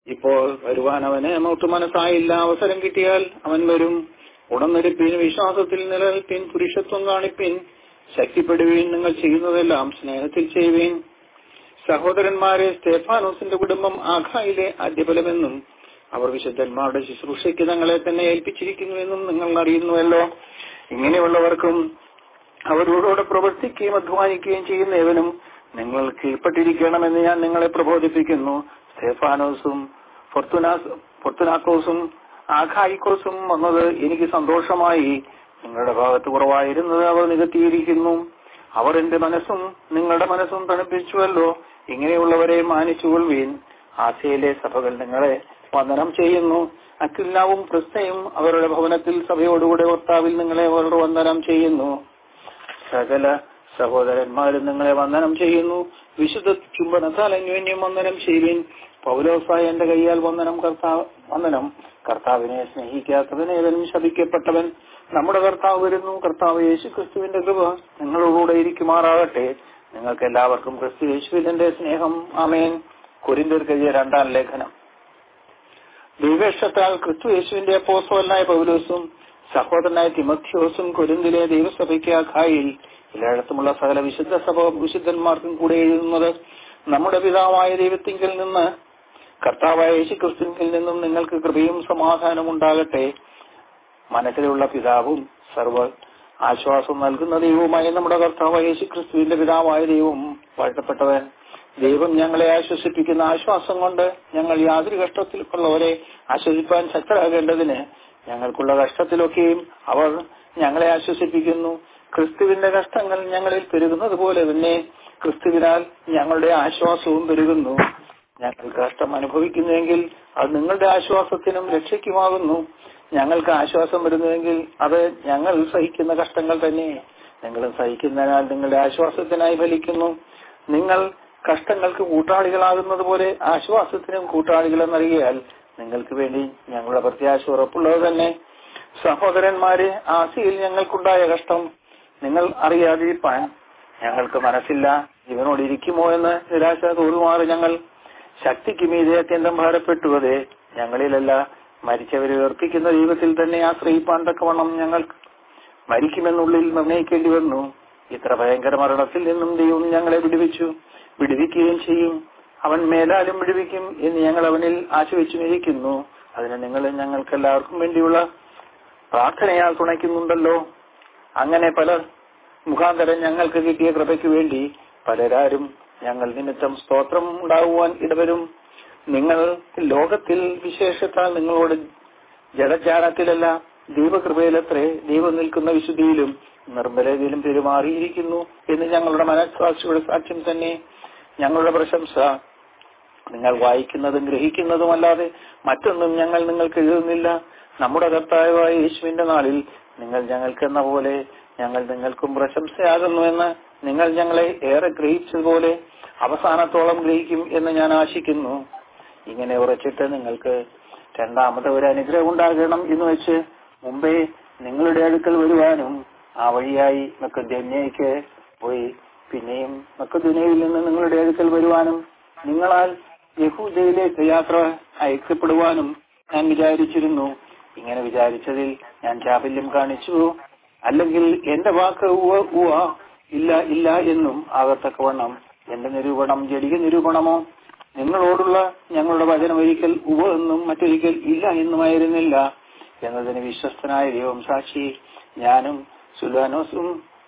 ഇപ്പോൾ വരുവാൻ അവന് മൗട്ട് മനസ്സായില്ല അവസരം കിട്ടിയാൽ അവൻ വരും ഉടനെടുപ്പിൻ വിശ്വാസത്തിൽ നിലനിൽപ്പിൻ പുരുഷത്വം കാണിപ്പിൻ ശക്തിപ്പെടുവീൻ നിങ്ങൾ ചെയ്യുന്നതെല്ലാം സ്നേഹത്തിൽ ചെയ്യുവീൻ സഹോദരന്മാരെ സ്റ്റെഫാനോസിന്റെ കുടുംബം ആഖായിലെ ആദ്യഫലമെന്നും അവർ വിശുദ്ധന്മാരുടെ ശുശ്രൂഷയ്ക്ക് തങ്ങളെ തന്നെ ഏൽപ്പിച്ചിരിക്കുന്നുവെന്നും നിങ്ങൾ അറിയുന്നുവല്ലോ ഇങ്ങനെയുള്ളവർക്കും അവരോടുകൂടെ പ്രവർത്തിക്കുകയും അധ്വാനിക്കുകയും ചെയ്യുന്ന ഏവനും നിങ്ങൾ കീഴ്പ്പെട്ടിരിക്കണമെന്ന് ഞാൻ നിങ്ങളെ പ്രബോധിപ്പിക്കുന്നു സ്റ്റെഫാനോസും ഫൊർത്തുനാസ് ഫൊർത്തുനാക്കോസും ആഖായിക്കോസും വന്നത് എനിക്ക് സന്തോഷമായി നിങ്ങളുടെ ഭാഗത്ത് കുറവായിരുന്നത് അവർ നികത്തിയിരിക്കുന്നു അവർ എന്റെ മനസ്സും നിങ്ങളുടെ മനസ്സും തണുപ്പിച്ചുവല്ലോ ഇങ്ങനെയുള്ളവരെ മാനിച്ചുകൊള്ളുവീൻ ആശയിലെ സഭകൾ നിങ്ങളെ വന്ദനം ചെയ്യുന്നു അക്കില്ലാവും ക്രിസ്തയും അവരുടെ ഭവനത്തിൽ സഭയോടുകൂടെ ഭർത്താവിൽ നിങ്ങളെ അവരുടെ വന്ദനം ചെയ്യുന്നു സകല സഹോദരന്മാരും നിങ്ങളെ വന്ദനം ചെയ്യുന്നു വിശുദ്ധ ചുംബനത്താൽ അന്യോന്യം വന്ദനം ചെയ്യുവിൻ പൗലോസായ എന്റെ കൈയാൽ വന്ദനം കർത്താവ് വന്ദനം കർത്താവിനെ സ്നേഹിക്കാത്തവൻ ഏവനും ശപിക്കപ്പെട്ടവൻ നമ്മുടെ കർത്താവ് വരുന്നു കർത്താവ് യേശു ക്രിസ്തുവിന്റെ കൃപ നിങ്ങളോടുകൂടെ ഇരിക്കുമാറാകട്ടെ നിങ്ങൾക്ക് എല്ലാവർക്കും ക്രിസ്തു യേശുവിന്റെ സ്നേഹം ആമേൻ കുരിന്തിർക്കെതിരെ രണ്ടാം ലേഖനം ദൈവേഷത്താൽ ക്രിസ്തു യേശുവിന്റെ അപ്പോസ്തലനായ പൗലോസും സഹോദരനായ തിമത്യോസും കൊരിന്തിലെ ദൈവസഭയ്ക്ക് അഖായിൽ എല്ലായിടത്തുമുള്ള സകല വിശുദ്ധ സഭ വിശുദ്ധന്മാർക്കും കൂടെ എഴുതുന്നത് നമ്മുടെ പിതാവായ ദൈവത്തിങ്കിൽ നിന്ന് കർത്താവായ യേശു ക്രിസ്തുവിൽ നിന്നും നിങ്ങൾക്ക് കൃപയും സമാധാനവും ഉണ്ടാകട്ടെ മനസ്സിലുള്ള പിതാവും സർവ ആശ്വാസം നൽകുന്ന ദൈവവുമായ നമ്മുടെ കർത്താവായ യേശു ക്രിസ്തുവിന്റെ പിതാവായ ദൈവം വാഴ്ത്തപ്പെട്ടവൻ ദൈവം ഞങ്ങളെ ആശ്വസിപ്പിക്കുന്ന ആശ്വാസം കൊണ്ട് ഞങ്ങൾ യാതൊരു കഷ്ടത്തിലുള്ളവരെ ആശ്വസിപ്പാൻ ശക്തരാകേണ്ടതിന് ഞങ്ങൾക്കുള്ള കഷ്ടത്തിലൊക്കെയും അവർ ഞങ്ങളെ ആശ്വസിപ്പിക്കുന്നു ക്രിസ്തുവിന്റെ കഷ്ടങ്ങൾ ഞങ്ങളിൽ പെരുകുന്നത് പോലെ തന്നെ ക്രിസ്തുവിനാൽ ഞങ്ങളുടെ ആശ്വാസവും പെരുകുന്നു ഞങ്ങൾ കഷ്ടം അനുഭവിക്കുന്നുവെങ്കിൽ അത് നിങ്ങളുടെ ആശ്വാസത്തിനും രക്ഷയ്ക്കുമാകുന്നു ഞങ്ങൾക്ക് ആശ്വാസം വരുന്നുവെങ്കിൽ അത് ഞങ്ങൾ സഹിക്കുന്ന കഷ്ടങ്ങൾ തന്നെ നിങ്ങളും സഹിക്കുന്നതിനാൽ നിങ്ങളുടെ ആശ്വാസത്തിനായി ഫലിക്കുന്നു നിങ്ങൾ കഷ്ടങ്ങൾക്ക് കൂട്ടാളികളാകുന്നത് പോലെ ആശ്വാസത്തിനും കൂട്ടാളികളെന്നറിയാൽ നിങ്ങൾക്ക് വേണ്ടി ഞങ്ങളുടെ പ്രത്യാശ ഉറപ്പുള്ളത് തന്നെ സഹോദരന്മാരെ ആസിയിൽ ഞങ്ങൾക്കുണ്ടായ കഷ്ടം നിങ്ങൾ അറിയാതിരിപ്പാൻ ഞങ്ങൾക്ക് മനസ്സില്ല ഇവനോട് ഇരിക്കുമോ എന്ന് നിരാശ തോന്നുമാറ് ഞങ്ങൾ ശക്തിക്ക് മീതെ അത്യന്തം ഭാരപ്പെട്ടുവതേ ഞങ്ങളിലല്ല മരിച്ചവരെ ഉയർപ്പിക്കുന്ന ദൈവത്തിൽ തന്നെ ആശ്രയിപ്പാൻ തക്കവണ്ണം ഞങ്ങൾ മരിക്കുമെന്നുള്ളിൽ നിർണയിക്കേണ്ടി വന്നു ഇത്ര ഭയങ്കര മരണത്തിൽ നിന്നും ദൈവം ഞങ്ങളെ വിടുവിച്ചു വിടുവിക്കുകയും ചെയ്യും അവൻ മേലാലും വിടുവിക്കും എന്ന് ഞങ്ങൾ അവനിൽ ആശ്രയിച്ചുമിരിക്കുന്നു അതിന് നിങ്ങൾ ഞങ്ങൾക്ക് എല്ലാവർക്കും വേണ്ടിയുള്ള പ്രാർത്ഥനയാൽ തുണയ്ക്കുന്നുണ്ടല്ലോ അങ്ങനെ പലർ മുഖാന്തരം ഞങ്ങൾക്ക് കിട്ടിയ കൃപയ്ക്ക് വേണ്ടി പലരാരും ഞങ്ങൾ നിമിത്തം സ്തോത്രം ഉണ്ടാകുവാൻ ഇടവരും നിങ്ങൾ ലോകത്തിൽ വിശേഷത്താൽ നിങ്ങളോട് ജഡജാലത്തിലല്ല ദൈവകൃപയിലത്രേ ദൈവം നിൽക്കുന്ന വിശുദ്ധിയിലും നിർമ്മലതയിലും പെരുമാറിയിരിക്കുന്നു എന്ന് ഞങ്ങളുടെ മനസ്സാക്ഷിയുടെ സാക്ഷ്യം തന്നെ ഞങ്ങളുടെ പ്രശംസ നിങ്ങൾ വായിക്കുന്നതും ഗ്രഹിക്കുന്നതുമല്ലാതെ മറ്റൊന്നും ഞങ്ങൾ നിങ്ങൾക്ക് എഴുതുന്നില്ല നമ്മുടെ കർത്താവായ യേശുവിന്റെ നാളിൽ നിങ്ങൾ ഞങ്ങൾക്കെന്ന പോലെ ഞങ്ങൾ നിങ്ങൾക്കും പ്രശംസയാകുന്നുവെന്ന് നിങ്ങൾ ഞങ്ങളെ ഏറെ ഗ്രഹിച്ചതുപോലെ അവസാനത്തോളം ഗ്രഹിക്കും എന്ന് ഞാൻ ആശിക്കുന്നു ഇങ്ങനെ ഉറച്ചിട്ട് നിങ്ങൾക്ക് രണ്ടാമത്തെ ഒരു അനുഗ്രഹം ഉണ്ടാകണം എന്ന് വെച്ച് മുമ്പേ നിങ്ങളുടെ അടുക്കൽ വരുവാനും ആ വഴിയായി മക്കദ്യന്യയ്ക്ക് പോയി പിന്നെയും മക്കദ്യനയിൽ നിന്ന് നിങ്ങളുടെ അടുക്കൽ വരുവാനും നിങ്ങളാൽ യഹൂദയിലേക്ക് യാത്ര അയക്കപ്പെടുവാനും ഞാൻ വിചാരിച്ചിരുന്നു ഇങ്ങനെ വിചാരിച്ചതിൽ ഞാൻ ചാപല്യം കാണിച്ചു അല്ലെങ്കിൽ എന്റെ വാക്ക് ഉവ ഉവ ഇല്ല ഇല്ല എന്നും ആകത്തക്കവണ്ണം എന്റെ നിരൂപണം ജടിക നിരൂപണമോ നിങ്ങളോടുള്ള ഞങ്ങളുടെ വചനം ഒരിക്കൽ ഉവ എന്നും മറ്റൊരിക്കൽ ഇല്ല എന്നുമായിരുന്നില്ല എന്നതിന് വിശ്വസ്തനായ ദൈവം സാക്ഷി ഞാനും സുലാനോസും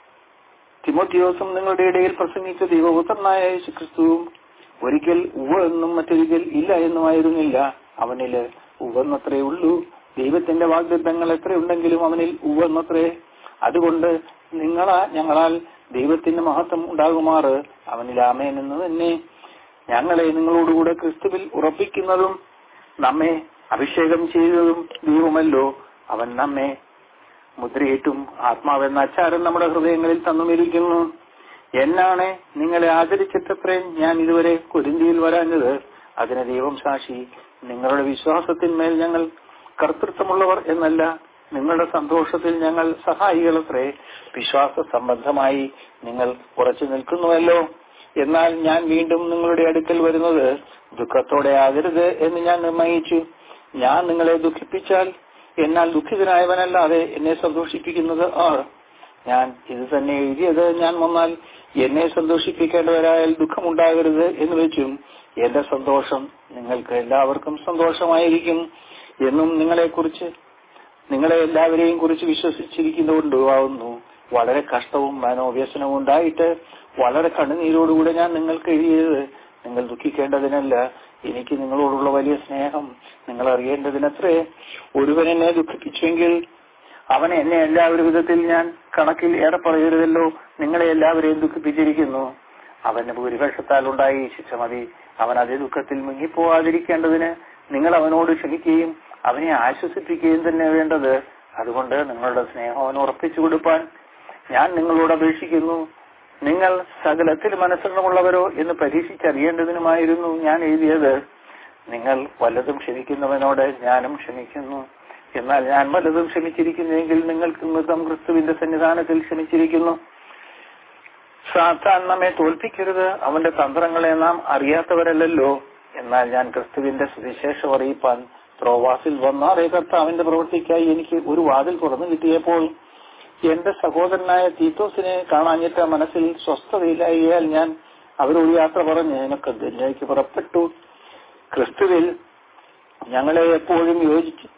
തിമോത്തിയോസും നിങ്ങളുടെ ഇടയിൽ പ്രസംഗിച്ച ദൈവപുത്രനായ യേശു ക്രിസ്തുവും ഒരിക്കൽ ഉവ എന്നും മറ്റൊരിക്കൽ ഇല്ല എന്നുമായിരുന്നില്ല അവനില് ഉവെന്നത്രേ ഉള്ളൂ ദൈവത്തിന്റെ വാഗ്ദത്തങ്ങൾ എത്രയുണ്ടെങ്കിലും അവനിൽ ഉവെന്നത്രേ അതുകൊണ്ട് നിങ്ങളാ ഞങ്ങളാൽ ദൈവത്തിന്റെ മഹത്വം ഉണ്ടാകുമാറ് അവനിൽ ആമേൻ എന്ന് തന്നെ ഞങ്ങളെ നിങ്ങളോടുകൂടെ ക്രിസ്തുവിൽ ഉറപ്പിക്കുന്നതും നമ്മെ അഭിഷേകം ചെയ്തതും ദൈവമല്ലോ അവൻ നമ്മെ മുദ്രയിട്ടും ആത്മാവെന്ന അച്ചാരം നമ്മുടെ ഹൃദയങ്ങളിൽ തന്നുമിരിക്കുന്നു എന്നാണ് നിങ്ങളെ ആദരിച്ചിട്ടത്രേ ഞാൻ ഇതുവരെ കുരുന്തിയിൽ വരാഞ്ഞത് അതിന് ദൈവം സാക്ഷി നിങ്ങളുടെ വിശ്വാസത്തിന്മേൽ ഞങ്ങൾ കർത്തൃത്വമുള്ളവർ എന്നല്ല നിങ്ങളുടെ സന്തോഷത്തിൽ ഞങ്ങൾ സഹായികളത്രേ വിശ്വാസ സംബന്ധമായി നിങ്ങൾ ഉറച്ചു നിൽക്കുന്നുവല്ലോ എന്നാൽ ഞാൻ വീണ്ടും നിങ്ങളുടെ അടുക്കൽ വരുന്നത് ദുഃഖത്തോടെ ആകരുത് എന്ന് ഞാൻ നിർണയിച്ചു ഞാൻ നിങ്ങളെ ദുഃഖിപ്പിച്ചാൽ എന്നാൽ ദുഃഖിതനായവനല്ലാതെ എന്നെ സന്തോഷിപ്പിക്കുന്നത് ആർ ഞാൻ ഇത് തന്നെ എഴുതിയത് ഞാൻ വന്നാൽ എന്നെ സന്തോഷിപ്പിക്കേണ്ടവരായാൽ ദുഃഖമുണ്ടാകരുത് എന്ന് വെച്ചും എന്റെ സന്തോഷം നിങ്ങൾക്ക് എല്ലാവർക്കും സന്തോഷമായിരിക്കും എന്നും നിങ്ങളെക്കുറിച്ച് നിങ്ങളെ എല്ലാവരെയും കുറിച്ച് വിശ്വസിച്ചിരിക്കുന്നതുകൊണ്ടാവുന്നു വളരെ കഷ്ടവും മനോവ്യസനവും ഉണ്ടായിട്ട് വളരെ കണ്ണുനീരോടുകൂടെ ഞാൻ നിങ്ങൾക്ക് എഴുതിയത് നിങ്ങൾ ദുഃഖിക്കേണ്ടതിനല്ല എനിക്ക് നിങ്ങളോടുള്ള വലിയ സ്നേഹം നിങ്ങൾ അറിയേണ്ടതിനത്രേ ഒരുവൻ എന്നെ ദുഃഖിപ്പിച്ചെങ്കിൽ അവൻ എന്നെ എല്ലാവരും വിധത്തിൽ ഞാൻ കണക്കിൽ ഏറെ പറയരുതല്ലോ നിങ്ങളെ എല്ലാവരെയും ദുഃഖിപ്പിച്ചിരിക്കുന്നു അവന് ഭൂരിപക്ഷത്താൽ ഉണ്ടായി ശിക്ഷ മതി അവൻ അതേ ദുഃഖത്തിൽ മുങ്ങിപ്പോവാതിരിക്കേണ്ടതിന് നിങ്ങൾ അവനോട് ക്ഷമിക്കുകയും അവനെ ആശ്വസിപ്പിക്കുകയും തന്നെ വേണ്ടത് അതുകൊണ്ട് നിങ്ങളുടെ സ്നേഹം അവന് ഉറപ്പിച്ചു കൊടുപ്പാൻ ഞാൻ നിങ്ങളോട് അപേക്ഷിക്കുന്നു നിങ്ങൾ സകലത്തിൽ മനസ്സെണ്ണമുള്ളവരോ എന്ന് പരീക്ഷിച്ചറിയേണ്ടതിനുമായിരുന്നു ഞാൻ എഴുതിയത് നിങ്ങൾ വല്ലതും ക്ഷമിക്കുന്നവനോട് ഞാനും ക്ഷമിക്കുന്നു എന്നാൽ ഞാൻ വല്ലതും ക്ഷമിച്ചിരിക്കുന്നെങ്കിൽ നിങ്ങൾക്ക് മൃതം ക്രിസ്തുവിന്റെ സന്നിധാനത്തിൽ ക്ഷമിച്ചിരിക്കുന്നു സാത്താൻ നമ്മെ തോൽപ്പിക്കരുത് അവന്റെ തന്ത്രങ്ങളെ നാം അറിയാത്തവരല്ലല്ലോ എന്നാൽ ഞാൻ ക്രിസ്തുവിന്റെ സുവിശേഷം അറിയിപ്പാൻ ത്രോവാസിൽ വന്നാറേ കർത്താവിന്റെ പ്രവൃത്തിക്കായി എനിക്ക് ഒരു വാതിൽ തുറന്നു കിട്ടിയപ്പോൾ എന്റെ സഹോദരനായ തീത്തോസിനെ കാണാഞ്ഞിട്ട് മനസ്സിൽ സ്വസ്ഥതയില്ലായാൽ ഞാൻ അവരോട് യാത്ര പറഞ്ഞ് എനിക്ക് ദുനിയയ്ക്ക് പുറപ്പെട്ടു ക്രിസ്തുവിൽ ഞങ്ങളെ എപ്പോഴും യോജിച്ച്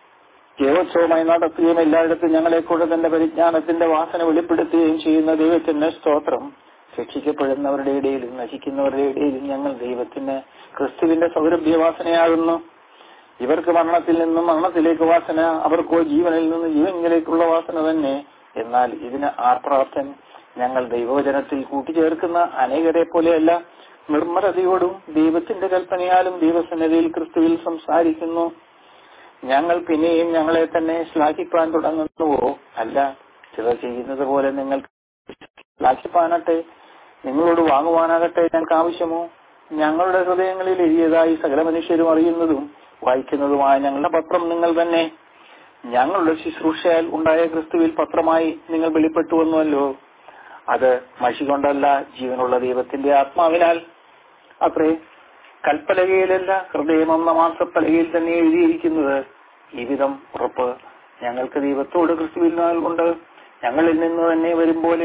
ജയോത്സവമായി നടത്തുകയും എല്ലായിടത്തും ഞങ്ങളെ കൂടെ തന്റെ പരിജ്ഞാനത്തിന്റെ വാസന വെളിപ്പെടുത്തുകയും ചെയ്യുന്ന ദൈവത്തിന്റെ സ്തോത്രം രക്ഷിക്കപ്പെടുന്നവരുടെ ഇടയിലും നശിക്കുന്നവരുടെ ഇടയിലും ഞങ്ങൾ ദൈവത്തിന് ക്രിസ്തുവിന്റെ സൗരഭ്യവാസനയാകുന്നു ഇവർക്ക് മരണത്തിൽ നിന്നും മരണത്തിലേക്ക് വാസന അവർക്കോ ജീവനിൽ നിന്ന് ജീവനിലേക്കുള്ള വാസന തന്നെ എന്നാൽ ഇതിന് ആർപ്രാപ്തൻ ഞങ്ങൾ ദൈവവചനത്തിൽ കൂട്ടിച്ചേർക്കുന്ന അനേകരെ പോലെയല്ല നിർമ്മലതയോടും ദൈവത്തിന്റെ കൽപ്പനയാലും ദൈവസന്നിധിയിൽ ക്രിസ്തുവിൽ സംസാരിക്കുന്നു ഞങ്ങൾ പിന്നെയും ഞങ്ങളെ തന്നെ ശ്ലാഘിപ്പാൻ തുടങ്ങുന്നുവോ അല്ല ചിലർ ചെയ്യുന്നത് പോലെ നിങ്ങൾ ശ്ലാഘിപ്പാനട്ടെ നിങ്ങളോട് വാങ്ങുവാനാകട്ടെ ഞങ്ങൾക്ക് ആവശ്യമോ ഞങ്ങളുടെ ഹൃദയങ്ങളിൽ എഴുതിയതായി സകല മനുഷ്യരും അറിയുന്നതും വായിക്കുന്നതുമായ ഞങ്ങളുടെ പത്രം നിങ്ങൾ തന്നെ ഞങ്ങളുടെ ശുശ്രൂഷയാൽ ഉണ്ടായ ക്രിസ്തുവിൽ പത്രമായി നിങ്ങൾ വെളിപ്പെട്ടുവന്നുവല്ലോ അത് മഷി കൊണ്ടല്ല ജീവനുള്ള ദൈവത്തിന്റെ ആത്മാവിനാൽ അത്രേ കൽപ്പലകയിലല്ല ഹൃദയം എന്ന മാസപ്പലകയിൽ തന്നെ എഴുതിയിരിക്കുന്നത് ഈ വിധം ഉറപ്പ് ഞങ്ങൾക്ക് ദൈവത്തോട് ക്രിസ്തുവിനാൽ കൊണ്ട് ഞങ്ങളിൽ നിന്ന് തന്നെ വരും പോലെ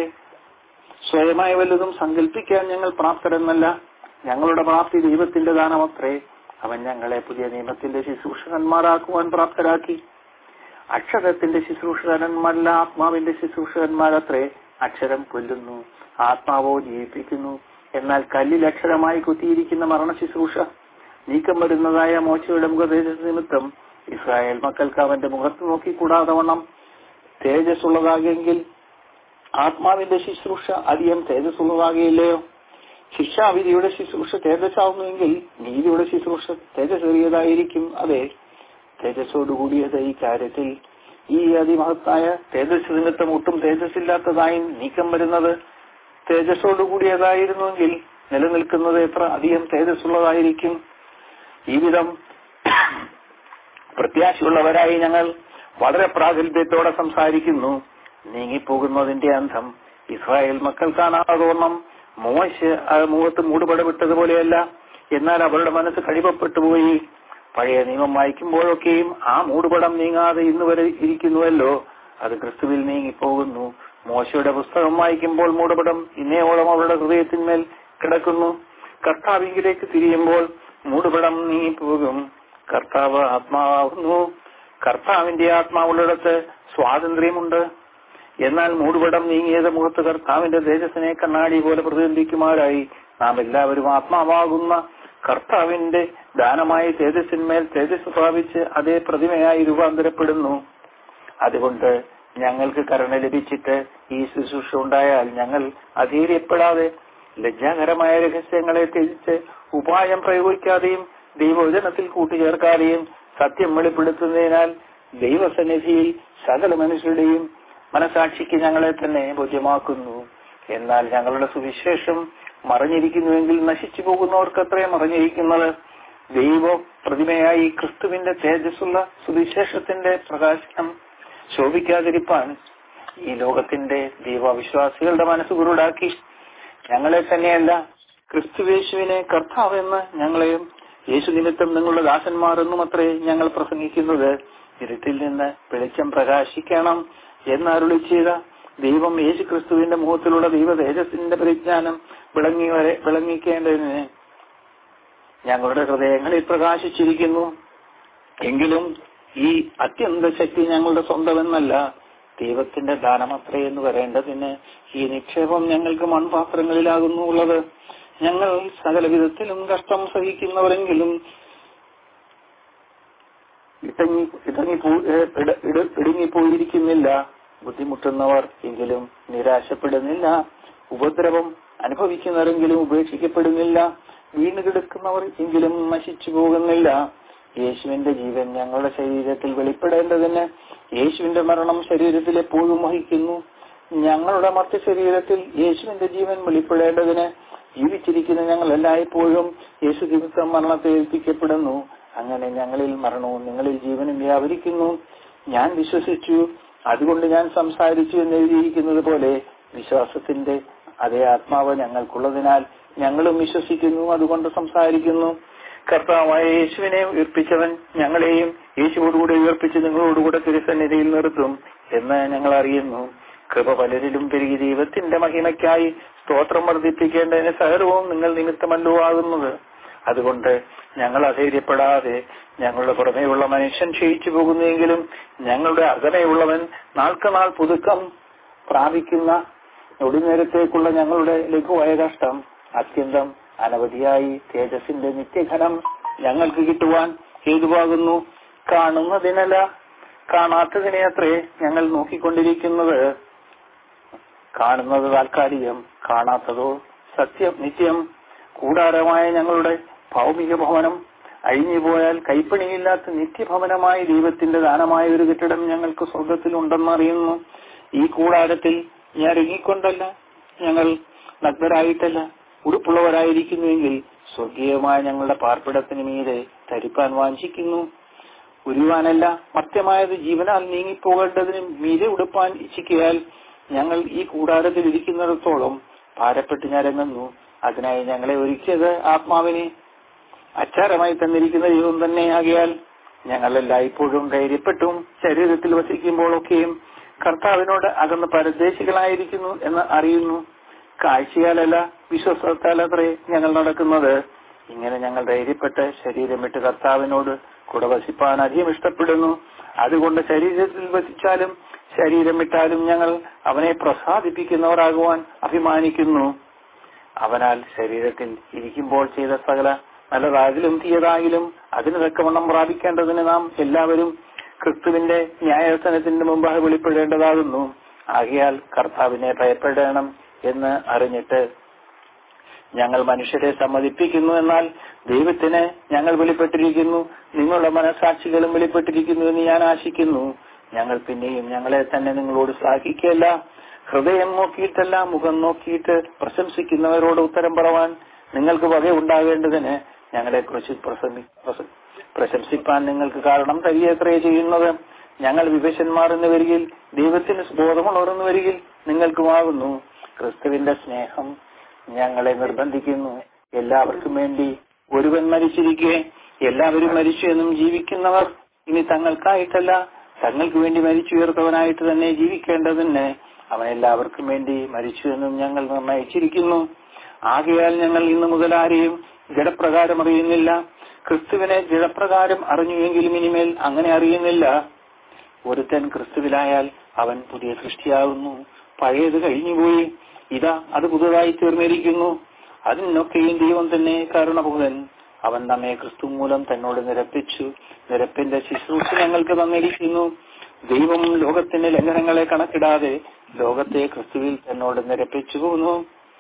സ്വയമായി വല്ലതും സങ്കല്പിക്കാൻ ഞങ്ങൾ പ്രാപ്തരെന്നല്ല ഞങ്ങളുടെ പ്രാപ്തി ദൈവത്തിന്റെ ദാനമത്രേ അവൻ ഞങ്ങളെ പുതിയ നിയമത്തിന്റെ ശുശ്രൂഷകന്മാരാക്കുവാൻ പ്രാപ്തരാക്കി അക്ഷരത്തിന്റെ ശുശ്രൂഷകന്മാരല്ല ആത്മാവിന്റെ ശുശ്രൂഷകന്മാരത്രേ അക്ഷരം കൊല്ലുന്നു ആത്മാവോ ജീവിപ്പിക്കുന്നു എന്നാൽ കല്ലിൽ അക്ഷരമായി കുത്തിയിരിക്കുന്ന മരണ ശുശ്രൂഷ നീക്കം വരുന്നതായ മോശയുടെ മുഖതേജ നിമിത്തം ഇസ്രായേൽ മക്കൾക്ക് അവന്റെ മുഖത്ത് നോക്കി കൂടാതെ വണ്ണം തേജസ്സുള്ളതാകെങ്കിൽ ആത്മാവിന്റെ ശുശ്രൂഷ അധികം തേജസ്സുള്ളതാകയില്ലയോ ശിക്ഷാവിധിയുടെ ശുശ്രൂഷ തേജസ്സാവുന്നുവെങ്കിൽ നീതിയുടെ ശുശ്രൂഷ തേജസ്സേറിയതായിരിക്കും അതെ തേജസ്സോടുകൂടിയത് ഈ കാര്യത്തിൽ ഈ അതിമഹത്തായ തേജസ് നിമിത്തം ഒട്ടും തേജസ്സില്ലാത്തതായി നീക്കം വരുന്നത് തേജസ്സോടുകൂടിയതായിരുന്നുവെങ്കിൽ നിലനിൽക്കുന്നത് എത്ര അധികം തേജസ്സുള്ളതായിരിക്കും ഈ വിധം പ്രത്യാശയുള്ളവരായി ഞങ്ങൾ വളരെ പ്രാഗൽഭ്യത്തോടെ സംസാരിക്കുന്നു നീങ്ങിപ്പോകുന്നതിന്റെ അന്തം ഇസ്രായേൽ മക്കൾ കാണാതോണം മോശ മുഖത്ത് മൂടുപട വിട്ടതുപോലെയല്ല എന്നാൽ അവരുടെ മനസ്സ് കഴിവപ്പെട്ടു പോയി പഴയ നിയമം വായിക്കുമ്പോഴൊക്കെയും ആ മൂടുപടം നീങ്ങാതെ ഇന്ന് വരെ ഇരിക്കുന്നുവല്ലോ അത് ക്രിസ്തുവിൽ നീങ്ങിപ്പോകുന്നു മോശയുടെ പുസ്തകം വായിക്കുമ്പോൾ മൂടുപടം ഇന്നേയോളം അവരുടെ ഹൃദയത്തിന്മേൽ കിടക്കുന്നു കർത്താവിങ്കിലേക്ക് തിരിയുമ്പോൾ മൂടുപടം നീങ്ങിപ്പോകും കർത്താവ് ആത്മാവുന്നു കർത്താവിന്റെ ആത്മാവുള്ളിടത്ത് സ്വാതന്ത്ര്യമുണ്ട് എന്നാൽ മൂടുപടം നീങ്ങിയത് മുഖത്ത് കർത്താവിന്റെ തേജസ്സിനെ കണ്ണാടി പോലെ പ്രതിബന്ധിക്കുമാറായി നാം എല്ലാവരും ആത്മാവാകുന്ന കർത്താവിന്റെ ദാനമായി തേജസ്സിന്മേൽ തേജസ് പ്രാപിച്ച് അതേ പ്രതിമയായി രൂപാന്തരപ്പെടുന്നു അതുകൊണ്ട് ഞങ്ങൾക്ക് കരുണ ലഭിച്ചിട്ട് ഈ ശുശ്രൂഷ ഉണ്ടായാൽ ഞങ്ങൾ അധീര്യപ്പെടാതെ ലജ്ജാകരമായ രഹസ്യങ്ങളെ ത്യജിച്ച് ഉപായം പ്രയോഗിക്കാതെയും ദൈവവചനത്തിൽ കൂട്ടിച്ചേർക്കാതെയും സത്യം വെളിപ്പെടുത്തുന്നതിനാൽ ദൈവസന്നിധിയിൽ സകല മനുഷ്യരുടെയും മനസാക്ഷിക്ക് ഞങ്ങളെ തന്നെ ബോധ്യമാക്കുന്നു എന്നാൽ ഞങ്ങളുടെ സുവിശേഷം മറഞ്ഞിരിക്കുന്നുവെങ്കിൽ നശിച്ചു പോകുന്നവർക്ക് അത്രയും മറഞ്ഞിരിക്കുന്നത് ദൈവ പ്രതിമയായി ക്രിസ്തുവിന്റെ തേജസ്സുള്ള സുവിശേഷത്തിന്റെ പ്രകാശനം ശോഭിക്കാതിരിപ്പാൻ ഈ ലോകത്തിന്റെ ദൈവവിശ്വാസികളുടെ മനസ്സ് കുരുടാക്കി ഞങ്ങളെ തന്നെയല്ല ക്രിസ്തുവേശുവിനെ കർത്താവെന്ന് ഞങ്ങളെയും യേശു നിമിത്തം നിങ്ങളുടെ ദാസന്മാർ എന്നും അത്രേ ഞങ്ങൾ പ്രസംഗിക്കുന്നത് ഇരുട്ടിൽ നിന്ന് വെളിച്ചം പ്രകാശിക്കണം എന്നരുളി ചെയ്ത ദൈവം യേശു ക്രിസ്തുവിന്റെ മുഖത്തിലുള്ള ദൈവ തേജസ്സിന്റെ പരിജ്ഞാനം വിളങ്ങി വരെ വിളങ്ങിക്കേണ്ടതിന് ഞങ്ങളുടെ ഹൃദയങ്ങളിൽ പ്രകാശിച്ചിരിക്കുന്നു എങ്കിലും ഈ അത്യന്ത ശക്തി ഞങ്ങളുടെ സ്വന്തമെന്നല്ല ദൈവത്തിന്റെ ദാനമത്രേ എന്ന് വരേണ്ടതിന് ഈ നിക്ഷേപം ഞങ്ങൾക്ക് മൺപാത്രങ്ങളിലാകുന്നു ഉള്ളത് ഞങ്ങൾ സകല വിധത്തിലും കഷ്ടം സഹിക്കുന്നവരെങ്കിലും ഇടങ്ങി ഇടങ്ങിപ്പോ ഇട- ഇട- ഇടുങ്ങിപ്പോയിരിക്കുന്നില്ല ബുദ്ധിമുട്ടുന്നവർ എങ്കിലും നിരാശപ്പെടുന്നില്ല ഉപദ്രവം അനുഭവിക്കുന്നവരെങ്കിലും ഉപേക്ഷിക്കപ്പെടുന്നില്ല വീണ് കിടക്കുന്നവർ എങ്കിലും നശിച്ചു പോകുന്നില്ല യേശുവിന്റെ ജീവൻ ഞങ്ങളുടെ ശരീരത്തിൽ വെളിപ്പെടേണ്ടതിന് യേശുവിന്റെ മരണം ശരീരത്തിൽ എപ്പോഴും വഹിക്കുന്നു ഞങ്ങളുടെ മറ്റ് ശരീരത്തിൽ യേശുവിന്റെ ജീവൻ വെളിപ്പെടേണ്ടതിന് ജീവിച്ചിരിക്കുന്ന ഞങ്ങൾ എല്ലായ്പ്പോഴും യേശു നിമിത്തം മരണത്തെ ഏൽപ്പിക്കപ്പെടുന്നു അങ്ങനെ ഞങ്ങളിൽ മരണവും നിങ്ങളിൽ ജീവനും വ്യാപരിക്കുന്നു ഞാൻ വിശ്വസിച്ചു അതുകൊണ്ട് ഞാൻ സംസാരിച്ചു എന്ന് എഴുതിയിരിക്കുന്നത് പോലെ വിശ്വാസത്തിന്റെ അതേ ആത്മാവ് ഞങ്ങൾക്കുള്ളതിനാൽ ഞങ്ങളും വിശ്വസിക്കുന്നു അതുകൊണ്ട് സംസാരിക്കുന്നു കർത്താവായ യേശുവിനെ ഉയർപ്പിച്ചവൻ ഞങ്ങളെയും യേശുവോടുകൂടെ ഉയർപ്പിച്ച് നിങ്ങളോടുകൂടെ തിരുസന്നിധിയിൽ നിർത്തും എന്ന് ഞങ്ങൾ അറിയുന്നു കൃപ പലരിലും പെരുകി ദൈവത്തിന്റെ മഹിമയ്ക്കായി സ്തോത്രം വർദ്ധിപ്പിക്കേണ്ടതിന് സകലവും നിങ്ങൾ നിമിത്തമല്ലോ ആകുന്നത് അതുകൊണ്ട് ഞങ്ങൾ അധൈര്യപ്പെടാതെ ഞങ്ങളുടെ പുറമേയുള്ള മനുഷ്യൻ ക്ഷയിച്ചു പോകുന്നെങ്കിലും ഞങ്ങളുടെ അകമയുള്ളവൻ നാൾക്കുനാൾ പുതുക്കം പ്രാപിക്കുന്ന ഒടിനേരത്തേക്കുള്ള ഞങ്ങളുടെ ലഘുവായ കഷ്ടം അത്യന്തം അനവധിയായി തേജസ്സിന്റെ നിത്യഘനം ഞങ്ങൾക്ക് കിട്ടുവാൻ ഹേതുവാകുന്നു കാണുന്നതിനല്ല കാണാത്തതിനെ അത്രേ ഞങ്ങൾ നോക്കിക്കൊണ്ടിരിക്കുന്നത് കാണുന്നത് താൽക്കാലികം കാണാത്തതോ സത്യം നിത്യം കൂടാരമായ ഞങ്ങളുടെ ഭൗമിക ഭവനം അഴിഞ്ഞുപോയാൽ കൈപ്പണിയില്ലാത്ത നിത്യഭവനമായ ദൈവത്തിന്റെ ദാനമായ ഒരു കെട്ടിടം ഞങ്ങൾക്ക് സ്വർഗത്തിലുണ്ടെന്ന് അറിയുന്നു ഈ കൂടാരത്തിൽ ഞാൻ ഒരുങ്ങിക്കൊണ്ടല്ല ഞങ്ങൾ നഗ്നരായിട്ടല്ല ഉടുപ്പുള്ളവരായിരിക്കുന്നുവെങ്കിൽ സ്വർഗീയമായ ഞങ്ങളുടെ പാർപ്പിടത്തിന് മീതെ ധരിപ്പാൻ വാഞ്ചിക്കുന്നു ഉരുവാനല്ല മർത്യമായത് ജീവനാൽ നീങ്ങിപ്പോകേണ്ടതിന് മീതെ ഉടുപ്പാൻ ഇച്ഛിക്കയാൽ ഞങ്ങൾ ഈ കൂടാരത്തിൽ ഇരിക്കുന്നിടത്തോളം ഭാരപ്പെട്ട് ഞരങ്ങുന്നു അതിനായി ഞങ്ങളെ ഒരുക്കിയത് ആത്മാവിനെ അച്ചാരമായി തന്നിരിക്കുന്ന ദൈവം തന്നെ ആകിയാൽ ഞങ്ങളെല്ലാം ഇപ്പോഴും ധൈര്യപ്പെട്ടും ശരീരത്തിൽ വസിക്കുമ്പോഴൊക്കെയും കർത്താവിനോട് അകന്ന് പരദേശികളായിരിക്കുന്നു എന്ന് അറിയുന്നു കാഴ്ചയാലല്ല വിശ്വസത്താലത്രേ ഞങ്ങൾ നടക്കുന്നത് ഇങ്ങനെ ഞങ്ങൾ ധൈര്യപ്പെട്ട് ശരീരം വിട്ട് കർത്താവിനോട് കൂടെ വസിപ്പാൻ അധികം ഇഷ്ടപ്പെടുന്നു അതുകൊണ്ട് ശരീരത്തിൽ വസിച്ചാലും ശരീരം വിട്ടാലും ഞങ്ങൾ അവനെ പ്രസാദിപ്പിക്കുന്നവരാകുവാൻ അഭിമാനിക്കുന്നു അവനാൽ ശരീരത്തിൽ ഇരിക്കുമ്പോൾ ചെയ്ത സകല നല്ലതാകിലും തീയതാകിലും അതിന് തക്കവണ്ണം പ്രാപിക്കേണ്ടതിന് നാം എല്ലാവരും ക്രിസ്തുവിന്റെ ന്യായസനത്തിന്റെ മുമ്പാകെ വെളിപ്പെടേണ്ടതാകുന്നു ആകിയാൽ കർത്താവിനെ ഭയപ്പെടണം എന്ന് അറിഞ്ഞിട്ട് ഞങ്ങൾ മനുഷ്യരെ സമ്മതിപ്പിക്കുന്നു എന്നാൽ ദൈവത്തിന് ഞങ്ങൾ വെളിപ്പെട്ടിരിക്കുന്നു നിങ്ങളുടെ മനസാക്ഷികളും വെളിപ്പെട്ടിരിക്കുന്നു എന്ന് ഞാൻ ആശിക്കുന്നു ഞങ്ങൾ പിന്നെയും ഞങ്ങളെ തന്നെ നിങ്ങളോട് ശ്ലാഘിക്കല്ല ഹൃദയം നോക്കിയിട്ടല്ല മുഖം നോക്കിയിട്ട് പ്രശംസിക്കുന്നവരോട് ഉത്തരം പറവാൻ നിങ്ങൾക്ക് വക ഉണ്ടാകേണ്ടതിന് ഞങ്ങളെ കുറിച്ച് പ്രശംസിപ്പാൻ നിങ്ങൾക്ക് കാരണം തരിയത്രേ ചെയ്യുന്നത് ഞങ്ങൾ വിഭശന്മാർ എന്ന് വരികിൽ ദൈവത്തിന് ബോധമുള്ളവരെന്ന് വരികിൽ നിങ്ങൾക്കുമാകുന്നു ക്രിസ്തുവിന്റെ സ്നേഹം ഞങ്ങളെ നിർബന്ധിക്കുന്നു എല്ലാവർക്കും വേണ്ടി ഒരുവൻ മരിച്ചിരിക്കെ എല്ലാവരും മരിച്ചു എന്നും ജീവിക്കുന്നവർ ഇനി തങ്ങൾക്കായിട്ടല്ല തങ്ങൾക്ക് വേണ്ടി മരിച്ചുയർത്തവനായിട്ട് തന്നെ ജീവിക്കേണ്ടതിന് അവൻ എല്ലാവർക്കും വേണ്ടി മരിച്ചു എന്നും ഞങ്ങൾ നിർണയിച്ചിരിക്കുന്നു ആകയാൽ ഞങ്ങൾ ഇന്നു മുതൽ ആരെയും ജഡപ്രകാരം അറിയുന്നില്ല ക്രിസ്തുവിനെ ജഡപ്രകാരം അറിഞ്ഞുവെങ്കിലും ഇനിമേൽ അങ്ങനെ അറിയുന്നില്ല ഒരുത്തൻ ക്രിസ്തുവിലായാൽ അവൻ പുതിയ സൃഷ്ടിയാകുന്നു പഴയത് കഴിഞ്ഞുപോയി ഇതാ അത് പുതുതായി തീർന്നിരിക്കുന്നു അതിനൊക്കെയും ദൈവം തന്നെ കാരണഭൂതൻ അവൻ നമ്മെ ക്രിസ്തു മൂലം തന്നോട് നിരപ്പിച്ചു നിരപ്പിന്റെ ശുശ്രൂഷ ഞങ്ങൾക്ക് തന്നിരിക്കുന്നു ദൈവം ലോകത്തിന്റെ ലംഘനങ്ങളെ കണക്കിടാതെ ലോകത്തെ ക്രിസ്തുവിൽ തന്നോട് നിരപ്പിച്ചു പോന്നു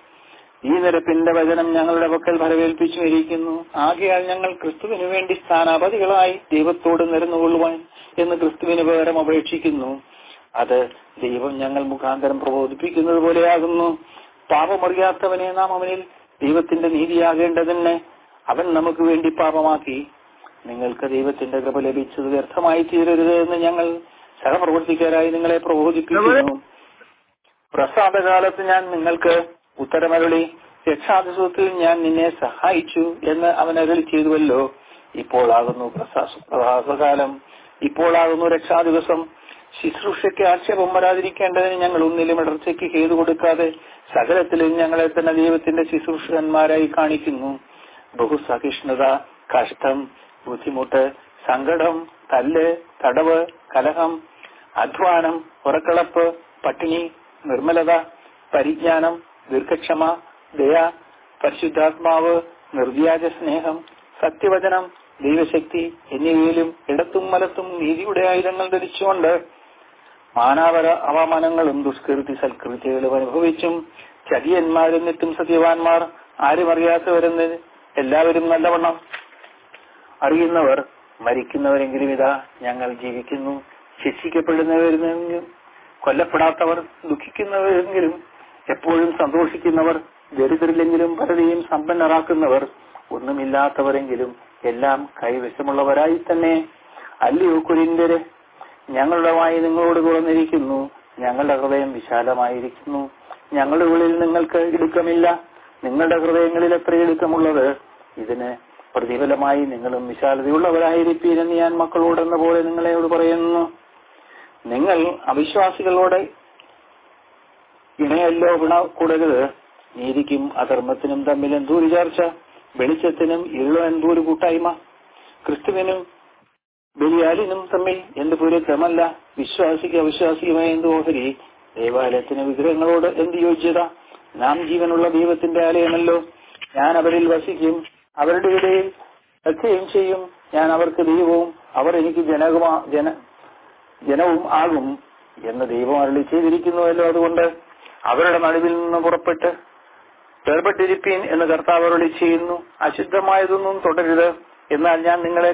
ഈ നിരപ്പിന്റെ വചനം ഞങ്ങളുടെ പക്കൽ ഫലവേൽപ്പിച്ചു ഇരിക്കുന്നു ആകയാൽ ഞങ്ങൾ ക്രിസ്തുവിന് വേണ്ടി സ്ഥാനാപതികളായി ദൈവത്തോട് നിരന്നുകൊള്ളുവാൻ എന്ന് ക്രിസ്തുവിന് പകരം അപേക്ഷിക്കുന്നു അത് ദൈവം ഞങ്ങൾ മുഖാന്തരം പ്രബോധിപ്പിക്കുന്നത് പോലെയാകുന്നു പാപമറിയാത്തവനെ നാം അവനിൽ ദൈവത്തിന്റെ നീതിയാകേണ്ടതിന് അവൻ നമുക്ക് വേണ്ടി പാപമാക്കി നിങ്ങൾക്ക് ദൈവത്തിന്റെ കൃപ ലഭിച്ചത് വ്യർത്ഥമായി തീരരുത് എന്ന് ഞങ്ങൾ സഹപ്രവർത്തിക്കാരായി നിങ്ങളെ പ്രബോധിപ്പിക്കുന്നു പ്രസാദകാലത്ത് ഞാൻ നിങ്ങൾക്ക് ഉത്തരമരളി രക്ഷാധിപത്യത്തിൽ ഞാൻ നിന്നെ സഹായിച്ചു എന്ന് അവൻ അരളി ചെയ്തുവല്ലോ ഇപ്പോളാകുന്നു പ്രസാ- പ്രവാസകാലം ഇപ്പോളാകുന്നു രക്ഷാദിവസം ശുശ്രൂഷയ്ക്ക് ആക്ഷേപം വരാതിരിക്കേണ്ടതിന് ഞങ്ങൾ ഒന്നിലും ഇടർച്ചയ്ക്ക് ഹേതു കൊടുക്കാതെ സകലത്തിലും ഞങ്ങളെ തന്നെ ദൈവത്തിന്റെ ശുശ്രൂഷകന്മാരായി കാണിക്കുന്നു ബഹുസഹിഷ്ണുത കഷ്ടം ബുദ്ധിമുട്ട് സങ്കടം തല്ല് തടവ് കലഹം അധ്വാനം ഉറക്കളപ്പ് പട്ടിണി നിർമ്മലത പരിജ്ഞാനം ദീർഘക്ഷമ ദയ പരിശുദ്ധാത്മാവ് നിർവ്യാജ സ്നേഹം സത്യവചനം ദൈവശക്തി എന്നിവയിലും ഇടത്തും വലത്തും നീതിയുടെ ആയുധങ്ങൾ ധരിച്ചുകൊണ്ട് മാനാവര അവമാനങ്ങളും ദുഷ്കൃതി സൽകൃത്യങ്ങളും അനുഭവിച്ചും ചതിയന്മാരും നിത്തും സത്യവാൻമാർ ആരും അറിയാത്തവരെന്ന് എല്ലാവരും നല്ലവണ്ണം അറിയുന്നവർ മരിക്കുന്നവരെങ്കിലും ഇതാ ഞങ്ങൾ ജീവിക്കുന്നു ശിക്ഷിക്കപ്പെടുന്നവരെങ്കിലും കൊല്ലപ്പെടാത്തവർ ദുഃഖിക്കുന്നവരെങ്കിലും എപ്പോഴും സന്തോഷിക്കുന്നവർ ദരിദ്രരിലെങ്കിലും പലരെയും സമ്പന്നരാക്കുന്നവർ ഒന്നുമില്ലാത്തവരെങ്കിലും എല്ലാം കൈവശമുള്ളവരായി തന്നെ അല്ലയോ കുരിന്തര് ഞങ്ങളുടെ വായി നിങ്ങളോട് തുറന്നിരിക്കുന്നു ഞങ്ങളുടെ ഹൃദയം വിശാലമായിരിക്കുന്നു ഞങ്ങളുടെ ഉള്ളിൽ നിങ്ങൾക്ക് ഇടുക്കമില്ല നിങ്ങളുടെ ഹൃദയങ്ങളിൽ എത്ര ഇടുക്കമുള്ളത് ഇതിന് പ്രതിഫലമായി നിങ്ങളും വിശാലതയുള്ളവരായിരിപ്പീരെന്ന് ഞാൻ മക്കളോടെന്ന പോലെ നിങ്ങളെയോട് പറയുന്നു നിങ്ങൾ അവിശ്വാസികളോട് ഇണയല്ലോ വിണ കൂടരുത് നീതിക്കും അധർമ്മത്തിനും തമ്മിൽ എന്തൂര് ചർച്ച വെളിച്ചത്തിനും ഇരുളും എന്തൂര് കൂട്ടായ്മ ക്രിസ്തുവിനും ബലിയാലിനും തമ്മിൽ എന്ത് പുരക്കമല്ല വിശ്വാസിക്ക് അവിശ്വാസിയുമായ എന്ത് ഓഹരി ദേവാലയത്തിന് വിഗ്രഹങ്ങളോട് എന്ത് യോഗ്യത നാം ജീവനുള്ള ദൈവത്തിന്റെ ആലയമല്ലോ ഞാൻ അവരിൽ വസിക്കും അവരുടെ ഇടയിൽ രക്ഷയും ചെയ്യും ഞാൻ അവർക്ക് ദൈവവും അവർ എനിക്ക് ജനകുമാ ജന ജനവും ആകും എന്ന് ദൈവം അരളി ചെയ്തിരിക്കുന്നുവല്ലോ അതുകൊണ്ട് അവരുടെ നടുവിൽ നിന്ന് പുറപ്പെട്ട് വേർപെട്ടിരിപ്പീൻ എന്ന് കർത്താവ് അരുളി ചെയ്യുന്നു അശുദ്ധമായതൊന്നും തുടരുത് എന്നാൽ ഞാൻ നിങ്ങളെ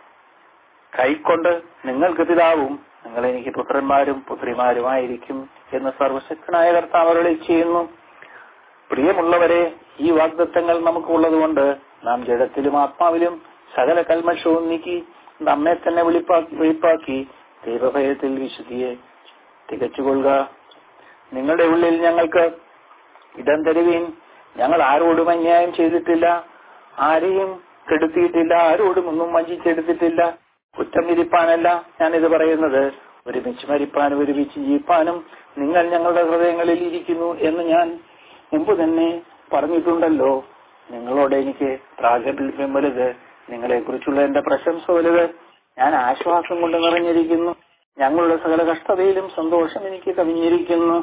കൈക്കൊണ്ട് നിങ്ങൾക്ക് പിതാവും നിങ്ങൾ എനിക്ക് പുത്രന്മാരും പുത്രിമാരുമായിരിക്കും എന്ന് സർവശക്തനായ കർത്താവ് അരുളി ചെയ്യുന്നു പ്രിയമുള്ളവരെ ഈ വാഗ്ദത്തങ്ങൾ നമുക്കുള്ളതുകൊണ്ട് നാം ജഡത്തിലും ആത്മാവിലും സകല കൽമഷവും നീക്കി നമ്മെ തന്നെ വെളിപ്പാക്കി വെളിപ്പാക്കി ദൈവഭയത്തിൽ വിശുദ്ധിയെ തികച്ചുകൊള്ളുക നിങ്ങളുടെ ഉള്ളിൽ ഞങ്ങൾക്ക് ഇടം തരുവീൻ ഞങ്ങൾ ആരോടും അന്യായം ചെയ്തിട്ടില്ല ആരെയും കെടുത്തിയിട്ടില്ല ആരോടും ഒന്നും വഞ്ചിച്ചെടുത്തിട്ടില്ല കുറ്റം വിരിപ്പാനല്ല ഞാനിത് പറയുന്നത് ഒരുമിച്ച് മരിപ്പാനും ഒരുമിച്ച് ജീവിപ്പാനും നിങ്ങൾ ഞങ്ങളുടെ ഹൃദയങ്ങളിൽ ഇരിക്കുന്നു എന്ന് ഞാൻ മുമ്പ് തന്നെ പറഞ്ഞിട്ടുണ്ടല്ലോ നിങ്ങളോട് എനിക്ക് പ്രാഗൽഭ്യം വലുത് നിങ്ങളെ കുറിച്ചുള്ള എന്റെ പ്രശംസ വലുത് ഞാൻ ആശ്വാസം കൊണ്ട് നിറഞ്ഞിരിക്കുന്നു ഞങ്ങളുടെ സകല കഷ്ടതയിലും സന്തോഷം എനിക്ക് കവിഞ്ഞിരിക്കുന്നു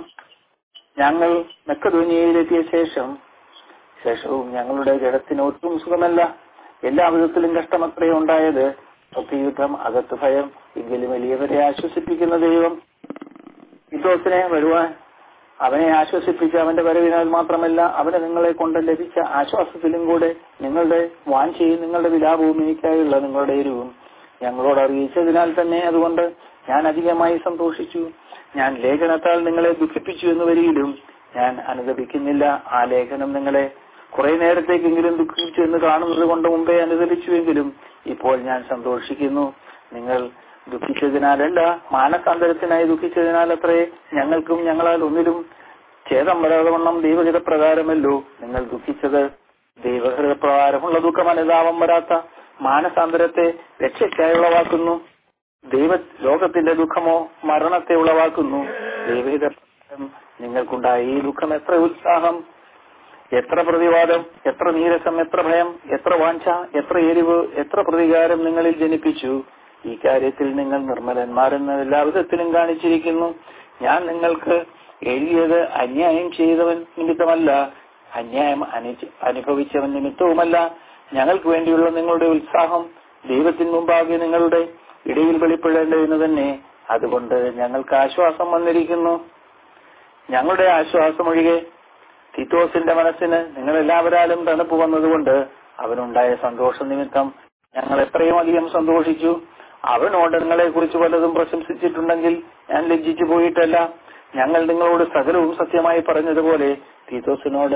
ഞങ്ങൾ മെക്കധോനിയയിലെത്തിയ ശേഷം ശേഷവും ഞങ്ങളുടെ ജഡത്തിന് ഒട്ടും സുഖമല്ല എല്ലാ വിധത്തിലും കഷ്ടമത്രേ ഉണ്ടായത് യുദ്ധം അകത്ത് ഭയം എങ്കിലും വലിയവരെ ആശ്വസിപ്പിക്കുന്ന ദൈവം യുദ്ധത്തിനെ വരുവാൻ അവനെ ആശ്വസിപ്പിച്ച അവന്റെ വരവിനാൽ മാത്രമല്ല അവന് നിങ്ങളെ കൊണ്ട് ലഭിച്ച ആശ്വാസത്തിലും കൂടെ നിങ്ങളുടെ വാഞ്ചയും നിങ്ങളുടെ വിലാപവും എനിക്കായുള്ള നിങ്ങളുടെ എരിവും ഞങ്ങളോട് അറിയിച്ചതിനാൽ തന്നെ അതുകൊണ്ട് ഞാൻ അധികമായി സന്തോഷിച്ചു ഞാൻ ലേഖനത്താൽ നിങ്ങളെ ദുഃഖിപ്പിച്ചു എന്ന് വരിയിലും ഞാൻ അനുദപിക്കുന്നില്ല ആ ലേഖനം നിങ്ങളെ കുറെ നേരത്തേക്കെങ്കിലും ദുഃഖിച്ചു എന്ന് കാണുന്നത് കൊണ്ട് മുമ്പേ അനുദപിച്ചുവെങ്കിലും ഇപ്പോൾ ഞാൻ സന്തോഷിക്കുന്നു നിങ്ങൾ ദുഃഖിച്ചതിനാലല്ല മാനസാന്തരത്തിനായി ദുഃഖിച്ചതിനാൽ അത്രേ ഞങ്ങൾക്കും ഞങ്ങളാൽ ഒന്നിലും ഛേദം വരാതവണ്ണം ദൈവഹിത പ്രകാരമല്ലോ നിങ്ങൾ ദുഃഖിച്ചത് ദൈവഹിത പ്രകാരമുള്ള ദുഃഖം അനുതാപം വരാത്ത മാനസാന്തരത്തെ രക്ഷയ്ക്കായി ഉളവാക്കുന്നു ദൈവ ലോകത്തിന്റെ ദുഃഖമോ മരണത്തെ ഉളവാക്കുന്നു ദൈവഹിത പ്രകാരം നിങ്ങൾക്കുണ്ടായ ഈ ദുഃഖം എത്ര ഉത്സാഹം എത്ര പ്രതിവാദം എത്ര നീരസം എത്ര ഭയം എത്ര വാഞ്ച എത്ര എരിവ് എത്ര പ്രതികാരം നിങ്ങളിൽ ജനിപ്പിച്ചു ഈ കാര്യത്തിൽ നിങ്ങൾ നിർമ്മലന്മാരെന്ന് എല്ലാ വിധത്തിലും കാണിച്ചിരിക്കുന്നു ഞാൻ നിങ്ങൾക്ക് എഴുതിയത് അന്യായം ചെയ്തവൻ നിമിത്തമല്ല അന്യായം അനു- അനുഭവിച്ചവൻ നിമിത്തവുമല്ല ഞങ്ങൾക്ക് വേണ്ടിയുള്ള നിങ്ങളുടെ ഉത്സാഹം ദൈവത്തിന് മുമ്പാകെ നിങ്ങളുടെ ഇടയിൽ വെളിപ്പെടേണ്ടതെന്ന് തന്നെ അതുകൊണ്ട് ഞങ്ങൾക്ക് ആശ്വാസം വന്നിരിക്കുന്നു ഞങ്ങളുടെ ആശ്വാസം ഒഴികെ തീത്തോസിന്റെ മനസ്സിന് നിങ്ങൾ എല്ലാവരാലും തണുപ്പ് വന്നതുകൊണ്ട് അവനുണ്ടായ സന്തോഷ നിമിത്തം ഞങ്ങൾ എത്രയും അധികം സന്തോഷിച്ചു അവനോട് നിങ്ങളെ കുറിച്ച് പലതും പ്രശംസിച്ചിട്ടുണ്ടെങ്കിൽ ഞാൻ ലജ്ജിച്ചു പോയിട്ടല്ല ഞങ്ങൾ നിങ്ങളോട് സകലവും സത്യമായി പറഞ്ഞതുപോലെ തീത്തോസിനോട്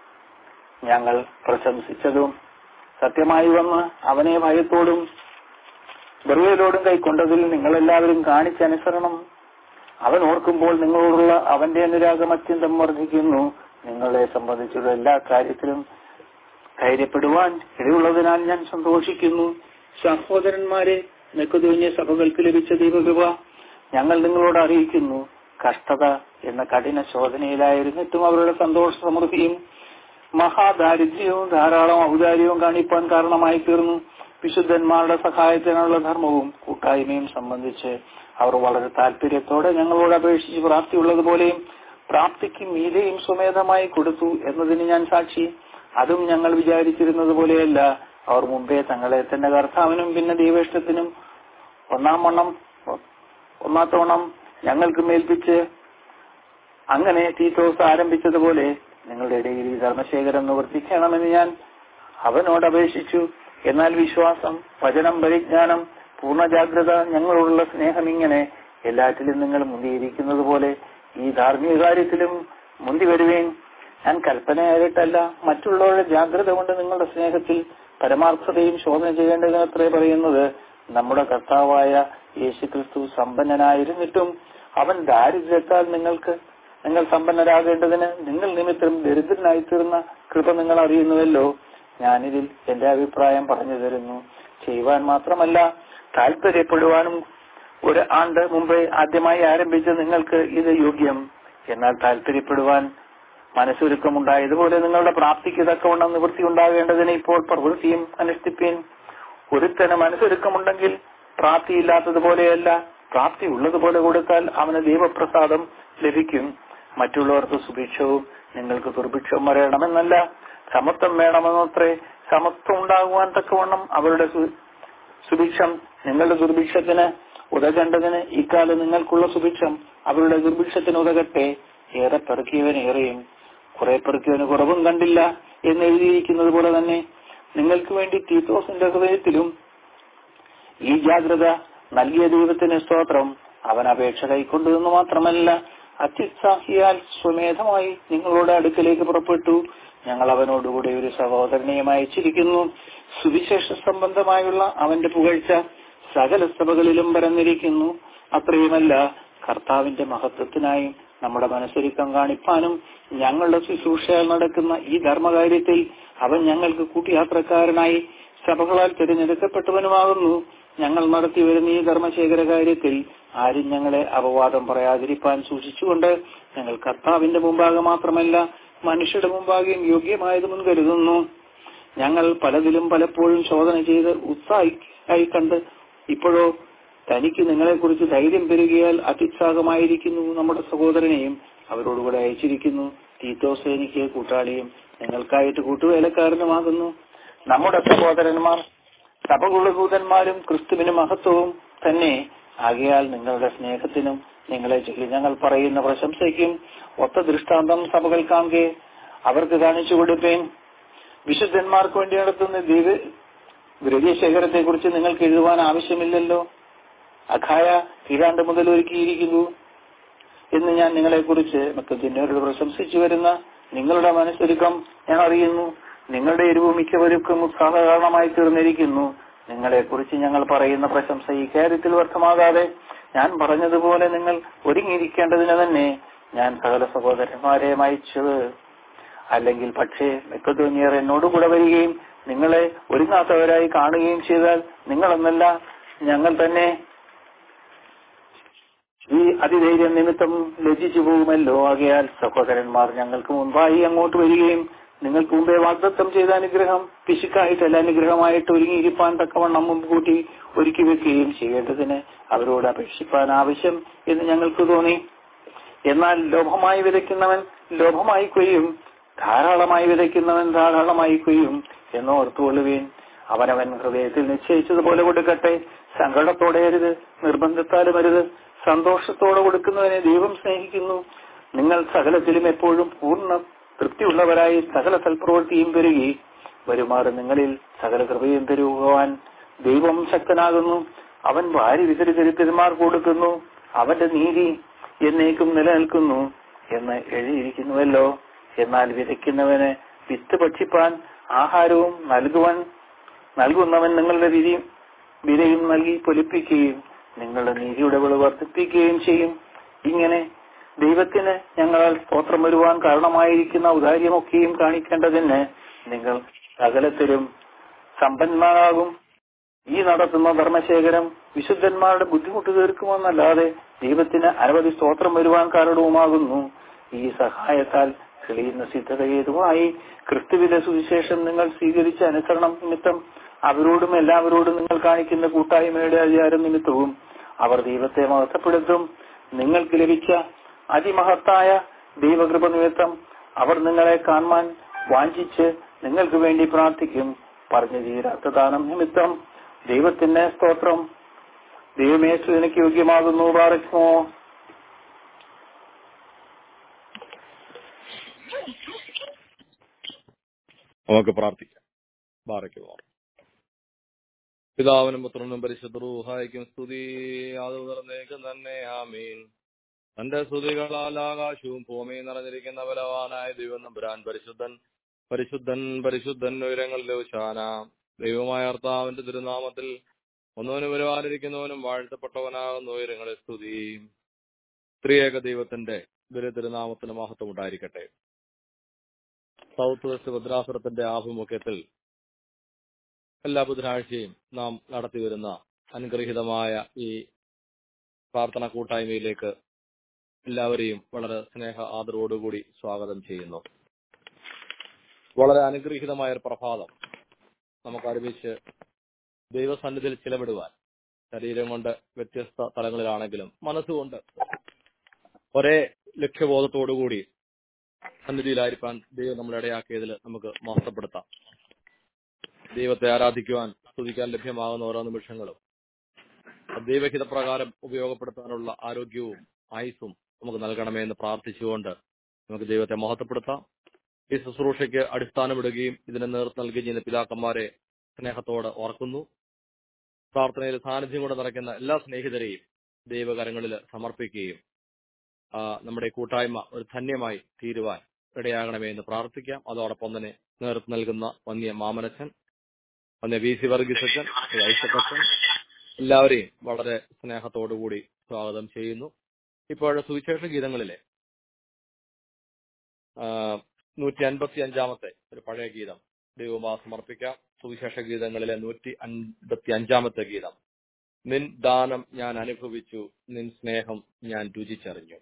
ഞങ്ങൾ പ്രശംസിച്ചതും സത്യമായി വന്ന് അവനെ ഭയത്തോടും വെറുതലോടും കൈക്കൊണ്ടതിൽ നിങ്ങളെല്ലാവരും കാണിച്ച അനുസരണം അവൻ ഓർക്കുമ്പോൾ നിങ്ങളോടുള്ള അവന്റെ അനുരാഗം അത്യന്തം വർദ്ധിക്കുന്നു നിങ്ങളെ സംബന്ധിച്ചുള്ള എല്ലാ കാര്യത്തിലും ധൈര്യപ്പെടുവാൻ ഇടയുള്ളതിനാൽ ഞാൻ സന്തോഷിക്കുന്നു സഹോദരന്മാരെ നെക്കുതുവിഞ്ഞ സഭകൾക്ക് ലഭിച്ച ദൈവകൃപ ഞങ്ങൾ നിങ്ങളോട് അറിയിക്കുന്നു കഷ്ടത എന്ന കഠിന ശോധനയിലായിരുന്നിട്ടും അവരുടെ സന്തോഷ സമൃദ്ധിയും മഹാദാരിദ്ര്യവും ധാരാളം ഔദാര്യവും കാണിപ്പാൻ കാരണമായി തീർന്നു വിശുദ്ധന്മാരുടെ സഹായത്തിനുള്ള ധർമ്മവും കൂട്ടായ്മയും സംബന്ധിച്ച് അവർ വളരെ താല്പര്യത്തോടെ ഞങ്ങളോട് അപേക്ഷിച്ച് പ്രാപ്തിയുള്ളതുപോലെയും പ്രാപ്തിക്ക് മീതെയും സ്വമേധമായി കൊടുത്തു എന്നതിന് ഞാൻ സാക്ഷി അതും ഞങ്ങൾ വിചാരിച്ചിരുന്നത് പോലെയല്ല അവർ മുമ്പേ തങ്ങളെ തന്നെ കർത്താവിനും പിന്നെ ദൈവേഷ്ടത്തിനും ഒന്നാം വണ്ണം ഒന്നാത്തോണം ഞങ്ങൾക്ക് മേൽപ്പിച്ച് അങ്ങനെ തീത്തോസ് ആരംഭിച്ചതുപോലെ നിങ്ങളുടെ ഇടയിൽ ഈ ധർമ്മശേഖരം നിവർത്തിക്കണമെന്ന് ഞാൻ അവനോട് അപേക്ഷിച്ചു എന്നാൽ വിശ്വാസം വചനം പരിജ്ഞാനം പൂർണ്ണ ജാഗ്രത ഞങ്ങളോടുള്ള സ്നേഹം ഇങ്ങനെ എല്ലാറ്റിലും നിങ്ങൾ മുന്തിയിരിക്കുന്നത് പോലെ ഈ ധാർമ്മിക കാര്യത്തിലും മുന്തി വരുവേൻ ഞാൻ കൽപ്പനയായിട്ടല്ല മറ്റുള്ളവരുടെ ജാഗ്രത കൊണ്ട് നിങ്ങളുടെ സ്നേഹത്തിൽ പരമാർത്ഥതയും ശോധന ചെയ്യേണ്ടതിനത്രേ പറയുന്നത് നമ്മുടെ കർത്താവായ യേശുക്രിസ്തു സമ്പന്നനായിരുന്നിട്ടും അവൻ ദാരിദ്ര്യത്താൽ നിങ്ങൾക്ക് നിങ്ങൾ സമ്പന്നരാകേണ്ടതിന് നിങ്ങൾ നിമിത്തം ദരിദ്രനായി തീർന്ന കൃപ നിങ്ങൾ അറിയുന്നുവല്ലോ ഞാനിതിൽ എന്റെ അഭിപ്രായം പറഞ്ഞു തരുന്നു ചെയ്യുവാൻ മാത്രമല്ല താല്പര്യപ്പെടുവാനും ഒരു ആണ്ട് മുമ്പേ ആദ്യമായി ആരംഭിച്ച നിങ്ങൾക്ക് ഇത് യോഗ്യം എന്നാൽ താല്പര്യപ്പെടുവാൻ മനസ്സൊരുക്കമുണ്ടായതുപോലെ നിങ്ങളുടെ പ്രാപ്തിക്ക് തക്കവണ്ണം നിവൃത്തി ഉണ്ടാകേണ്ടതിന് ഇപ്പോൾ പ്രവൃത്തിയും അനുഷ്ഠിപ്പീൻ ഒരുത്തന് മനസ്സൊരുക്കമുണ്ടെങ്കിൽ പ്രാപ്തിയില്ലാത്തതുപോലെയല്ല പ്രാപ്തി ഉള്ളതുപോലെ കൊടുത്താൽ അവന് ദൈവപ്രസാദം ലഭിക്കും മറ്റുള്ളവർക്ക് സുഭിക്ഷവും നിങ്ങൾക്ക് ദുർഭിക്ഷവും വരണമെന്നല്ല സമത്വം വേണമെന്നത്രേ സമത്വം ഉണ്ടാകുവാൻ തക്കവണ്ണം അവരുടെ സു- സുഭിക്ഷം നിങ്ങളുടെ ദുർഭിക്ഷത്തിന് ഉതകേണ്ടതിന് ഇക്കാലം നിങ്ങൾക്കുള്ള സുഭിക്ഷം അവരുടെ ദുർഭിക്ഷത്തിന് ഉതകട്ടെ ഏറെ പെറുക്കിയവന് ഏറെയും കുറെ പെറുക്കിയവന് കുറവും കണ്ടില്ല എന്ന് എഴുതിയിരിക്കുന്നത് പോലെ തന്നെ നിങ്ങൾക്ക് വേണ്ടി തീത്തോസിന്റെ ഹൃദയത്തിലും ഈ ജാഗ്രത നൽകിയ ദൈവത്തിന് സ്തോത്രം അവൻ അപേക്ഷ കൈക്കൊണ്ടതെന്ന് മാത്രമല്ല അത്യുത്സാഹിയാൽ സ്വമേധമായി നിങ്ങളുടെ അടുക്കലേക്ക് പുറപ്പെട്ടു ഞങ്ങൾ അവനോടുകൂടി ഒരു സഹോദരനെയും അയച്ചിരിക്കുന്നു സുവിശേഷ സംബന്ധമായുള്ള അവന്റെ പുകഴ്ച സകല സഭകളിലും പരന്നിരിക്കുന്നു അത്രയുമല്ല കർത്താവിന്റെ മഹത്വത്തിനായി നമ്മുടെ മനസ്സൊരുക്കം കാണിപ്പാനും ഞങ്ങളുടെ ശുശ്രൂഷയാൽ നടക്കുന്ന ഈ ധർമ്മകാര്യത്തിൽ അവൻ ഞങ്ങൾക്ക് കൂട്ടിയാത്രക്കാരനായി സഭകളാൽ തിരഞ്ഞെടുക്കപ്പെട്ടവനുമാകുന്നു ഞങ്ങൾ നടത്തി വരുന്ന ഈ ധർമ്മശേഖര കാര്യത്തിൽ ആരും ഞങ്ങളെ അപവാദം പറയാതിരിപ്പാൻ സൂക്ഷിച്ചുകൊണ്ട് ഞങ്ങൾ കർത്താവിന്റെ മുമ്പാകെ മാത്രമല്ല മനുഷ്യരുടെ മുമ്പാകെയും യോഗ്യമായത് മുൻകരുതുന്നു ഞങ്ങൾ പലതിലും പലപ്പോഴും ശോധന ചെയ്ത് ഉത്സാഹിയായി കണ്ട് ഇപ്പോഴോ തനിക്ക് നിങ്ങളെക്കുറിച്ച് ധൈര്യം പെരുകിയാൽ അത്യുത്സാഹമായിരിക്കുന്നു നമ്മുടെ സഹോദരനെയും അവരോടുകൂടെ അയച്ചിരിക്കുന്നു തീത്തോസ് എനിക്ക് കൂട്ടാളിയും നിങ്ങൾക്കായിട്ട് കൂട്ടുവേലക്കാരനുമാകുന്നു നമ്മുടെ സഹോദരന്മാർ സഭകുലഭൂതന്മാരും ക്രിസ്തുവിന് മഹത്വവും തന്നെ ആകയാൽ നിങ്ങളുടെ സ്നേഹത്തിനും നിങ്ങളെ ചൊല്ലി ഞങ്ങൾ പറയുന്ന പ്രശംസയ്ക്കും ഒത്ത ദൃഷ്ടാന്തം സഭകൾ കാൺകെ അവർക്ക് കാണിച്ചു കൊടുപ്പേൻ വിശുദ്ധന്മാർക്ക് വേണ്ടി നടത്തുന്ന ദൈവ ദ്രവ്യശേഖരത്തെ കുറിച്ച് നിങ്ങൾക്ക് എഴുതുവാൻ ആവശ്യമില്ലല്ലോ അഖായ കീഴാണ്ട് മുതൽ ഒരുക്കിയിരിക്കുന്നു എന്ന് ഞാൻ നിങ്ങളെ കുറിച്ച് മക്കത്തിനോട് പ്രശംസിച്ചു വരുന്ന നിങ്ങളുടെ മനസ്സൊരുക്കം ഞാൻ അറിയുന്നു നിങ്ങളുടെ എരിവ് മിക്കവർക്കും ഉത്സാഹകാരണമായി തീർന്നിരിക്കുന്നു നിങ്ങളെ കുറിച്ച് ഞങ്ങൾ പറയുന്ന പ്രശംസ ഈ കാര്യത്തിൽ വ്യർത്ഥമാകാതെ ഞാൻ പറഞ്ഞതുപോലെ നിങ്ങൾ ഒരുങ്ങിയിരിക്കേണ്ടതിന് തന്നെ ഞാൻ സകല സഹോദരന്മാരെ അയച്ചത് അല്ലെങ്കിൽ പക്ഷേ മെക്കതോനിയർ എന്നോടുകൂടെ വരികയും നിങ്ങളെ ഒരുങ്ങാത്തവരായി കാണുകയും ചെയ്താൽ നിങ്ങളെന്നല്ല ഞങ്ങൾ തന്നെ ഈ അതിധൈര്യം നിമിത്തം ലജ്ജിച്ചു പോകുമല്ലോ ആകയാൽ സഹോദരന്മാർ ഞങ്ങൾക്ക് മുൻപായി അങ്ങോട്ട് വരികയും നിങ്ങൾക്ക് മുമ്പേ വാഗ്ദത്തം ചെയ്ത അനുഗ്രഹം പിശുക്കായിട്ടല്ല അനുഗ്രഹമായിട്ട് ഒരുങ്ങിയിരിപ്പാൻ തക്കവണ്ണം മുൻകൂട്ടി ഒരുക്കി വെക്കുകയും ചെയ്യേണ്ടതിന് അവരോട് അപേക്ഷിപ്പാൻ ആവശ്യം എന്ന് ഞങ്ങൾക്ക് തോന്നി എന്നാൽ ലോഭമായി വിതയ്ക്കുന്നവൻ ലോഭമായി കൊയ്യും ധാരാളമായി വിതയ്ക്കുന്നവൻ ധാരാളമായി കൊയ്യും എന്നോർത്തുകൊള്ളുവീൻ അവനവൻ ഹൃദയത്തിൽ നിശ്ചയിച്ചതുപോലെ കൊടുക്കട്ടെ സങ്കടത്തോടെ അരുത് നിർബന്ധത്താലും അരുത് സന്തോഷത്തോടെ കൊടുക്കുന്നവനെ ദൈവം സ്നേഹിക്കുന്നു നിങ്ങൾ സകലത്തിലും എപ്പോഴും പൂർണ്ണ തൃപ്തിയുള്ളവരായി സകല സൽപ്രവൃത്തിയും പെരുകി വരുമാറ് നിങ്ങളിൽ സകല കൃപയും പെരുകുവാൻ ദൈവം ശക്തനാകുന്നു അവൻ ഭാര്യ വിതരിതരിത്തന്മാർ കൊടുക്കുന്നു അവന്റെ നീതി എന്നേക്കും നിലനിൽക്കുന്നു എന്ന് എഴുതിയിരിക്കുന്നുവല്ലോ എന്നാൽ വിതയ്ക്കുന്നവന് വിത്ത് ഭക്ഷിപ്പാൻ ആഹാരവും നൽകുവാൻ നൽകുന്നവൻ നിങ്ങളുടെ വിധി വിലയും നൽകി പൊലിപ്പിക്കുകയും നിങ്ങളുടെ നീതിയുടെ വിളവ് വർദ്ധിപ്പിക്കുകയും ചെയ്യും ഇങ്ങനെ ദൈവത്തിന് ഞങ്ങളാൽ സ്തോത്രം വരുവാൻ കാരണമായിരിക്കുന്ന ഔദാര്യമൊക്കെയും കാണിക്കേണ്ടതിന് നിങ്ങൾ സകലത്തിലും സമ്പന്മാരാകും ഈ നടത്തുന്ന ധർമ്മശേഖരം വിശുദ്ധന്മാരുടെ ബുദ്ധിമുട്ട് തീർക്കുമെന്നല്ലാതെ ദൈവത്തിന് അനവധി സ്തോത്രം വരുവാൻ കാരണവുമാകുന്നു ഈ സഹായത്താൽ തെളിയുന്ന സിദ്ധതയേതുമായി ക്രിസ്തുവിന്റെ സുവിശേഷം നിങ്ങൾ സ്വീകരിച്ച അനുസരണം നിമിത്തം അവരോടും എല്ലാവരോടും നിങ്ങൾ കാണിക്കുന്ന കൂട്ടായ്മയുടെ അധികാരം നിമിത്തവും അവർ ദൈവത്തെ മഹത്വപ്പെടുത്തും നിങ്ങൾക്ക് ലഭിച്ച അതിമഹത്തായ ദൈവകൃപ നിമിത്തം അവർ നിങ്ങളെ കാണുവാൻ വാഞ്ചിച്ച് നിങ്ങൾക്ക് വേണ്ടി പ്രാർത്ഥിക്കും പറഞ്ഞു തീരാത്ത ദാനം നിമിത്തം ദൈവത്തിന്റെ സ്തോത്രം ദൈവമേ നിനക്ക് യോഗ്യമാകുന്നു പാറയ്ക്കുമോ നമുക്ക് പ്രാർത്ഥിക്കാം ബാറയ്ക്കുമോ പിതാവിനും പുത്രനും പരിശുദ്ധ റൂഹായിക്കും സ്തുതി അത് തുറന്നേക്കും തന്നെ ആമീൻ തന്റെ സ്തുതികളാൽ ആകാശവും ഭൂമിയും നിറഞ്ഞിരിക്കുന്ന ബലവാനായ ദൈവം നമ്പുരാൻ പരിശുദ്ധൻ പരിശുദ്ധൻ പരിശുദ്ധൻ ഉയരങ്ങളിലെ ശാന ദൈവമായ കർത്താവിന്റെ തിരുനാമത്തിൽ ഒന്നവനും വരുവാനിരിക്കുന്നവനും വാഴ്ത്തപ്പെട്ടവനാകുന്ന ഉയരങ്ങളെ സ്തുതി ത്രിയേക ദൈവത്തിന്റെ ദുര തിരുനാമത്തിന് മഹത്വം ഉണ്ടായിരിക്കട്ടെ സൗത്ത് വെസ്റ്റ് ഭദ്രാസുരത്തിന്റെ ആഭിമുഖ്യത്തിൽ എല്ലാ ബുധനാഴ്ചയും നാം നടത്തിവരുന്ന അനുഗ്രഹീതമായ ഈ പ്രാർത്ഥന കൂട്ടായ്മയിലേക്ക് എല്ലാവരെയും വളരെ സ്നേഹ ആദരവോടുകൂടി സ്വാഗതം ചെയ്യുന്നു വളരെ അനുഗ്രഹീതമായ ഒരു പ്രഭാതം നമുക്ക് ഒരുമിച്ച് ദൈവസന്നിധിയിൽ ചിലവിടുവാൻ ശരീരം കൊണ്ട് വ്യത്യസ്ത തലങ്ങളിലാണെങ്കിലും മനസ്സുകൊണ്ട് ഒരേ ലക്ഷ്യബോധത്തോടുകൂടി സന്നിധിയിലായിരിക്കാൻ ദൈവം നമ്മളെ ഇടയാക്കിയതിൽ നമുക്ക് മഹത്വപ്പെടുത്താം ദൈവത്തെ ആരാധിക്കുവാൻ സ്തുതിക്കാൻ ലഭ്യമാകുന്ന ഓരോ നിമിഷങ്ങളും ദൈവഹിത പ്രകാരം ഉപയോഗപ്പെടുത്താനുള്ള ആരോഗ്യവും ആയുസ്സും നമുക്ക് നൽകണമേ എന്ന് പ്രാർത്ഥിച്ചുകൊണ്ട് നമുക്ക് ദൈവത്തെ മഹത്വപ്പെടുത്താം ഈ ശുശ്രൂഷയ്ക്ക് അടിസ്ഥാനമിടുകയും ഇതിന് നേതൃത്വം നൽകുകയും ചെയ്യുന്ന പിതാക്കന്മാരെ സ്നേഹത്തോടെ ഓർക്കുന്നു പ്രാർത്ഥനയിൽ സാന്നിധ്യം കൊണ്ട് നിറയ്ക്കുന്ന എല്ലാ സ്നേഹിതരെയും ദൈവകരങ്ങളിൽ സമർപ്പിക്കുകയും ആ, നമ്മുടെ കൂട്ടായ്മ ഒരു ധന്യമായി തീരുവാൻ ഇടയാകണമേ എന്ന് പ്രാർത്ഥിക്കാം അതോടൊപ്പം തന്നെ നേതൃത്വം നൽകുന്ന വന്യ മാമനച്ചൻ വന്യ വി സി വർഗീസ് അച്ഛൻ ശ്രീ ഐസക്കച്ചൻ എല്ലാവരെയും വളരെ സ്നേഹത്തോടുകൂടി സ്വാഗതം ചെയ്യുന്നു ഇപ്പോഴത്തെ സുവിശേഷ ഗീതങ്ങളിലെ നൂറ്റി അൻപത്തി അഞ്ചാമത്തെ ഒരു പഴയ ഗീതം ദൈവമാ സമർപ്പിക്കാം സുവിശേഷ ഗീതങ്ങളിലെ നൂറ്റി അൻപത്തി അഞ്ചാമത്തെ ഗീതം നിൻ ദാനം ഞാൻ അനുഭവിച്ചു നിൻ സ്നേഹം ഞാൻ രുചിച്ചറിഞ്ഞു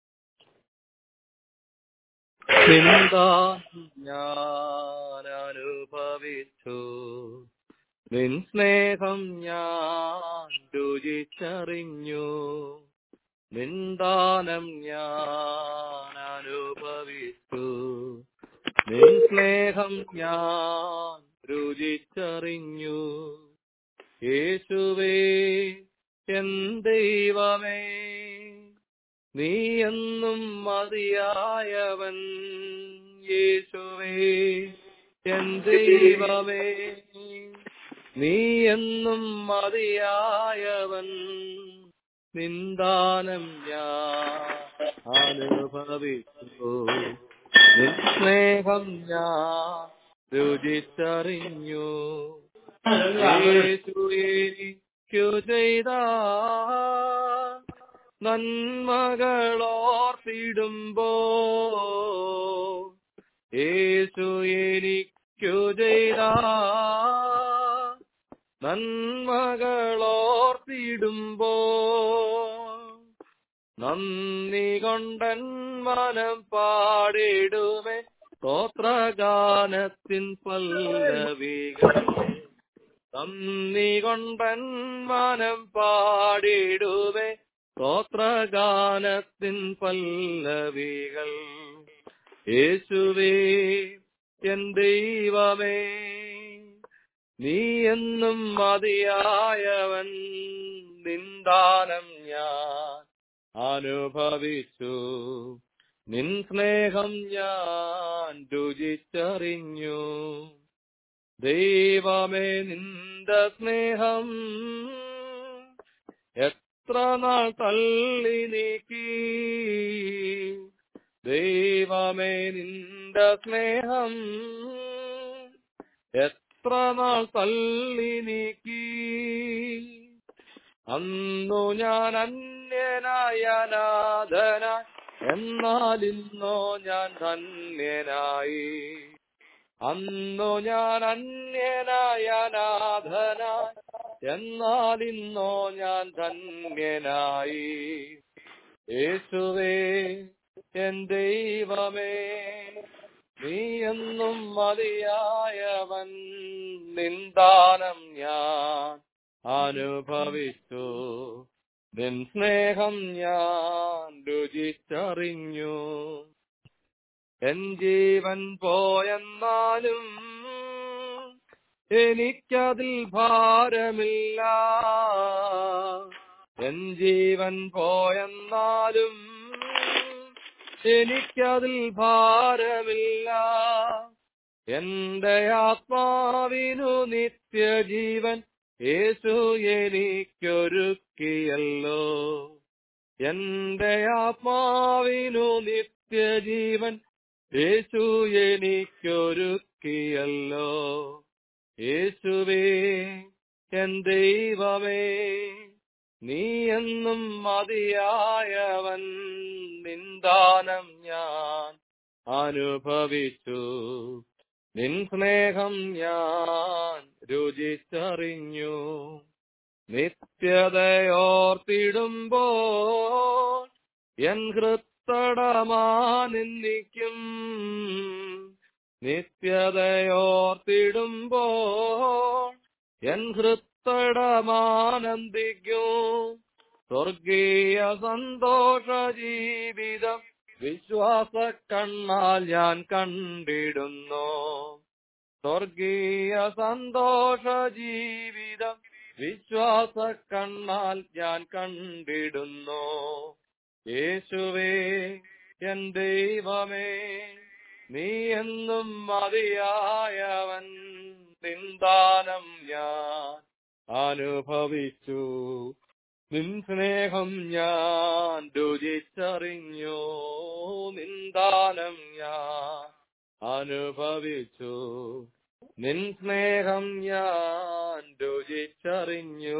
നിൻ ദാനം ഞാൻ അനുഭവിച്ചു നിൻ സ്നേഹം ഞാൻ രുചിച്ചറിഞ്ഞു നിൻ ദാനം ഞാൻ അനുഭവിച്ചു നിൻ സ്നേഹം ഞാൻ രുചിച്ചറിഞ്ഞു യേശുവേ എൻ ദൈവമേ നീ എന്നും മതിയായവൻ യേശുവേ എൻ ദൈവമേ നീ എന്നും മതിയായവൻ നിന്ദാനം ഞാൻ അനുഭവിച്ചു നിൻ സ്നേഹം ഞാൻ രുചിച്ചറിഞ്ഞു യേശു എനിക്കു ചെയ്ത നന്മകളോർത്തിടുമ്പോ യേശു എനിക്കു ചെയ്ത നന്മകളോർത്തിടുമ്പോ നന്ദി കൊണ്ടൻ മനം പാടിടുമേ സ്തോത്രഗാനത്തിൻ പല്ലവികൾ നന്ദി കൊണ്ടൻ മനം പാടിടുമേ സ്തോത്രഗാനത്തിൻ പല്ലവികൾ യേശുവേ എൻ ദൈവമേ നീ എന്നും മതിയായവൻ നിന്ദാനം ഞാൻ അനുഭവിച്ചു നിൻ സ്നേഹം ഞാൻ രുചിച്ചറിഞ്ഞു ദൈവമേ നിന്ദ സ്നേഹം എത്ര നാൾ തള്ളി നീക്കി ദൈവമേ നിന്ദ സ്നേഹം എത്ര നാൾ തള്ളി നീക്കി അന്നു ഞാൻ അന്യനായ അനാഥനായി എന്നാൽ ഇന്നോ ഞാൻ ധന്യനായി അന്നു ഞാൻ അന്യനായ അനാഥനായി എന്നാൽ ഇന്നോ ഞാൻ ധന്യനായി യേശുവേ എൻ ദൈവമേ നീ എന്നും മതിയായവൻ നിന്ദാനം ഞാൻ അനുഭവിച്ചു നിൻ സ്നേഹം ഞാൻ രുചിച്ചറിഞ്ഞു എൻ ജീവൻ പോയെന്നാലും എനിക്കതിൽ ഭാരമില്ല എൻ ജീവൻ പോയെന്നാലും എനിക്കതിൽ ഭാരമില്ല എന്റെ ആത്മാവിനു നിത്യജീവൻ യേശു എനിക്കൊരുക്കിയല്ലോ എന്റെ ആത്മാവിനു നിത്യജീവൻ യേശു എനിക്കൊരുക്കിയല്ലോ യേശുവേ എൻ ദൈവമേ നീ എന്നും മതിയായവൻ നിന്ദാനം ഞാൻ അനുഭവിച്ചു നിൻ സ്നേഹം ഞാൻ രുചിച്ചറിഞ്ഞു നിത്യതയോർത്തിടുമ്പോൾ എൻ ഹൃത്തടമാനിന്നിക്കും നിത്യതയോർത്തിടുമ്പോൾ എൻ ഹൃത്തടമാനന്ദിക്കും സ്വർഗീയ സന്തോഷ ജീവിതം വിശ്വാസ കണ്ണാൽ ഞാൻ കണ്ടിടുന്നു സ്വർഗീയ സന്തോഷ ജീവിതം വിശ്വാസ കണ്ണാൽ ഞാൻ കണ്ടിടുന്നു യേശുവേ എൻ ദൈവമേ നീ എന്നും മതിയായവൻ നിന്ദാനം ഞാൻ അനുഭവിച്ചു നിൻ സ്നേഹം ഞാൻ രുചിച്ചറിഞ്ഞു നിന്ദാനം ഞാൻ അനുഭവിച്ചു നിൻ സ്നേഹം ഞാൻ രുചിച്ചറിഞ്ഞു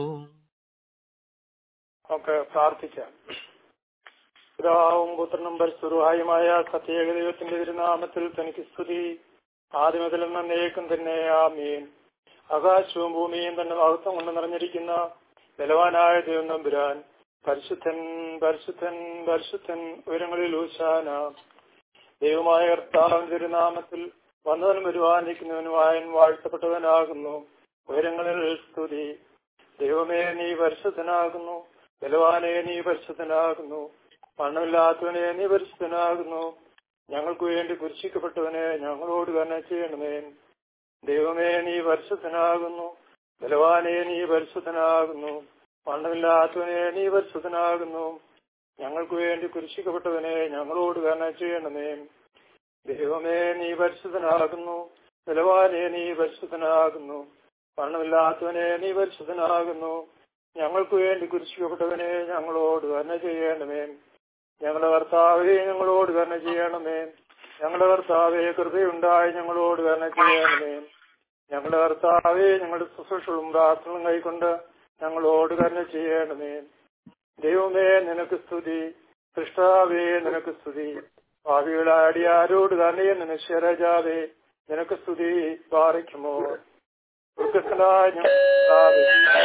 നമുക്ക് പ്രാർത്ഥിക്കാം പിതാവും പുത്രനും പരിശുദ്ധവുമായ സത്യേക ദൈവത്തിന്റെ തിരുനാമത്തിൽ തനിക്ക് സ്തുതി ആദ്യമതിലും നന്നേക്കും തന്നെ ആമീൻ ആകാശവും ഭൂമിയും തന്നെ മഹത്വം കൊണ്ട് നിറഞ്ഞിരിക്കുന്ന ബലവാനായ ദൈവം നമ്പുരാൻ പരിശുദ്ധൻ പരിശുദ്ധൻ പരിശുദ്ധൻ ഉയരങ്ങളിൽ ഊശാന ദൈവമായ കർത്താവിന്റെ തിരുനാമത്തിൽ വന്നവനും വരുവാനിരിക്കുന്നവനുമായൻ വാഴ്ത്തപ്പെട്ടവനാകുന്നു ഉയരങ്ങളിൽ സ്തുതി ദൈവമേ നീ പരിശുദ്ധനാകുന്നു ബലവാനെ നീ പരിശുദ്ധനാകുന്നു മണ്ണമില്ലാത്തവനെ നീ പരിശുദ്ധനാകുന്നു ഞങ്ങൾക്ക് വേണ്ടി കുരിശിക്കപ്പെട്ടവനെ ഞങ്ങളോട് തന്നെ ചെയ്യണമേ ദൈവമേ നീ പരിശുദ്ധനാകുന്നു ബലവാനെ നീ പരിശുദ്ധനാകുന്നു മണ്ണമില്ലാത്തവനെ നീ പരിശുദ്ധനാകുന്നു ഞങ്ങൾക്ക് വേണ്ടി കുരിശിക്കപ്പെട്ടവനെ ഞങ്ങളോട് തന്നെ ചെയ്യണമേ ദൈവമേ നീ പരിശുദ്ധനാകുന്നു ബലവാനെ നീ പരിശുദ്ധനാകുന്നു മരണമില്ലാത്തവനെ നീ പരിശുദ്ധനാകുന്നു ഞങ്ങൾക്ക് വേണ്ടി കുരിശിക്കപ്പെട്ടവനെ ഞങ്ങളോട് തന്നെ ചെയ്യണമേ ഞങ്ങളുടെ കർത്താവെ ഞങ്ങളോട് തന്നെ ചെയ്യണമേ ഞങ്ങളുടെ കർത്താവെ കൃപയുണ്ടായി ഞങ്ങളോട് തന്നെ ചെയ്യണമേ ഞങ്ങളുടെ കർത്താവെ ഞങ്ങളുടെ ശുശ്രൂഷകളും പ്രാർത്ഥനകളും കൈക്കൊണ്ട് ഞങ്ങളോട് തന്നെ ചെയ്യണമേ ദൈവമേ നിനക്ക് സ്തുതി കൃഷ്ണാവേ നിനക്ക് സ്തുതി ഭാവികളാടി ആരോട് തന്നെ നിനശ്വരജാവേ നിനക്ക് സ്തുതി പാറിക്കുമോ ദുർഗസ്ഥനായ ഞങ്ങളുടെ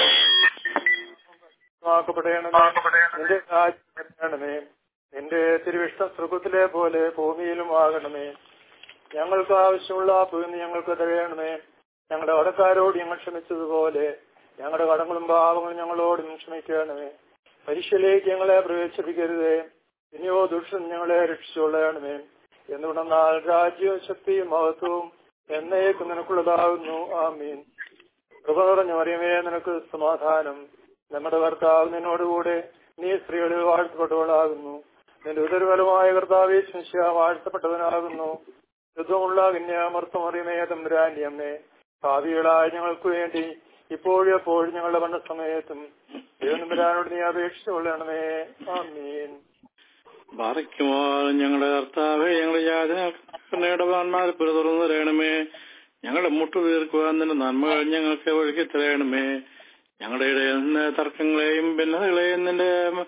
ആക്കപ്പെടണമേ നിന്റെ രാജ്യമേ നിന്റെ തിരുവിഷ്ട സ്വർഗത്തിലെ പോലെ ഭൂമിയിലും ആകണമേ ഞങ്ങൾക്ക് ആവശ്യമുള്ള ഭൂമി ഞങ്ങൾക്ക് തരയണമേ ഞങ്ങളുടെ കടക്കാരോട് ഞങ്ങൾ ക്ഷമിച്ചതുപോലെ ഞങ്ങളുടെ കടങ്ങളും പാവങ്ങളും ഞങ്ങളോടും ക്ഷമിക്കണമേ പരീക്ഷയിലേക്ക് ഞങ്ങളെ പ്രവേശിപ്പിക്കരുതേ ഇനിയോ ദുഷ്ടം ഞങ്ങളെ രക്ഷിച്ചുകൊള്ളണമേ എന്തുകൊണ്ടെന്നാൽ രാജ്യവും ശക്തിയും മഹത്വവും എന്നേക്കും നിനക്കുള്ളതാകുന്നു ആമീൻ കൃപ നിറഞ്ഞ മറിയമേ നിനക്ക് സമാധാനം നമ്മുടെ കർത്താവ് നിന്നോടുകൂടെ നീ സ്ത്രീകളിൽ വാഴ്ത്തപ്പെട്ടവളാകുന്നു നിന്റെ ഉദരഫലമായ കർത്താവേ ശിഷ്യ വാഴ്ത്തപ്പെട്ടവനാകുന്നു യുദ്ധമുള്ള കന്യാമർത്തമറിയമേ തമ്പുരാന്റെ അമ്മേ ഭാവികളായ ഞങ്ങൾക്ക് വേണ്ടി ഇപ്പോഴും എപ്പോഴും ഞങ്ങളുടെ പണ്ട സമയത്തും ദൈവനമ്പുരാനോട് നീ അപേക്ഷിച്ചുകൊള്ളണമേ ആമീൻ ബാധിക്കുമോ ഞങ്ങളുടെ കർത്താവെ ഞങ്ങളുടെ യാചനയുടെ പുര തുറന്നു തരണമേ ഞങ്ങളുടെ മുട്ടു തീർക്കുവാൻ നിന്റെ നന്മകൾ ഞങ്ങൾക്ക് ഒഴുക്കി തരണമേ ഞങ്ങളുടെ ഇടയിൽ നിന്ന് തർക്കങ്ങളെയും ഭിന്നതകളെയും നിന്റെ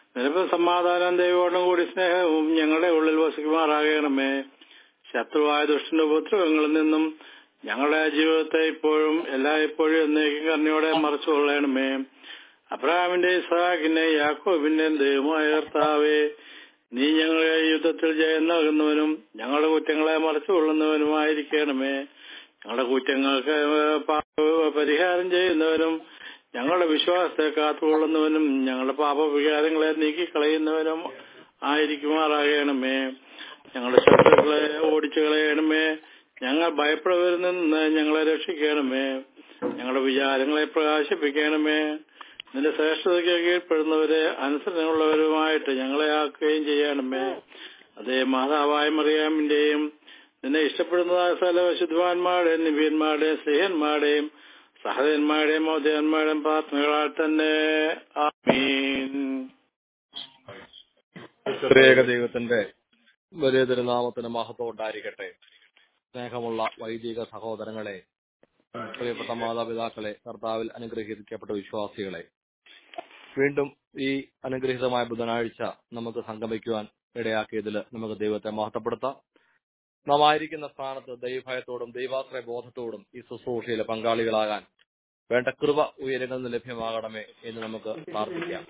നിരപ്പ് സമാധാനം ദൈവോടും കൂടി സ്നേഹവും ഞങ്ങളുടെ ഉള്ളിൽ വസിക്കുമാറാകണമേ ശത്രുവായ ദുഷ്ടന്റെ ഉപദ്രവങ്ങളിൽ നിന്നും ഞങ്ങളുടെ ജീവിതത്തെ ഇപ്പോഴും എല്ലായ്പ്പോഴും എന്നേക്കും കരുണയോടെ മറച്ചുകൊള്ളണമേ അബ്രഹാമിന്റെ ഇസ്ഹാക്കിന്റെ യാക്കോബിന്റെ ദൈവമായ കർത്താവേ നീ ഞങ്ങളെ യുദ്ധത്തിൽ ജയം നൽകുന്നവനും ഞങ്ങളുടെ കുറ്റങ്ങളെ മറച്ചുകൊള്ളുന്നവനുമായിരിക്കണമേ ഞങ്ങളുടെ കുറ്റങ്ങൾക്ക് പാപ പരിഹാരം ചെയ്യുന്നവനും ഞങ്ങളുടെ വിശ്വാസത്തെ കാത്തുകൊള്ളുന്നവനും ഞങ്ങളുടെ പാപവികാരങ്ങളെ നീക്കിക്കളയുന്നവനും ആയിരിക്കുമാറാകണമേ ഞങ്ങളുടെ ശത്രുക്കളെ ഓടിച്ചു കളയണമേ ഞങ്ങൾ ഭയപ്പെടുവരിൽ നിന്ന് ഞങ്ങളെ രക്ഷിക്കണമേ ഞങ്ങളുടെ വിചാരങ്ങളെ പ്രകാശിപ്പിക്കണമേ നിന്റെ ശ്രേഷ്ഠതയ്ക്ക് കീഴ്പ്പെടുന്നവരെ അനുസരണമുള്ളവരുമായിട്ട് ഞങ്ങളെ ആക്കുകയും ചെയ്യണമേ അതേ മാതാവായ മറിയാമിന്റെയും നിന്നെ ഇഷ്ടപ്പെടുന്നതായ സകല വിശുദ്ധവാന്മാരുടെയും നിവ്യന്മാരുടെയും സ്നേഹന്മാരുടെയും സഹോദരന്മാരുടെയും മോദയന്മാരുടെയും പ്രാർത്ഥനകളാൽ തന്നെ ആമീൻ ത്രിയേക ദൈവത്തിന്റെ വലിയ തിരുനാമത്തിന് മഹത്വം ഉണ്ടായിരിക്കട്ടെ സ്നേഹമുള്ള വൈദിക സഹോദരങ്ങളെ പ്രിയപ്പെട്ട മാതാപിതാക്കളെ കർത്താവിൽ അനുഗ്രഹിക്കപ്പെട്ട വിശ്വാസികളെ വീണ്ടും ഈ അനുഗ്രഹീതമായ ബുധനാഴ്ച നമുക്ക് സംഗമിക്കുവാൻ ഇടയാക്കിയതിൽ നമുക്ക് ദൈവത്തെ മഹത്വപ്പെടുത്താം നാം ആയിരിക്കുന്ന സ്ഥാനത്ത് ദൈവഭയത്തോടും ദൈവാശ്രയ ബോധത്തോടും ഈ ശുശ്രൂഷയിൽ പങ്കാളികളാകാൻ വേണ്ട കൃപ ഉയരങ്ങളിൽ നിന്ന് ലഭ്യമാകണമേ എന്ന് നമുക്ക് പ്രാർത്ഥിക്കാം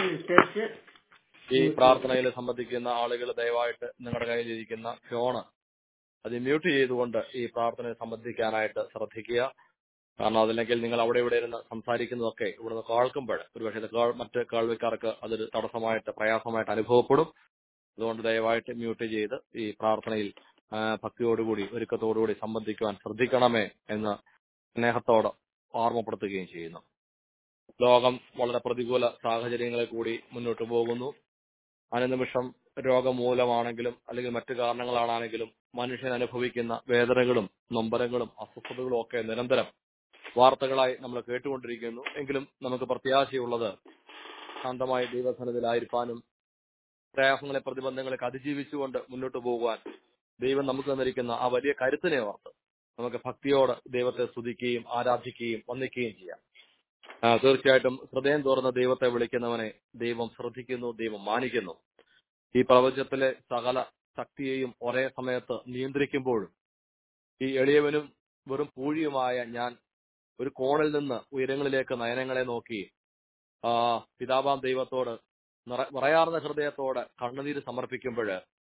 ഈ പ്രാർത്ഥനയിൽ സംബന്ധിക്കുന്ന ആളുകൾ ദയവായിട്ട് നിങ്ങളുടെ കയ്യിലിരിക്കുന്ന ഫോണ് അത് മ്യൂട്ട് ചെയ്തുകൊണ്ട് ഈ പ്രാർത്ഥനയിൽ സംബന്ധിക്കാനായിട്ട് ശ്രദ്ധിക്കുക കാരണം അതല്ലെങ്കിൽ നിങ്ങൾ അവിടെ ഇവിടെ ഇരുന്ന് സംസാരിക്കുന്നതൊക്കെ ഇവിടുന്ന് കേൾക്കുമ്പോൾ ഒരുപക്ഷെ ഇത് കേൾ- മറ്റ് കേൾവിക്കാർക്ക് അതൊരു തടസ്സമായിട്ട് പ്രയാസമായിട്ട് അനുഭവപ്പെടും അതുകൊണ്ട് ദയവായിട്ട് മ്യൂട്ട് ചെയ്ത് ഈ പ്രാർത്ഥനയിൽ ആ, ഭക്തിയോടുകൂടി ഒരുക്കത്തോടുകൂടി സംബന്ധിക്കുവാൻ ശ്രദ്ധിക്കണമേ എന്ന് സ്നേഹത്തോട് ഓർമ്മപ്പെടുത്തുകയും ചെയ്യുന്നു ലോകം വളരെ പ്രതികൂല സാഹചര്യങ്ങളിൽ കൂടി മുന്നോട്ട് പോകുന്നു അനുനിമിഷം രോഗം മൂലമാണെങ്കിലും അല്ലെങ്കിൽ മറ്റു കാരണങ്ങളാണെങ്കിലും മനുഷ്യൻ അനുഭവിക്കുന്ന വേദനകളും നൊമ്പരങ്ങളും അസ്വസ്ഥതകളും ഒക്കെ നിരന്തരം വാർത്തകളായി നമ്മൾ കേട്ടുകൊണ്ടിരിക്കുന്നു എങ്കിലും നമുക്ക് പ്രത്യാശയുള്ളത് ശാന്തമായി ദൈവസനത്തിലായിരിക്കാനും പ്രയാസങ്ങളെ പ്രതിബന്ധങ്ങളെ അതിജീവിച്ചുകൊണ്ട് മുന്നോട്ട് പോകുവാൻ ദൈവം നമുക്ക് തന്നിരിക്കുന്ന ആ വലിയ കരുത്തിനെ ഓർത്ത് നമുക്ക് ഭക്തിയോട് ദൈവത്തെ സ്തുതിക്കുകയും ആരാധിക്കുകയും വന്ദിക്കുകയും ചെയ്യാം ആ, തീർച്ചയായിട്ടും ഹൃദയം തുറന്ന് ദൈവത്തെ വിളിക്കുന്നവനെ ദൈവം ശ്രദ്ധിക്കുന്നു ദൈവം മാനിക്കുന്നു ഈ പ്രപഞ്ചത്തിലെ സകല ശക്തിയെയും ഒരേ സമയത്ത് നിയന്ത്രിക്കുമ്പോഴും ഈ എളിയവനും വെറും പൂഴിയുമായ ഞാൻ ഒരു കോണിൽ നിന്ന് ഉയരങ്ങളിലേക്ക് നയനങ്ങളെ നോക്കി ആ പിതാവാം ദൈവത്തോട് നിറ- നിറയാർന്ന ഹൃദയത്തോടെ കണ്ണുനീര് സമർപ്പിക്കുമ്പോൾ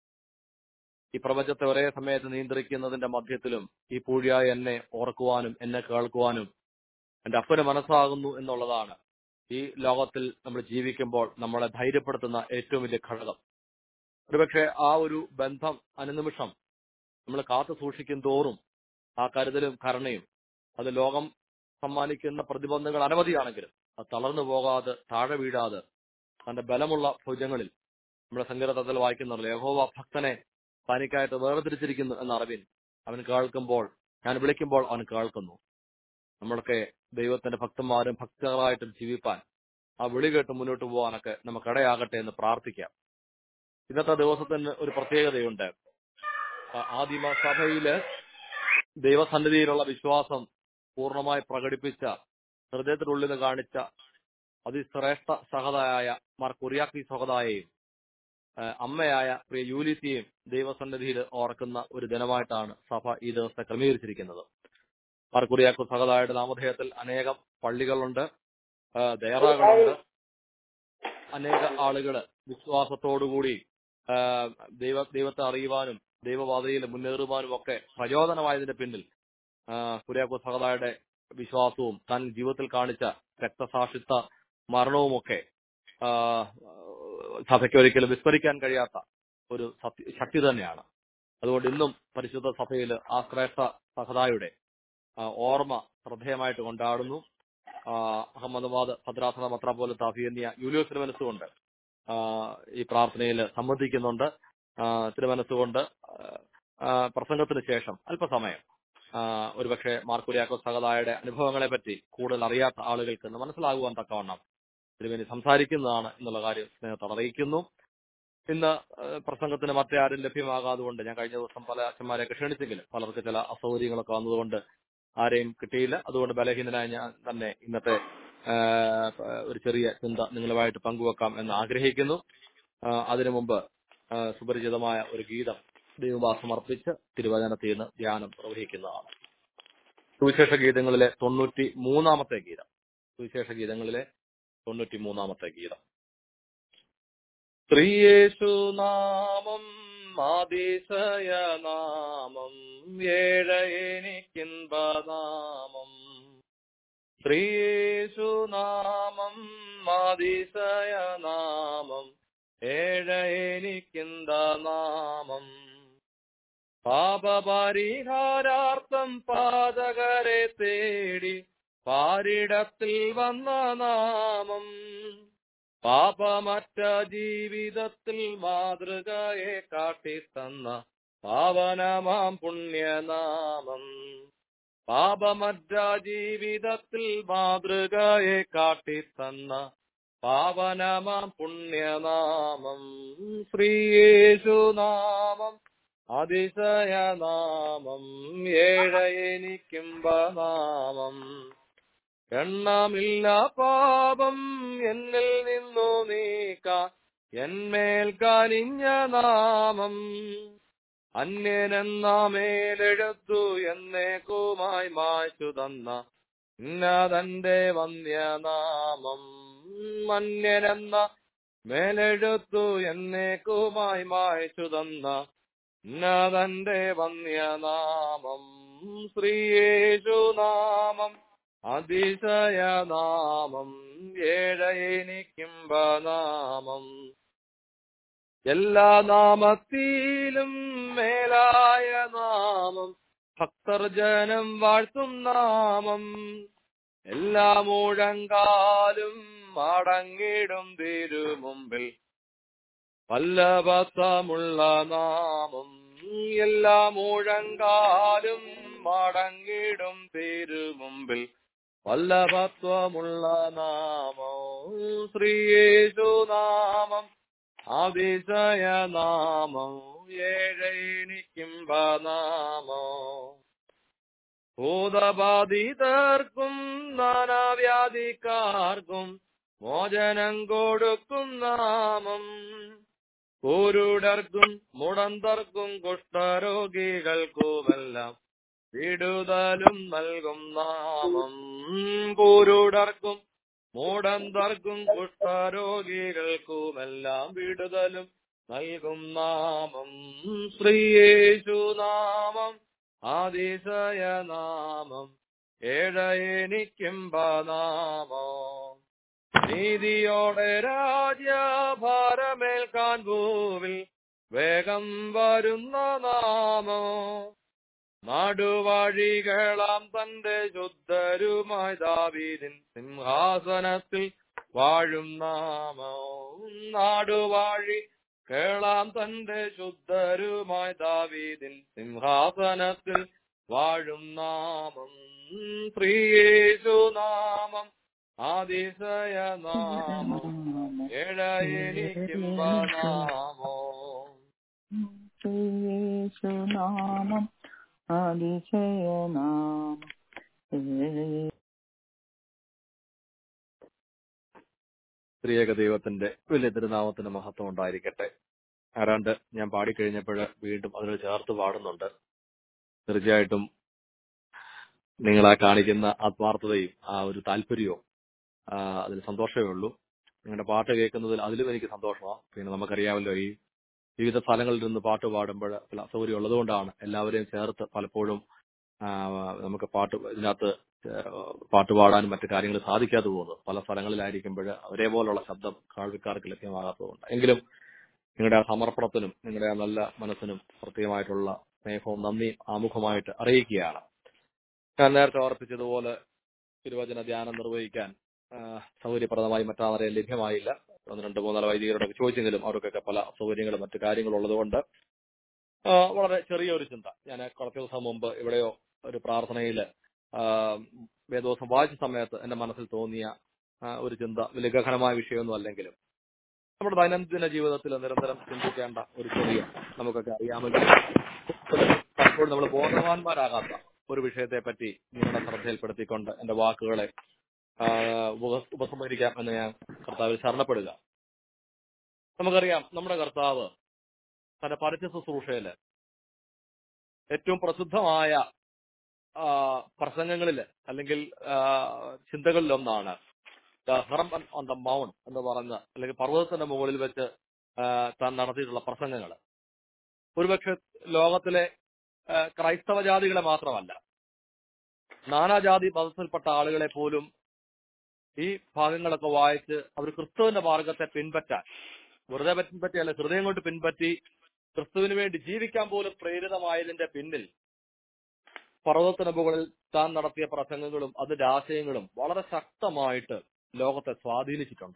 ഈ പ്രപഞ്ചത്തെ ഒരേ സമയത്ത് നിയന്ത്രിക്കുന്നതിന്റെ മധ്യത്തിലും ഈ പൂഴിയായ എന്നെ ഓർക്കുവാനും എന്നെ കേൾക്കുവാനും എന്റെ അപ്പന് മനസ്സാകുന്നു എന്നുള്ളതാണ് ഈ ലോകത്തിൽ നമ്മൾ ജീവിക്കുമ്പോൾ നമ്മളെ ധൈര്യപ്പെടുത്തുന്ന ഏറ്റവും വലിയ ഘടകം ഒരുപക്ഷെ ആ ഒരു ബന്ധം അനുനിമിഷം നമ്മൾ കാത്തു സൂക്ഷിക്കും തോറും ആ കരുതലും കരുണയും അത് ലോകം സമ്മാനിക്കുന്ന പ്രതിബന്ധങ്ങൾ അനവധിയാണെങ്കിലും അത് തളർന്നു പോകാതെ താഴെ വീഴാതെ തന്റെ ബലമുള്ള ഭുജങ്ങളിൽ നമ്മുടെ സങ്കീർത്തത്തിൽ വായിക്കുന്നുണ്ട് യഹോവ ഭക്തനെ തനിക്കായിട്ട് വേർതിരിച്ചിരിക്കുന്നു എന്ന അറിവിൻ അവൻ കേൾക്കുമ്പോൾ ഞാൻ വിളിക്കുമ്പോൾ അവൻ കേൾക്കുന്നു നമ്മളൊക്കെ ദൈവത്തിന്റെ ഭക്തന്മാരും ഭക്തരായിട്ടും ജീവിപ്പാൻ ആ വിളി കേട്ട് മുന്നോട്ട് പോകാനൊക്കെ നമുക്കിടയാകട്ടെ എന്ന് പ്രാർത്ഥിക്കാം ഇന്നത്തെ ദിവസത്തിന് ഒരു പ്രത്യേകതയുണ്ട് ആ ആദിമ സഭയില് ദൈവസന്നിധിയിലുള്ള വിശ്വാസം പൂർണ്ണമായി പ്രകടിപ്പിച്ച ഹൃദയത്തിനുള്ളിൽ നിന്ന് കാണിച്ച അതിശ്രേഷ്ഠ സഹതായ മാർ കുറിയാക്കി സഹതായെയും ഏഹ് അമ്മയായ പ്രിയ യൂലിസിയെയും ദൈവസന്നിധിയിൽ ഓർക്കുന്ന ഒരു ദിനമായിട്ടാണ് സഭ ഈ ദിവസത്തെ ക്രമീകരിച്ചിരിക്കുന്നത് മാർ കുറിയാക്കു സഹതായുടെ നാമധേയത്തിൽ അനേകം പള്ളികളുണ്ട് ഏഹ് ദേറാകളുണ്ട് അനേക ആളുകൾ വിശ്വാസത്തോടുകൂടി ഏഹ് ദൈവ ദൈവത്തെ അറിയുവാനും ദൈവപാതയിൽ മുന്നേറുവാനും ഒക്കെ പ്രചോദനമായതിന്റെ പിന്നിൽ കുര്യാക്കോ സഹതായുടെ വിശ്വാസവും താൻ ജീവിതത്തിൽ കാണിച്ച രക്തസാക്ഷിത്വ മരണവുമൊക്കെ ആ, സഭയ്ക്ക് ഒരിക്കലും വിസ്മരിക്കാൻ കഴിയാത്ത ഒരു സത്യ ശക്തി തന്നെയാണ് അതുകൊണ്ട് ഇന്നും പരിശുദ്ധ സഭയിൽ ആ ശ്രേഷ്ഠ സഹതായുടെ ആ, ഓർമ്മ ശ്രദ്ധേയമായിട്ട് കൊണ്ടാടുന്നു ആ, അഹമ്മദാബാദ് ഭദ്രാസന മത്ര പോലത്തെ അഭിയന്യ യൂലിയോസിന് മനസ്സുകൊണ്ട് ആ, ഈ പ്രാർത്ഥനയിൽ സംബന്ധിക്കുന്നുണ്ട് ആ, തിരുമനസ്സുകൊണ്ട് ആ, പ്രസംഗത്തിന് ശേഷം അല്പസമയം ആ, ഒരുപക്ഷെ മാർക്കുര്യാക്കോ സഹതായുടെ അനുഭവങ്ങളെ പറ്റി കൂടുതൽ അറിയാത്ത ആളുകൾക്ക് ഇന്ന് മനസ്സിലാകുവാൻ തക്കവണ്ണം തിരുവേനി സംസാരിക്കുന്നതാണ് എന്നുള്ള കാര്യം സ്നേഹത്തോടെ അറിയിക്കുന്നു ഇന്ന് ആ, പ്രസംഗത്തിന് മറ്റേ ആരും ലഭ്യമാകാതുകൊണ്ട് ഞാൻ കഴിഞ്ഞ ദിവസം പല അച്ഛന്മാരെയൊക്കെ ക്ഷണിച്ചെങ്കിലും പലർക്ക് ചില അസൗകര്യങ്ങളൊക്കെ വന്നതുകൊണ്ട് ആരെയും കിട്ടിയില്ല അതുകൊണ്ട് ബലഹീനനായ ഞാൻ തന്നെ ഇന്നത്തെ ആ, ഒരു ചെറിയ ചിന്ത നിങ്ങളുമായിട്ട് പങ്കുവെക്കാം എന്ന് ആഗ്രഹിക്കുന്നു ആ, അതിനു മുമ്പ് ആ, സുപരിചിതമായ ഒരു ഗീതം ദൈവമാ സമർപ്പിച്ച് തിരുവചനത്തിൽ നിന്ന് ധ്യാനം നിർവഹിക്കുന്നതാണ് സുവിശേഷ ഗീതങ്ങളിലെ തൊണ്ണൂറ്റി മൂന്നാമത്തെ ഗീതം സുവിശേഷ ഗീതങ്ങളിലെ തൊണ്ണൂറ്റി മൂന്നാമത്തെ ഗീതം ശ്രീയേശുനാമം അതിശയനാമം ഏഴ എനിക്കിൻപനാമം ശ്രീയേശുനാമം അതിശയനാമം ഏഴ എനിക്കിന്ത നാമം പാപപരിഹാരാർത്ഥം പാതകരെ തേടി പാരിടത്തിൽ വന്ന നാമം പാപമറ്റ ജീവിതത്തിൽ മാതൃകയെ കാട്ടിത്തന്ന പാവനമാം പുണ്യനാമം പാപമറ്റ ജീവിതത്തിൽ മാതൃകയെ കാട്ടിത്തന്ന പാവനമാം പുണ്യനാമം ശ്രീയേശുനാമം അതിശയനാമം ഏഴ എനിക്കുംബനാമം എണ്ണമില്ല പാപം എന്നിൽ നിന്നു നീക്ക എന്മേൽ കനിഞ്ഞ നാമം അന്യനെന്ന മേലെഴുത്തു എന്നേക്കുമായി മായ്ച്ചു തന്ന ഇന്നതന്റെ വന്യനാമം അന്യനെന്ന മേലെഴുത്തു എന്നേക്കുമായി മായ്ച്ചു തന്ന ഇന്നതന്റെ വന്യനാമം ശ്രീയേശുനാമം അതിശയനാമം ഏഴ എനിക്കുംബനാമം എല്ലാ നാമത്തിലും മേലായ നാമം ഭക്തർ ജനം വാഴ്ത്തും നാമം എല്ലാ മുഴങ്കാലും മടങ്ങിടും തിരുമുമ്പിൽ വല്ലഭത്വമുള്ള നാമം എല്ലാ മുഴങ്കാലും മടങ്ങിടും തിരുമുമ്പിൽ വല്ലഭത്വമുള്ള നാമോ ശ്രീയേശുനാമം അതിശയനാമോ ഏഴെനിക്കുംബനാമോ ഭൂതബാധിതർക്കും നാനാവ്യാധിക്കാർക്കും മോചനം കൊടുക്കും നാമം കുരുടർക്കും മുടന്തർക്കും കുഷ്ഠരോഗികൾക്കുമെല്ലാം വിടുതലും നൽകും നാമം കുരുടർക്കും മൂടന്തർക്കും കുഷ്ഠരോഗികൾക്കുമെല്ലാം വിടുതലും നൽകും നാമം ശ്രീയേശുനാമം അതിശയനാമം ഏഴ എനിക്കുംബനാമോ നീതിയോടെ രാജ്യഭാരമേൽക്കാൻ ഭൂവിൽ വേഗം വരുന്ന നാമോ നാടുവാഴികളാം തന്റെ ശുദ്ധരുമായി ദാവീദിൻ സിംഹാസനത്തിൽ വാഴും നാമോ നാടുവാഴി കേളാം തന്റെ ശുദ്ധരുമായി ദാവീദിൻ സിംഹാസനത്തിൽ വാഴും നാമം ശ്രീയേശുനാമം അതിശയനാമം ഏഴ എനിക്കുംബനാമോ യേശുനാമം അതിശയനാമം സ്ത്രീയക ദൈവത്തിന്റെ വലിയ തിരുനാമത്തിന് മഹത്വം ഉണ്ടായിരിക്കട്ടെ ആരാണ്ട് ഞാൻ പാടിക്കഴിഞ്ഞപ്പോൾ വീണ്ടും അതിനോട് ചേർത്ത് പാടുന്നുണ്ട് തീർച്ചയായിട്ടും നിങ്ങൾ ആ കാണിക്കുന്ന ആത്മാർത്ഥതയും ആ ഒരു താല്പര്യവും ആ, അതിൽ സന്തോഷമേ ഉള്ളൂ നിങ്ങളുടെ പാട്ട് കേൾക്കുന്നതിൽ അതിലും എനിക്ക് സന്തോഷമാണ് പിന്നെ നമുക്കറിയാമല്ലോ ഈ വിവിധ സ്ഥലങ്ങളിൽ നിന്ന് പാട്ട് പാടുമ്പോൾ ചില അസൗകര്യം ഉള്ളതുകൊണ്ടാണ് എല്ലാവരെയും ചേർത്ത് പലപ്പോഴും ആ, നമുക്ക് പാട്ട് ഇതിനകത്ത് പാട്ട് പാടാനും മറ്റു കാര്യങ്ങൾ സാധിക്കാതെ പോകുന്നത് പല സ്ഥലങ്ങളിലായിരിക്കുമ്പോൾ ഒരേപോലുള്ള ശബ്ദം കാഴ്ചക്കാർക്ക് ലഭ്യമാകാത്തതുകൊണ്ട് എങ്കിലും നിങ്ങളുടെ ആ സമർപ്പണത്തിനും നിങ്ങളുടെ ആ നല്ല മനസ്സിനും പ്രത്യേകമായിട്ടുള്ള സ്നേഹവും നന്ദിയും ആമുഖമായിട്ട് അറിയിക്കുകയാണ് ഞാൻ നേരത്തെ ഓർപ്പിച്ചതുപോലെ തിരുവചന ധ്യാനം നിർവഹിക്കാൻ ആ, സൗകര്യപ്രദമായി മറ്റാളരെയും ലഭ്യമായില്ല ഒന്ന് രണ്ട് മൂന്നാല് വൈദികരോടൊക്കെ ചോദിച്ചെങ്കിലും അവർക്കൊക്കെ പല സൗകര്യങ്ങളും മറ്റു കാര്യങ്ങളും ഉള്ളതുകൊണ്ട് ആ, വളരെ ചെറിയൊരു ചിന്ത ഞാൻ കുറച്ച് ദിവസം മുമ്പ് എവിടെയോ ഒരു പ്രാർത്ഥനയിൽ വേദോസം വായിച്ച സമയത്ത് എന്റെ മനസ്സിൽ തോന്നിയ ആ, ഒരു ചിന്ത വലിയ ഗഹനമായ വിഷയമൊന്നും അല്ലെങ്കിലും നമ്മുടെ ദൈനംദിന ജീവിതത്തിൽ നിരന്തരം ചിന്തിക്കേണ്ട ഒരു ചെറിയ നമുക്കൊക്കെ അറിയാമെങ്കിൽ പലപ്പോഴും നമ്മൾ ബോധവാന്മാരാകാത്ത ഒരു വിഷയത്തെ പറ്റി നിങ്ങളുടെ ശ്രദ്ധയിൽപ്പെടുത്തിക്കൊണ്ട് എന്റെ വാക്കുകളെ ആ, ഉപ- ഉപസംഹരിക്കാം എന്ന് ഞാൻ കർത്താവിൽ ശരണപ്പെടുക നമുക്കറിയാം നമ്മുടെ കർത്താവ് തന്റെ പരസ്യ ശുശ്രൂഷയില് ഏറ്റവും പ്രസിദ്ധമായ ആ, പ്രസംഗങ്ങളില് അല്ലെങ്കിൽ ആ, ചിന്തകളിലൊന്നാണ് the sermon on the mount എന്ന് പറഞ്ഞ അല്ലെങ്കിൽ പർവ്വതത്തിന്റെ മുകളിൽ വെച്ച് ആ, താൻ നടത്തിയിട്ടുള്ള പ്രസംഗങ്ങൾ ഒരുപക്ഷെ ലോകത്തിലെ ആ, ക്രൈസ്തവ ജാതികളെ മാത്രമല്ല നാനാജാതി മതത്തിൽപ്പെട്ട ആളുകളെ പോലും ഈ ഭാഗങ്ങളൊക്കെ വായിച്ച് അവർ ക്രിസ്തുവിന്റെ മാർഗത്തെ പിൻപറ്റാൻ വെറുതെ പിൻപറ്റിയല്ല ഹൃദയം കൊണ്ട് പിൻപറ്റി ക്രിസ്തുവിന് വേണ്ടി ജീവിക്കാൻ പോലും പ്രേരിതമായതിന്റെ പിന്നിൽ പർവ്വതത്തിന് മുകളിൽ താൻ നടത്തിയ പ്രസംഗങ്ങളും അതിന്റെ ആശയങ്ങളും വളരെ ശക്തമായിട്ട് ലോകത്തെ സ്വാധീനിച്ചിട്ടുണ്ട്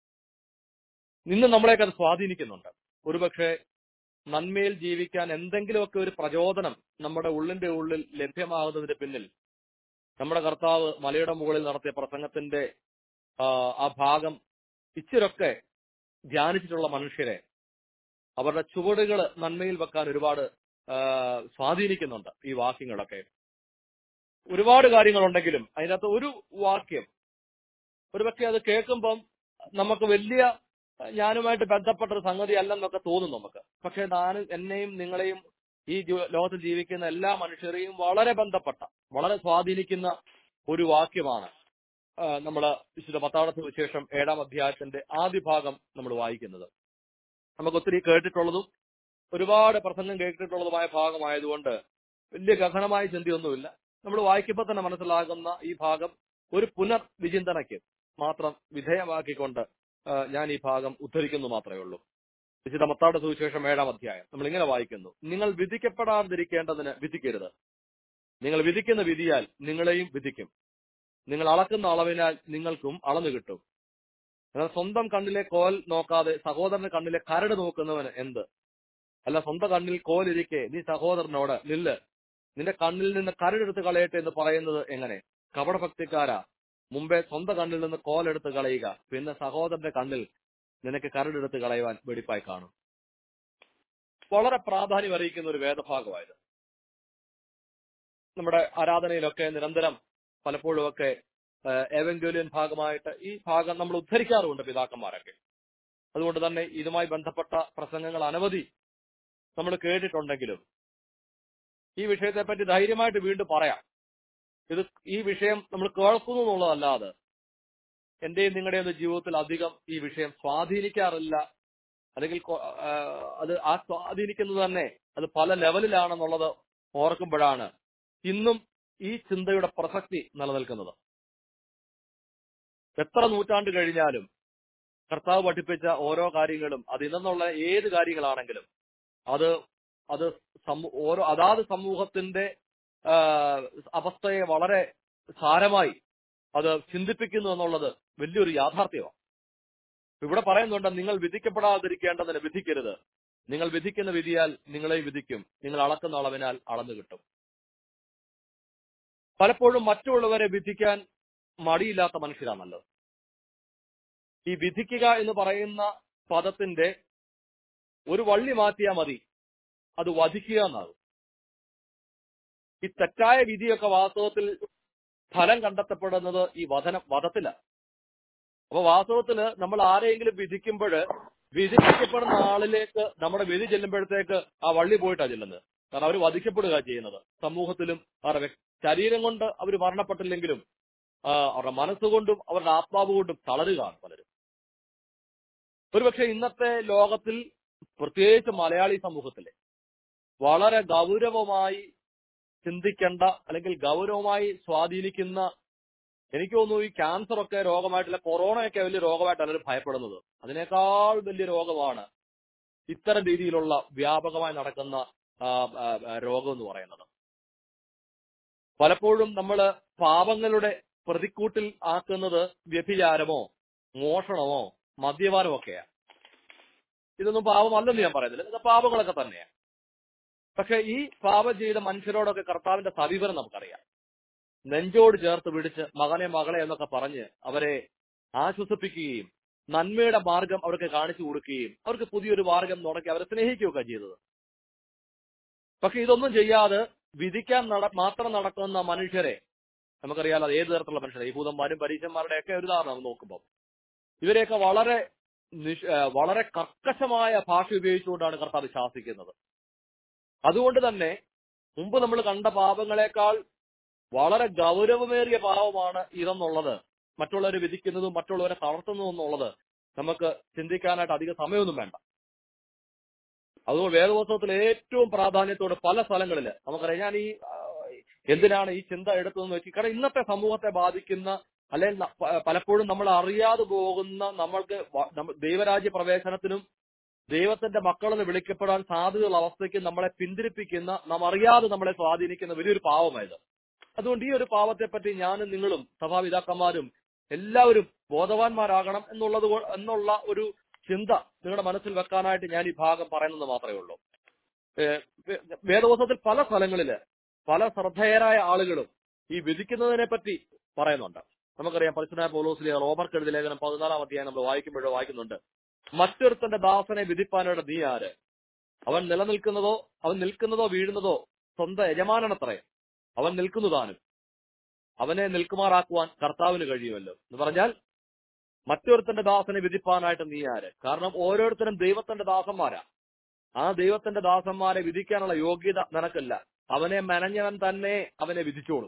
ഇന്ന് നമ്മളെയൊക്കെ അത് സ്വാധീനിക്കുന്നുണ്ട് ഒരുപക്ഷെ നന്മയിൽ ജീവിക്കാൻ എന്തെങ്കിലുമൊക്കെ ഒരു പ്രചോദനം നമ്മുടെ ഉള്ളിന്റെ ഉള്ളിൽ ലഭ്യമാകുന്നതിന് പിന്നിൽ നമ്മുടെ കർത്താവ് മലയുടെ മുകളിൽ നടത്തിയ പ്രസംഗത്തിന്റെ ആ, ആ ഭാഗം ഇച്ചിരൊക്കെ ധ്യാനിച്ചിട്ടുള്ള മനുഷ്യരെ അവരുടെ ചുവടുകൾ നന്മയിൽ വെക്കാൻ ഒരുപാട് ആ, സ്വാധീനിക്കുന്നുണ്ട് ഈ വാക്യങ്ങളൊക്കെ ഒരുപാട് കാര്യങ്ങളുണ്ടെങ്കിലും അതിനകത്ത് ഒരു വാക്യം ഒരുപക്ഷെ അത് കേൾക്കുമ്പം നമുക്ക് വലിയ ഞാനുമായിട്ട് ബന്ധപ്പെട്ട ഒരു സംഗതി അല്ലെന്നൊക്കെ തോന്നും നമുക്ക് പക്ഷെ ഞാൻ എന്നെയും നിങ്ങളെയും ഈ ജോ- ലോകത്തിൽ ജീവിക്കുന്ന എല്ലാ മനുഷ്യരെയും വളരെ ബന്ധപ്പെട്ട വളരെ സ്വാധീനിക്കുന്ന ഒരു വാക്യമാണ് നമ്മൾ വിശുദ്ധ പത്താളത്ത് വിശേഷം ഏഴാം അധ്യായത്തിന്റെ ആദ്യ ഭാഗം നമ്മൾ വായിക്കുന്നത് നമുക്ക് ഒത്തിരി കേട്ടിട്ടുള്ളതും ഒരുപാട് പ്രസംഗം കേട്ടിട്ടുള്ളതുമായ ഭാഗമായതുകൊണ്ട് വലിയ ഗഹനമായ ചിന്തയൊന്നുമില്ല നമ്മൾ വായിക്കുമ്പോൾ തന്നെ മനസ്സിലാകുന്ന ഈ ഭാഗം ഒരു പുനർവിചിന്തനയ്ക്ക് മാത്രം വിധേയമാക്കിക്കൊണ്ട് ആ, ഞാൻ ഈ ഭാഗം ഉദ്ധരിക്കുന്നു മാത്രമേ ഉള്ളൂ വിശുദ്ധ മത്താട് സുവിശേഷം ഏഴാം അധ്യായം നമ്മൾ ഇങ്ങനെ വായിക്കുന്നു നിങ്ങൾ വിധിക്കപ്പെടാതിരിക്കേണ്ടതിന് വിധിക്കരുത് നിങ്ങൾ വിധിക്കുന്ന വിധിയാൽ നിങ്ങളെയും വിധിക്കും നിങ്ങൾ അളക്കുന്ന അളവിനാൽ നിങ്ങൾക്കും അളന്നു കിട്ടും എന്നാൽ സ്വന്തം കണ്ണിലെ കോൽ നോക്കാതെ സഹോദരന്റെ കണ്ണിലെ കരട് നോക്കുന്നവന് എന്ത് അല്ല സ്വന്തം കണ്ണിൽ കോലിരിക്കെ നീ സഹോദരനോട് നില്ല് നിന്റെ കണ്ണിൽ നിന്ന് കരടെടുത്ത് കളയട്ടെ എന്ന് പറയുന്നത് എങ്ങനെ കപടഭക്തിക്കാരാ മുമ്പേ സ്വന്തം കണ്ണിൽ നിന്ന് കോലെടുത്ത് കളയുക പിന്നെ സഹോദരന്റെ കണ്ണിൽ നിനക്ക് കരടെടുത്ത് കളയുവാൻ വെടിപ്പായി കാണും വളരെ പ്രാധാന്യം അറിയിക്കുന്ന ഒരു വേദഭാഗമായത് നമ്മുടെ ആരാധനയിലൊക്കെ നിരന്തരം പലപ്പോഴും ഒക്കെ ഏവൻഗോലിയൻ ഭാഗമായിട്ട് ഈ ഭാഗം നമ്മൾ ഉദ്ധരിക്കാറുണ്ട് പിതാക്കന്മാരൊക്കെ അതുകൊണ്ട് തന്നെ ഇതുമായി ബന്ധപ്പെട്ട പ്രസംഗങ്ങൾ അനവധി നമ്മൾ കേട്ടിട്ടുണ്ടെങ്കിലും ഈ വിഷയത്തെപ്പറ്റി ധൈര്യമായിട്ട് വീണ്ടും പറയാം ഇത് ഈ വിഷയം നമ്മൾ കേൾക്കുന്നു എന്നുള്ളതല്ലാതെ എന്റെയും നിങ്ങളുടെയും ഒന്നും ജീവിതത്തിൽ അധികം ഈ വിഷയം സ്വാധീനിക്കാറില്ല അല്ലെങ്കിൽ കൊ- ആ, അത് ആ സ്വാധീനിക്കുന്നത് തന്നെ അത് പല ലെവലിലാണെന്നുള്ളത് ഓർക്കുമ്പോഴാണ് ഇന്നും ഈ ചിന്തയുടെ പ്രസക്തി നിലനിൽക്കുന്നത് എത്ര നൂറ്റാണ്ട് കഴിഞ്ഞാലും കർത്താവ് പഠിപ്പിച്ച ഓരോ കാര്യങ്ങളും അത് ഇന്നെന്നുള്ള ഏത് കാര്യങ്ങളാണെങ്കിലും അത് അത് സമൂ- ഓരോ അതാത് സമൂഹത്തിന്റെ ആ, അവസ്ഥയെ വളരെ സാരമായി അത് ചിന്തിപ്പിക്കുന്നു എന്നുള്ളത് വലിയൊരു യാഥാർത്ഥ്യമാണ് ഇവിടെ പറയുന്നുണ്ട് നിങ്ങൾ വിധിക്കപ്പെടാതിരിക്കേണ്ടതിന് വിധിക്കരുത് നിങ്ങൾ വിധിക്കുന്ന വിധിയാൽ നിങ്ങളെ വിധിക്കും നിങ്ങൾ അളക്കുന്ന അളവിനാൽ അളന്നു കിട്ടും പലപ്പോഴും മറ്റുള്ളവരെ വിധിക്കാൻ മടിയില്ലാത്ത മനുഷ്യരാണല്ലോ ഈ വിധിക്കുക എന്ന് പറയുന്ന പദത്തിന്റെ ഒരു വള്ളി മാറ്റിയാൽ മതി അത് വധിക്കുക എന്നാകും ഈ തെറ്റായ വിധിയൊക്കെ വാസ്തവത്തിൽ ഫലം കണ്ടെത്തപ്പെടുന്നത് ഈ വധന വധത്തില അപ്പൊ വാസ്തവത്തില് നമ്മൾ ആരെയെങ്കിലും വിധിക്കുമ്പോൾ വിധിക്കപ്പെടുന്ന ആളിലേക്ക് നമ്മുടെ വിധി ചെല്ലുമ്പോഴത്തേക്ക് ആ വള്ളി പോയിട്ടാ ചെല്ലുന്നത് കാരണം അവർ വധിക്കപ്പെടുക ചെയ്യുന്നത് സമൂഹത്തിലും അവരുടെ വ്യക്- ശരീരം കൊണ്ട് അവർ മരണപ്പെട്ടില്ലെങ്കിലും ആ, അവരുടെ മനസ്സുകൊണ്ടും അവരുടെ ആത്മാവ് കൊണ്ടും തളരുകയാണ് പലരും ഒരുപക്ഷെ ഇന്നത്തെ ലോകത്തിൽ പ്രത്യേകിച്ച് മലയാളി സമൂഹത്തിലെ വളരെ ഗൗരവമായി ചിന്തിക്കേണ്ട അല്ലെങ്കിൽ ഗൗരവമായി സ്വാധീനിക്കുന്ന എനിക്ക് തോന്നുന്നു ഈ ക്യാൻസർ ഒക്കെ രോഗമായിട്ടില്ല കൊറോണയൊക്കെ വലിയ രോഗമായിട്ടല്ല എല്ലാവരും ഭയപ്പെടുന്നത് അതിനേക്കാൾ വലിയ രോഗമാണ് ഇത്തരം രീതിയിലുള്ള വ്യാപകമായി നടക്കുന്ന ആ, ആ, ആ, രോഗം എന്ന് പറയുന്നത് പലപ്പോഴും നമ്മൾ പാപങ്ങളുടെ പ്രതിക്കൂട്ടിൽ ആക്കുന്നത് വ്യഭിചാരമോ മോഷണമോ മദ്യപാനമോ ഒക്കെയാണ് ഇതൊന്നും പാപമല്ലെന്ന് ഞാൻ പറയുന്നില്ല ഇത് പാപങ്ങളൊക്കെ തന്നെയാണ് പക്ഷെ ഈ പാപം ചെയ്ത മനുഷ്യരോടൊക്കെ കർത്താവിന്റെ സമീപനം നമുക്കറിയാം നെഞ്ചോട് ചേർത്ത് പിടിച്ച് മകനെ മകളെ എന്നൊക്കെ പറഞ്ഞ് അവരെ ആശ്വസിപ്പിക്കുകയും നന്മയുടെ മാർഗം അവർക്ക് കാണിച്ചു കൊടുക്കുകയും അവർക്ക് പുതിയൊരു മാർഗം തുടക്കി അവരെ സ്നേഹിക്കുകയൊക്കെ ചെയ്തത് പക്ഷെ ഇതൊന്നും ചെയ്യാതെ വിധിക്കാൻ നട മാത്രം നടക്കുന്ന മനുഷ്യരെ നമുക്കറിയാലോ അത് ഏത് തരത്തിലുള്ള മനുഷ്യരെ യഹൂദന്മാരും പരീക്ഷന്മാരുടെ ഒക്കെ ഒരു ഉദാഹരണം നമ്മൾ നോക്കുമ്പോൾ ഇവരെയൊക്കെ വളരെ നിഷ്- ആ, വളരെ കർക്കശമായ ഭാഷ ഉപയോഗിച്ചുകൊണ്ടാണ് കർത്താവ് ശാസിക്കുന്നത് അതുകൊണ്ട് തന്നെ മുമ്പ് നമ്മൾ കണ്ട പാപങ്ങളെക്കാൾ വളരെ ഗൗരവമേറിയ പാപമാണ് ഇതെന്നുള്ളത് മറ്റുള്ളവരെ വിധിക്കുന്നതും മറ്റുള്ളവരെ തളർത്തുന്നതും എന്നുള്ളത് നമുക്ക് ചിന്തിക്കാനായിട്ട് അധിക സമയമൊന്നും വേണ്ട അതുകൊണ്ട് വേദപുസ്തകത്തിൽ ഏറ്റവും പ്രാധാന്യത്തോടെ പല സ്ഥലങ്ങളിൽ നമുക്കറിയാം ഞാൻ ഈ ആ, എന്തിനാണ് ഈ ചിന്ത എടുത്തതെന്ന് വെച്ചാൽ കാരണം ഇന്നത്തെ സമൂഹത്തെ ബാധിക്കുന്ന അല്ലെങ്കിൽ ന- പ- പലപ്പോഴും നമ്മൾ അറിയാതെ പോകുന്ന നമ്മൾക്ക് വ- നമ്മ- ദൈവരാജ്യ പ്രവേശനത്തിനും ദൈവത്തിന്റെ മക്കളെന്ന് വിളിക്കപ്പെടാൻ സാധ്യതയുള്ള അവസ്ഥയ്ക്ക് നമ്മളെ പിന്തിരിപ്പിക്കുന്ന നാം അറിയാതെ നമ്മളെ സ്വാധീനിക്കുന്ന വലിയൊരു പാവമായത് അതുകൊണ്ട് ഈ ഒരു പാവത്തെ പറ്റി ഞാനും നിങ്ങളും സഭാപിതാക്കന്മാരും എല്ലാവരും ബോധവാന്മാരാകണം എന്നുള്ളത് കൊ- എന്നുള്ള ഒരു ചിന്ത നിങ്ങളുടെ മനസ്സിൽ വെക്കാനായിട്ട് ഞാൻ ഈ ഭാഗം പറയുന്നത് മാത്രമേ ഉള്ളൂ ഏഹ് വേ- വേദപുസ്തകത്തിൽ പല സ്ഥലങ്ങളില് പല ശ്രദ്ധേയരായ ആളുകളും ഈ വിധിക്കുന്നതിനെ പറ്റി പറയുന്നുണ്ട് നമുക്കറിയാം പരിശുദ്ധ പൗലോസിലെ റോബർട്ട് ലേഖനം പതിനാലാം അധ്യായം നമ്മൾ വായിക്കുമ്പോഴോ വായിക്കുന്നുണ്ട് മറ്റൊരുത്തന്റെ ദാസനെ വിധിപ്പാനായിട്ട് നീ ആര് അവൻ നിലനിൽക്കുന്നതോ അവൻ നിൽക്കുന്നതോ വീഴുന്നതോ സ്വന്തം യജമാനത്രേ അവൻ നിൽക്കുന്നതാനും അവനെ നിൽക്കുമാറാക്കുവാൻ കർത്താവിന് കഴിയുമല്ലോ എന്ന് പറഞ്ഞാൽ മറ്റൊരുത്തന്റെ ദാസനെ വിധിപ്പാനായിട്ട് നീ ആര് കാരണം ഓരോരുത്തരും ദൈവത്തിന്റെ ദാസന്മാരാ ആ ദൈവത്തിന്റെ ദാസന്മാരെ വിധിക്കാനുള്ള യോഗ്യത നിനക്കില്ല അവനെ മെനഞ്ഞവൻ തന്നെ അവനെ വിധിച്ചോളും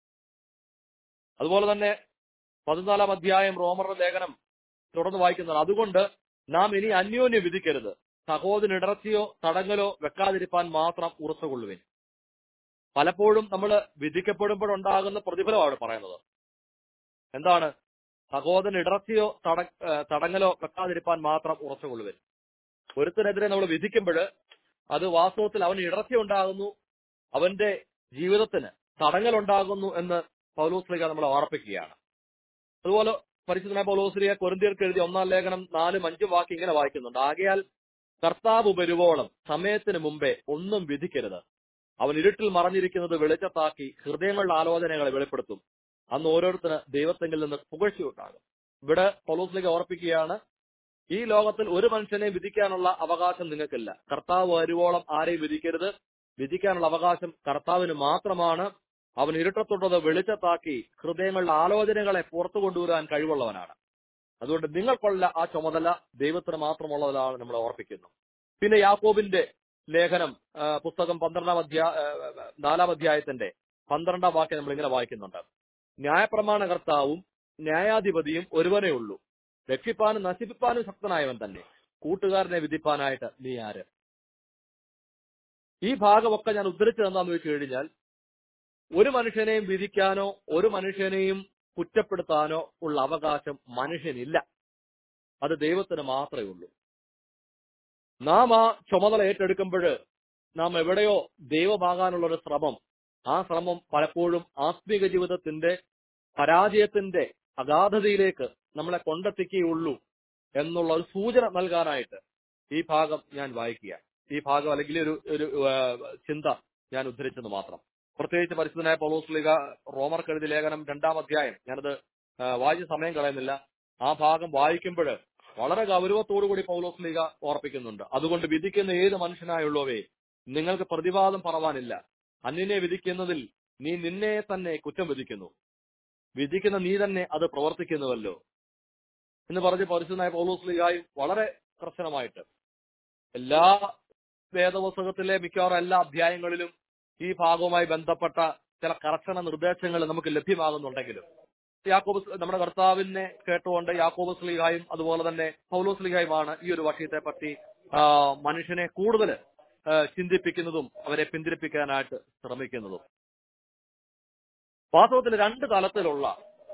അതുപോലെ തന്നെ പതിനാലാം അധ്യായം റോമറുടെ ലേഖനം തുടർന്ന് വായിക്കുന്നത് അതുകൊണ്ട് നാം ഇനി അന്യോന്യം വിധിക്കരുത് സഹോദരൻ ഇടർച്ചയോ തടങ്ങലോ വെക്കാതിരിപ്പാൻ മാത്രം ഉറച്ചുകൊള്ളുവിൻ പലപ്പോഴും നമ്മൾ വിധിക്കപ്പെടുമ്പോഴുണ്ടാകുന്ന പ്രതിഫലമാണ് പറയുന്നത് എന്താണ് സഹോദരൻ ഇടർച്ചയോ തട ഏഹ് തടങ്ങലോ വെക്കാതിരിപ്പാൻ മാത്രം ഉറച്ചുകൊള്ളുവിൻ ഒരുത്തിനെതിരെ നമ്മൾ വിധിക്കുമ്പോൾ അത് വാസ്തവത്തിൽ അവന് ഇടർച്ച ഉണ്ടാകുന്നു അവന്റെ ജീവിതത്തിന് തടങ്ങലുണ്ടാകുന്നു എന്ന് പൗലോസ്ലിക നമ്മളെ ഓർപ്പിക്കുകയാണ് അതുപോലെ പരിശുദ്ധനായ പൗലോസ്ലിക കൊരിന്തിയർക്ക് എഴുതിയ ഒന്നാം ലേഖനം നാലും അഞ്ചും വാക്ക് ഇങ്ങനെ വായിക്കുന്നുണ്ട് ആകയാൽ കർത്താവ് വരുവോളം സമയത്തിന് മുമ്പേ ഒന്നും വിധിക്കരുത് അവൻ ഇരുട്ടിൽ മറഞ്ഞിരിക്കുന്നത് വെളിച്ചത്താക്കി ഹൃദയങ്ങളുടെ ആലോചനകളെ വെളിപ്പെടുത്തും അന്ന് ഓരോരുത്തര് ദൈവത്തെങ്കിൽ നിന്ന് പുകഴ്ചയുണ്ടാകും ഇവിടെ പൗലോസ്ലിക ഓർപ്പിക്കുകയാണ് ഈ ലോകത്തിൽ ഒരു മനുഷ്യനെ വിധിക്കാനുള്ള അവകാശം നിങ്ങൾക്കില്ല കർത്താവ് വരുവോളം ആരെയും വിധിക്കരുത് വിധിക്കാനുള്ള അവകാശം കർത്താവിന് മാത്രമാണ് അവൻ ഇരുട്ടത്തൊട്ടത് വെളിച്ചത്താക്കി ഹൃദയങ്ങളുടെ ആലോചനകളെ പുറത്തു കൊണ്ടുവരാൻ കഴിവുള്ളവനാണ് അതുകൊണ്ട് നിങ്ങൾക്കുള്ള ആ ചുമതല ദൈവത്തിന് മാത്രമുള്ളതാണ് നമ്മൾ ഓർപ്പിക്കുന്നു പിന്നെ യാക്കോബിന്റെ ലേഖനം ആ, പുസ്തകം പന്ത്രണ്ടാം അധ്യായ ആ, നാലാം അധ്യായത്തിന്റെ പന്ത്രണ്ടാം വാക്യം നമ്മൾ ഇങ്ങനെ വായിക്കുന്നുണ്ട് ന്യായപ്രമാണ കർത്താവും ന്യായാധിപതിയും ഒരുവനേ ഉള്ളൂ രക്ഷിപ്പാനും നശിപ്പിപ്പാനും ശക്തനായവൻ തന്നെ കൂട്ടുകാരനെ വിധിപ്പാനായിട്ട് നീ ആര് ഈ ഭാഗമൊക്കെ ഞാൻ ഉദ്ധരിച്ചത് എന്താന്ന് വെച്ച് കഴിഞ്ഞാൽ ഒരു മനുഷ്യനെയും വിധിക്കാനോ ഒരു മനുഷ്യനെയും കുറ്റപ്പെടുത്താനോ ഉള്ള അവകാശം മനുഷ്യനില്ല അത് ദൈവത്തിന് മാത്രമേ ഉള്ളൂ നാം ആ ചുമതല ഏറ്റെടുക്കുമ്പോൾ നാം എവിടെയോ ദൈവമാകാനുള്ള ഒരു ശ്രമം ആ ശ്രമം പലപ്പോഴും ആത്മീക ജീവിതത്തിന്റെ പരാജയത്തിന്റെ അഗാധതയിലേക്ക് നമ്മളെ കൊണ്ടെത്തിക്കുകയുള്ളൂ എന്നുള്ള ഒരു സൂചന നൽകാനായിട്ട് ഈ ഭാഗം ഞാൻ വായിക്കുക ഈ ഭാഗം അല്ലെങ്കിൽ ഒരു ഒരു ആ, ചിന്ത ഞാൻ ഉദ്ധരിച്ചെന്ന് മാത്രം പ്രത്യേകിച്ച് പരിശുദ്ധനായ പൗലോസ്ലിക റോമർ കഴുതി ലേഖനം രണ്ടാം അധ്യായം ഞാനത് ആ, വായിച്ച സമയം കളയുന്നില്ല ആ ഭാഗം വായിക്കുമ്പോൾ വളരെ ഗൗരവത്തോടുകൂടി പൗലോസ്ലിക ഓർപ്പിക്കുന്നുണ്ട് അതുകൊണ്ട് വിധിക്കുന്ന ഏത് മനുഷ്യനായുള്ളവേ നിങ്ങൾക്ക് പ്രതിവാദം പറവാനില്ല അന്യനെ വിധിക്കുന്നതിൽ നീ നിന്നെ തന്നെ കുറ്റം വിധിക്കുന്നു വിധിക്കുന്ന നീ തന്നെ അത് പ്രവർത്തിക്കുന്നുവല്ലോ എന്ന് പറഞ്ഞ് പരിശുദ്ധനായ പൗലോസ്ലികായും വളരെ കർശനമായിട്ട് എല്ലാ വേദപുസ്തകത്തിലെ മിക്കവാറും എല്ലാ അധ്യായങ്ങളിലും ഈ ഭാഗവുമായി ബന്ധപ്പെട്ട ചില കർശന നിർദ്ദേശങ്ങൾ നമുക്ക് ലഭ്യമാകുന്നുണ്ടെങ്കിലും യാക്കോബ് സ് നമ്മുടെ കർത്താവിനെ കേട്ടുകൊണ്ട് യാക്കോബ് സ്ലീഹായും അതുപോലെ തന്നെ പൗലോസ് സ്ലീഹായുമാണ് ഈ ഒരു വിഷയത്തെ പറ്റി ആ, മനുഷ്യനെ കൂടുതൽ ചിന്തിപ്പിക്കുന്നതും അവരെ പിന്തിരിപ്പിക്കാനായിട്ട് ശ്രമിക്കുന്നതും വാസ്തവത്തിൽ രണ്ട് തലത്തിലുള്ള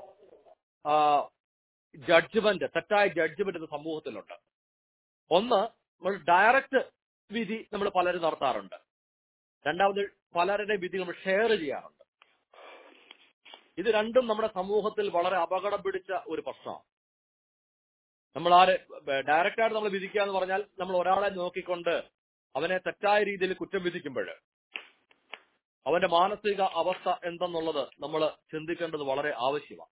ജഡ്ജ്മെന്റ് തെറ്റായ ജഡ്ജ്മെന്റ് ഇന്ന് സമൂഹത്തിലുണ്ട് ഒന്ന് നമ്മൾ ഡയറക്റ്റ് വിധി നമ്മൾ പലരും നടത്താറുണ്ട് രണ്ടാമത് പലരുടെ വിധി നമ്മൾ ഷെയർ ചെയ്യാറുണ്ട് ഇത് രണ്ടും നമ്മുടെ സമൂഹത്തിൽ വളരെ അപകടം പിടിച്ച ഒരു പ്രശ്നമാണ് നമ്മൾ ആര് ഡയറക്റ്റ് ആയിട്ട് നമ്മൾ വിധിക്കുക എന്ന് പറഞ്ഞാൽ നമ്മൾ ഒരാളെ നോക്കിക്കൊണ്ട് അവനെ തെറ്റായ രീതിയിൽ കുറ്റം വിധിക്കുമ്പോൾ അവന്റെ മാനസിക അവസ്ഥ എന്തെന്നുള്ളത് നമ്മൾ ചിന്തിക്കേണ്ടത് വളരെ ആവശ്യമാണ്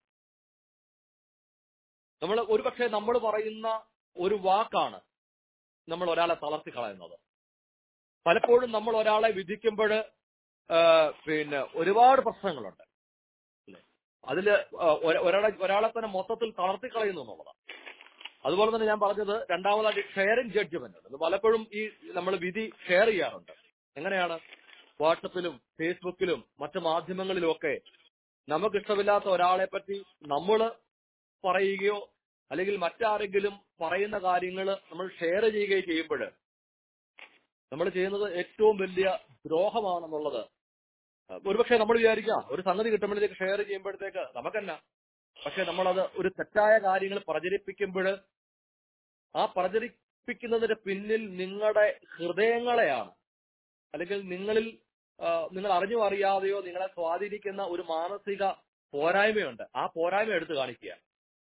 നമ്മൾ ഒരുപക്ഷെ നമ്മൾ പറയുന്ന ഒരു വാക്കാണ് നമ്മൾ ഒരാളെ തളർത്തി കളയുന്നത് പലപ്പോഴും നമ്മൾ ഒരാളെ വിധിക്കുമ്പോൾ പിന്നെ ഒരുപാട് പ്രശ്നങ്ങളുണ്ട് അല്ലേ? അതില് ആ, ഒര- ഒരാളെ ഒരാളെ തന്നെ മൊത്തത്തിൽ തളർത്തി കളയുന്നു എന്നുള്ളതാണ് അതുപോലെ തന്നെ ഞാൻ പറഞ്ഞത് രണ്ടാമതായിട്ട് ഷെയറിംഗ് ജഡ്ജ്മെന്റ് അത് പലപ്പോഴും ഈ നമ്മൾ വിധി ഷെയർ ചെയ്യാറുണ്ട് എങ്ങനെയാണ് വാട്സപ്പിലും ഫേസ്ബുക്കിലും മറ്റു മാധ്യമങ്ങളിലും ഒക്കെ നമുക്ക് ഇഷ്ടമില്ലാത്ത ഒരാളെ പറ്റി നമ്മൾ പറയുകയോ അല്ലെങ്കിൽ മറ്റാരെങ്കിലും പറയുന്ന കാര്യങ്ങൾ നമ്മൾ ഷെയർ ചെയ്യുകയോ ചെയ്യുമ്പോൾ നമ്മൾ ചെയ്യുന്നത് ഏറ്റവും വലിയ ദ്രോഹമാണെന്നുള്ളത് ഒരുപക്ഷെ നമ്മൾ വിചാരിക്കാം ഒരു സംഗതി കിട്ടുമ്പോഴത്തേക്ക് ഷെയർ ചെയ്യുമ്പോഴത്തേക്ക് നമുക്കെന്നാ പക്ഷെ നമ്മളത് ഒരു തെറ്റായ കാര്യങ്ങൾ പ്രചരിപ്പിക്കുമ്പോൾ ആ പ്രചരിപ്പിക്കുന്നതിന്റെ പിന്നിൽ നിങ്ങളുടെ ഹൃദയങ്ങളെയാണ് അല്ലെങ്കിൽ നിങ്ങളിൽ ആ, നിങ്ങൾ അറിഞ്ഞോ അറിയാതെയോ നിങ്ങളെ സ്വാധീനിക്കുന്ന ഒരു മാനസിക പോരായ്മയുണ്ട് ആ പോരായ്മ എടുത്തു കാണിക്കുക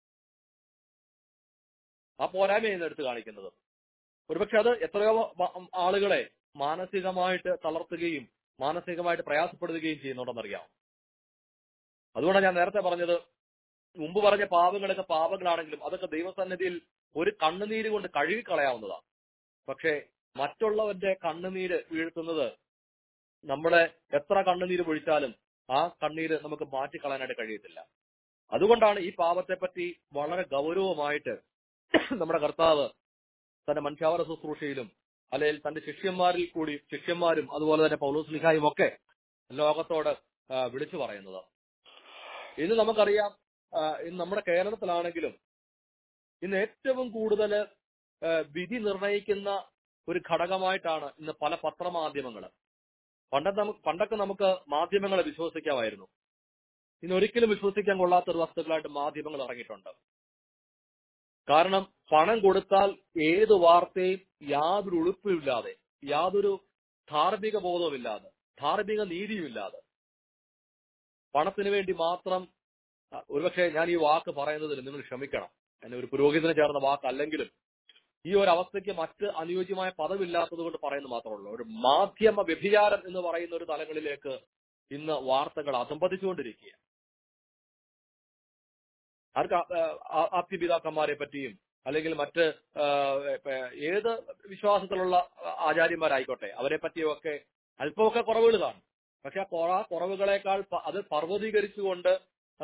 ആ പോരായ്മയാണ് എടുത്തു കാണിക്കുന്നത് ഒരുപക്ഷെ അത് എത്രയോ മ- ആളുകളെ മാനസികമായിട്ട് തളർത്തുകയും മാനസികമായിട്ട് പ്രയാസപ്പെടുത്തുകയും ചെയ്യുന്നുണ്ടെന്നറിയാം അതുകൊണ്ടാണ് ഞാൻ നേരത്തെ പറഞ്ഞത് മുമ്പ് പറഞ്ഞ പാപങ്ങളൊക്കെ പാപങ്ങളാണെങ്കിലും അതൊക്കെ ദൈവസന്നിധിയിൽ ഒരു കണ്ണുനീര് കൊണ്ട് കഴുകിക്കളയാവുന്നതാണ് പക്ഷേ മറ്റുള്ളവന്റെ കണ്ണുനീര് വീഴ്ത്തുന്നത് നമ്മളെ എത്ര കണ്ണുനീര് പൊഴിച്ചാലും ആ കണ്ണീര് നമുക്ക് മാറ്റിക്കളയാനായിട്ട് കഴിയത്തില്ല അതുകൊണ്ടാണ് ഈ പാപത്തെ പറ്റി വളരെ ഗൗരവമായിട്ട് നമ്മുടെ കർത്താവ് തന്റെ മനുഷ്യാവര ശുശ്രൂഷയിലും അല്ലെങ്കിൽ തന്റെ ശിഷ്യന്മാരിൽ കൂടി ശിഷ്യന്മാരും അതുപോലെ തന്നെ പൗലോസ് ലിഹായും ഒക്കെ ലോകത്തോട് ആ, വിളിച്ചു പറയുന്നത് ഇന്ന് നമുക്കറിയാം ആ, ഇന്ന് നമ്മുടെ കേരളത്തിലാണെങ്കിലും ഇന്ന് ഏറ്റവും കൂടുതൽ വിധി നിർണയിക്കുന്ന ഒരു ഘടകമായിട്ടാണ് ഇന്ന് പല പത്രമാധ്യമങ്ങൾ പണ്ടത്തെ നമുക്ക് പണ്ടൊക്കെ നമുക്ക് മാധ്യമങ്ങളെ വിശ്വസിക്കാമായിരുന്നു ഇന്ന് ഒരിക്കലും വിശ്വസിക്കാൻ കൊള്ളാത്ത ഒരു വസ്തുക്കളായിട്ട് മാധ്യമങ്ങൾ ഇറങ്ങിയിട്ടുണ്ട് കാരണം പണം കൊടുത്താൽ ഏത് വാർത്തയും യാതൊരു ഉളുപ്പുമില്ലാതെ യാതൊരു ധാർമ്മിക ബോധവുമില്ലാതെ ധാർമ്മിക നീതിയുമില്ലാതെ പണത്തിന് വേണ്ടി മാത്രം അഹ് ഒരുപക്ഷെ ഞാൻ ഈ വാക്ക് പറയുന്നതിൽ നിങ്ങൾ ക്ഷമിക്കണം എന്നെ ഒരു പുരോഹിതന് ചേർന്ന വാക്കല്ലെങ്കിലും ഈ ഒരു അവസ്ഥയ്ക്ക് മറ്റ് അനുയോജ്യമായ പദമില്ലാത്തത് കൊണ്ട് പറയുന്നത് മാത്രമേ ഉള്ളൂ ഒരു മാധ്യമ വ്യഭിചാരം എന്ന് പറയുന്ന ഒരു തലങ്ങളിലേക്ക് ഇന്ന് വാർത്തകൾ അധംപതിച്ചുകൊണ്ടിരിക്കുക ആർക്ക് ആപ്തിപിതാക്കന്മാരെ പറ്റിയും അല്ലെങ്കിൽ മറ്റ് ആ, ഇപ്പ ഏത് വിശ്വാസത്തിലുള്ള ആചാര്യന്മാരായിക്കോട്ടെ അവരെ പറ്റിയൊക്കെ അല്പമൊക്കെ കുറവുകൾ കാണും പക്ഷെ ആ കുറ ആ കുറവുകളെക്കാൾ പ- അത് പർവ്വതീകരിച്ചുകൊണ്ട് ആ,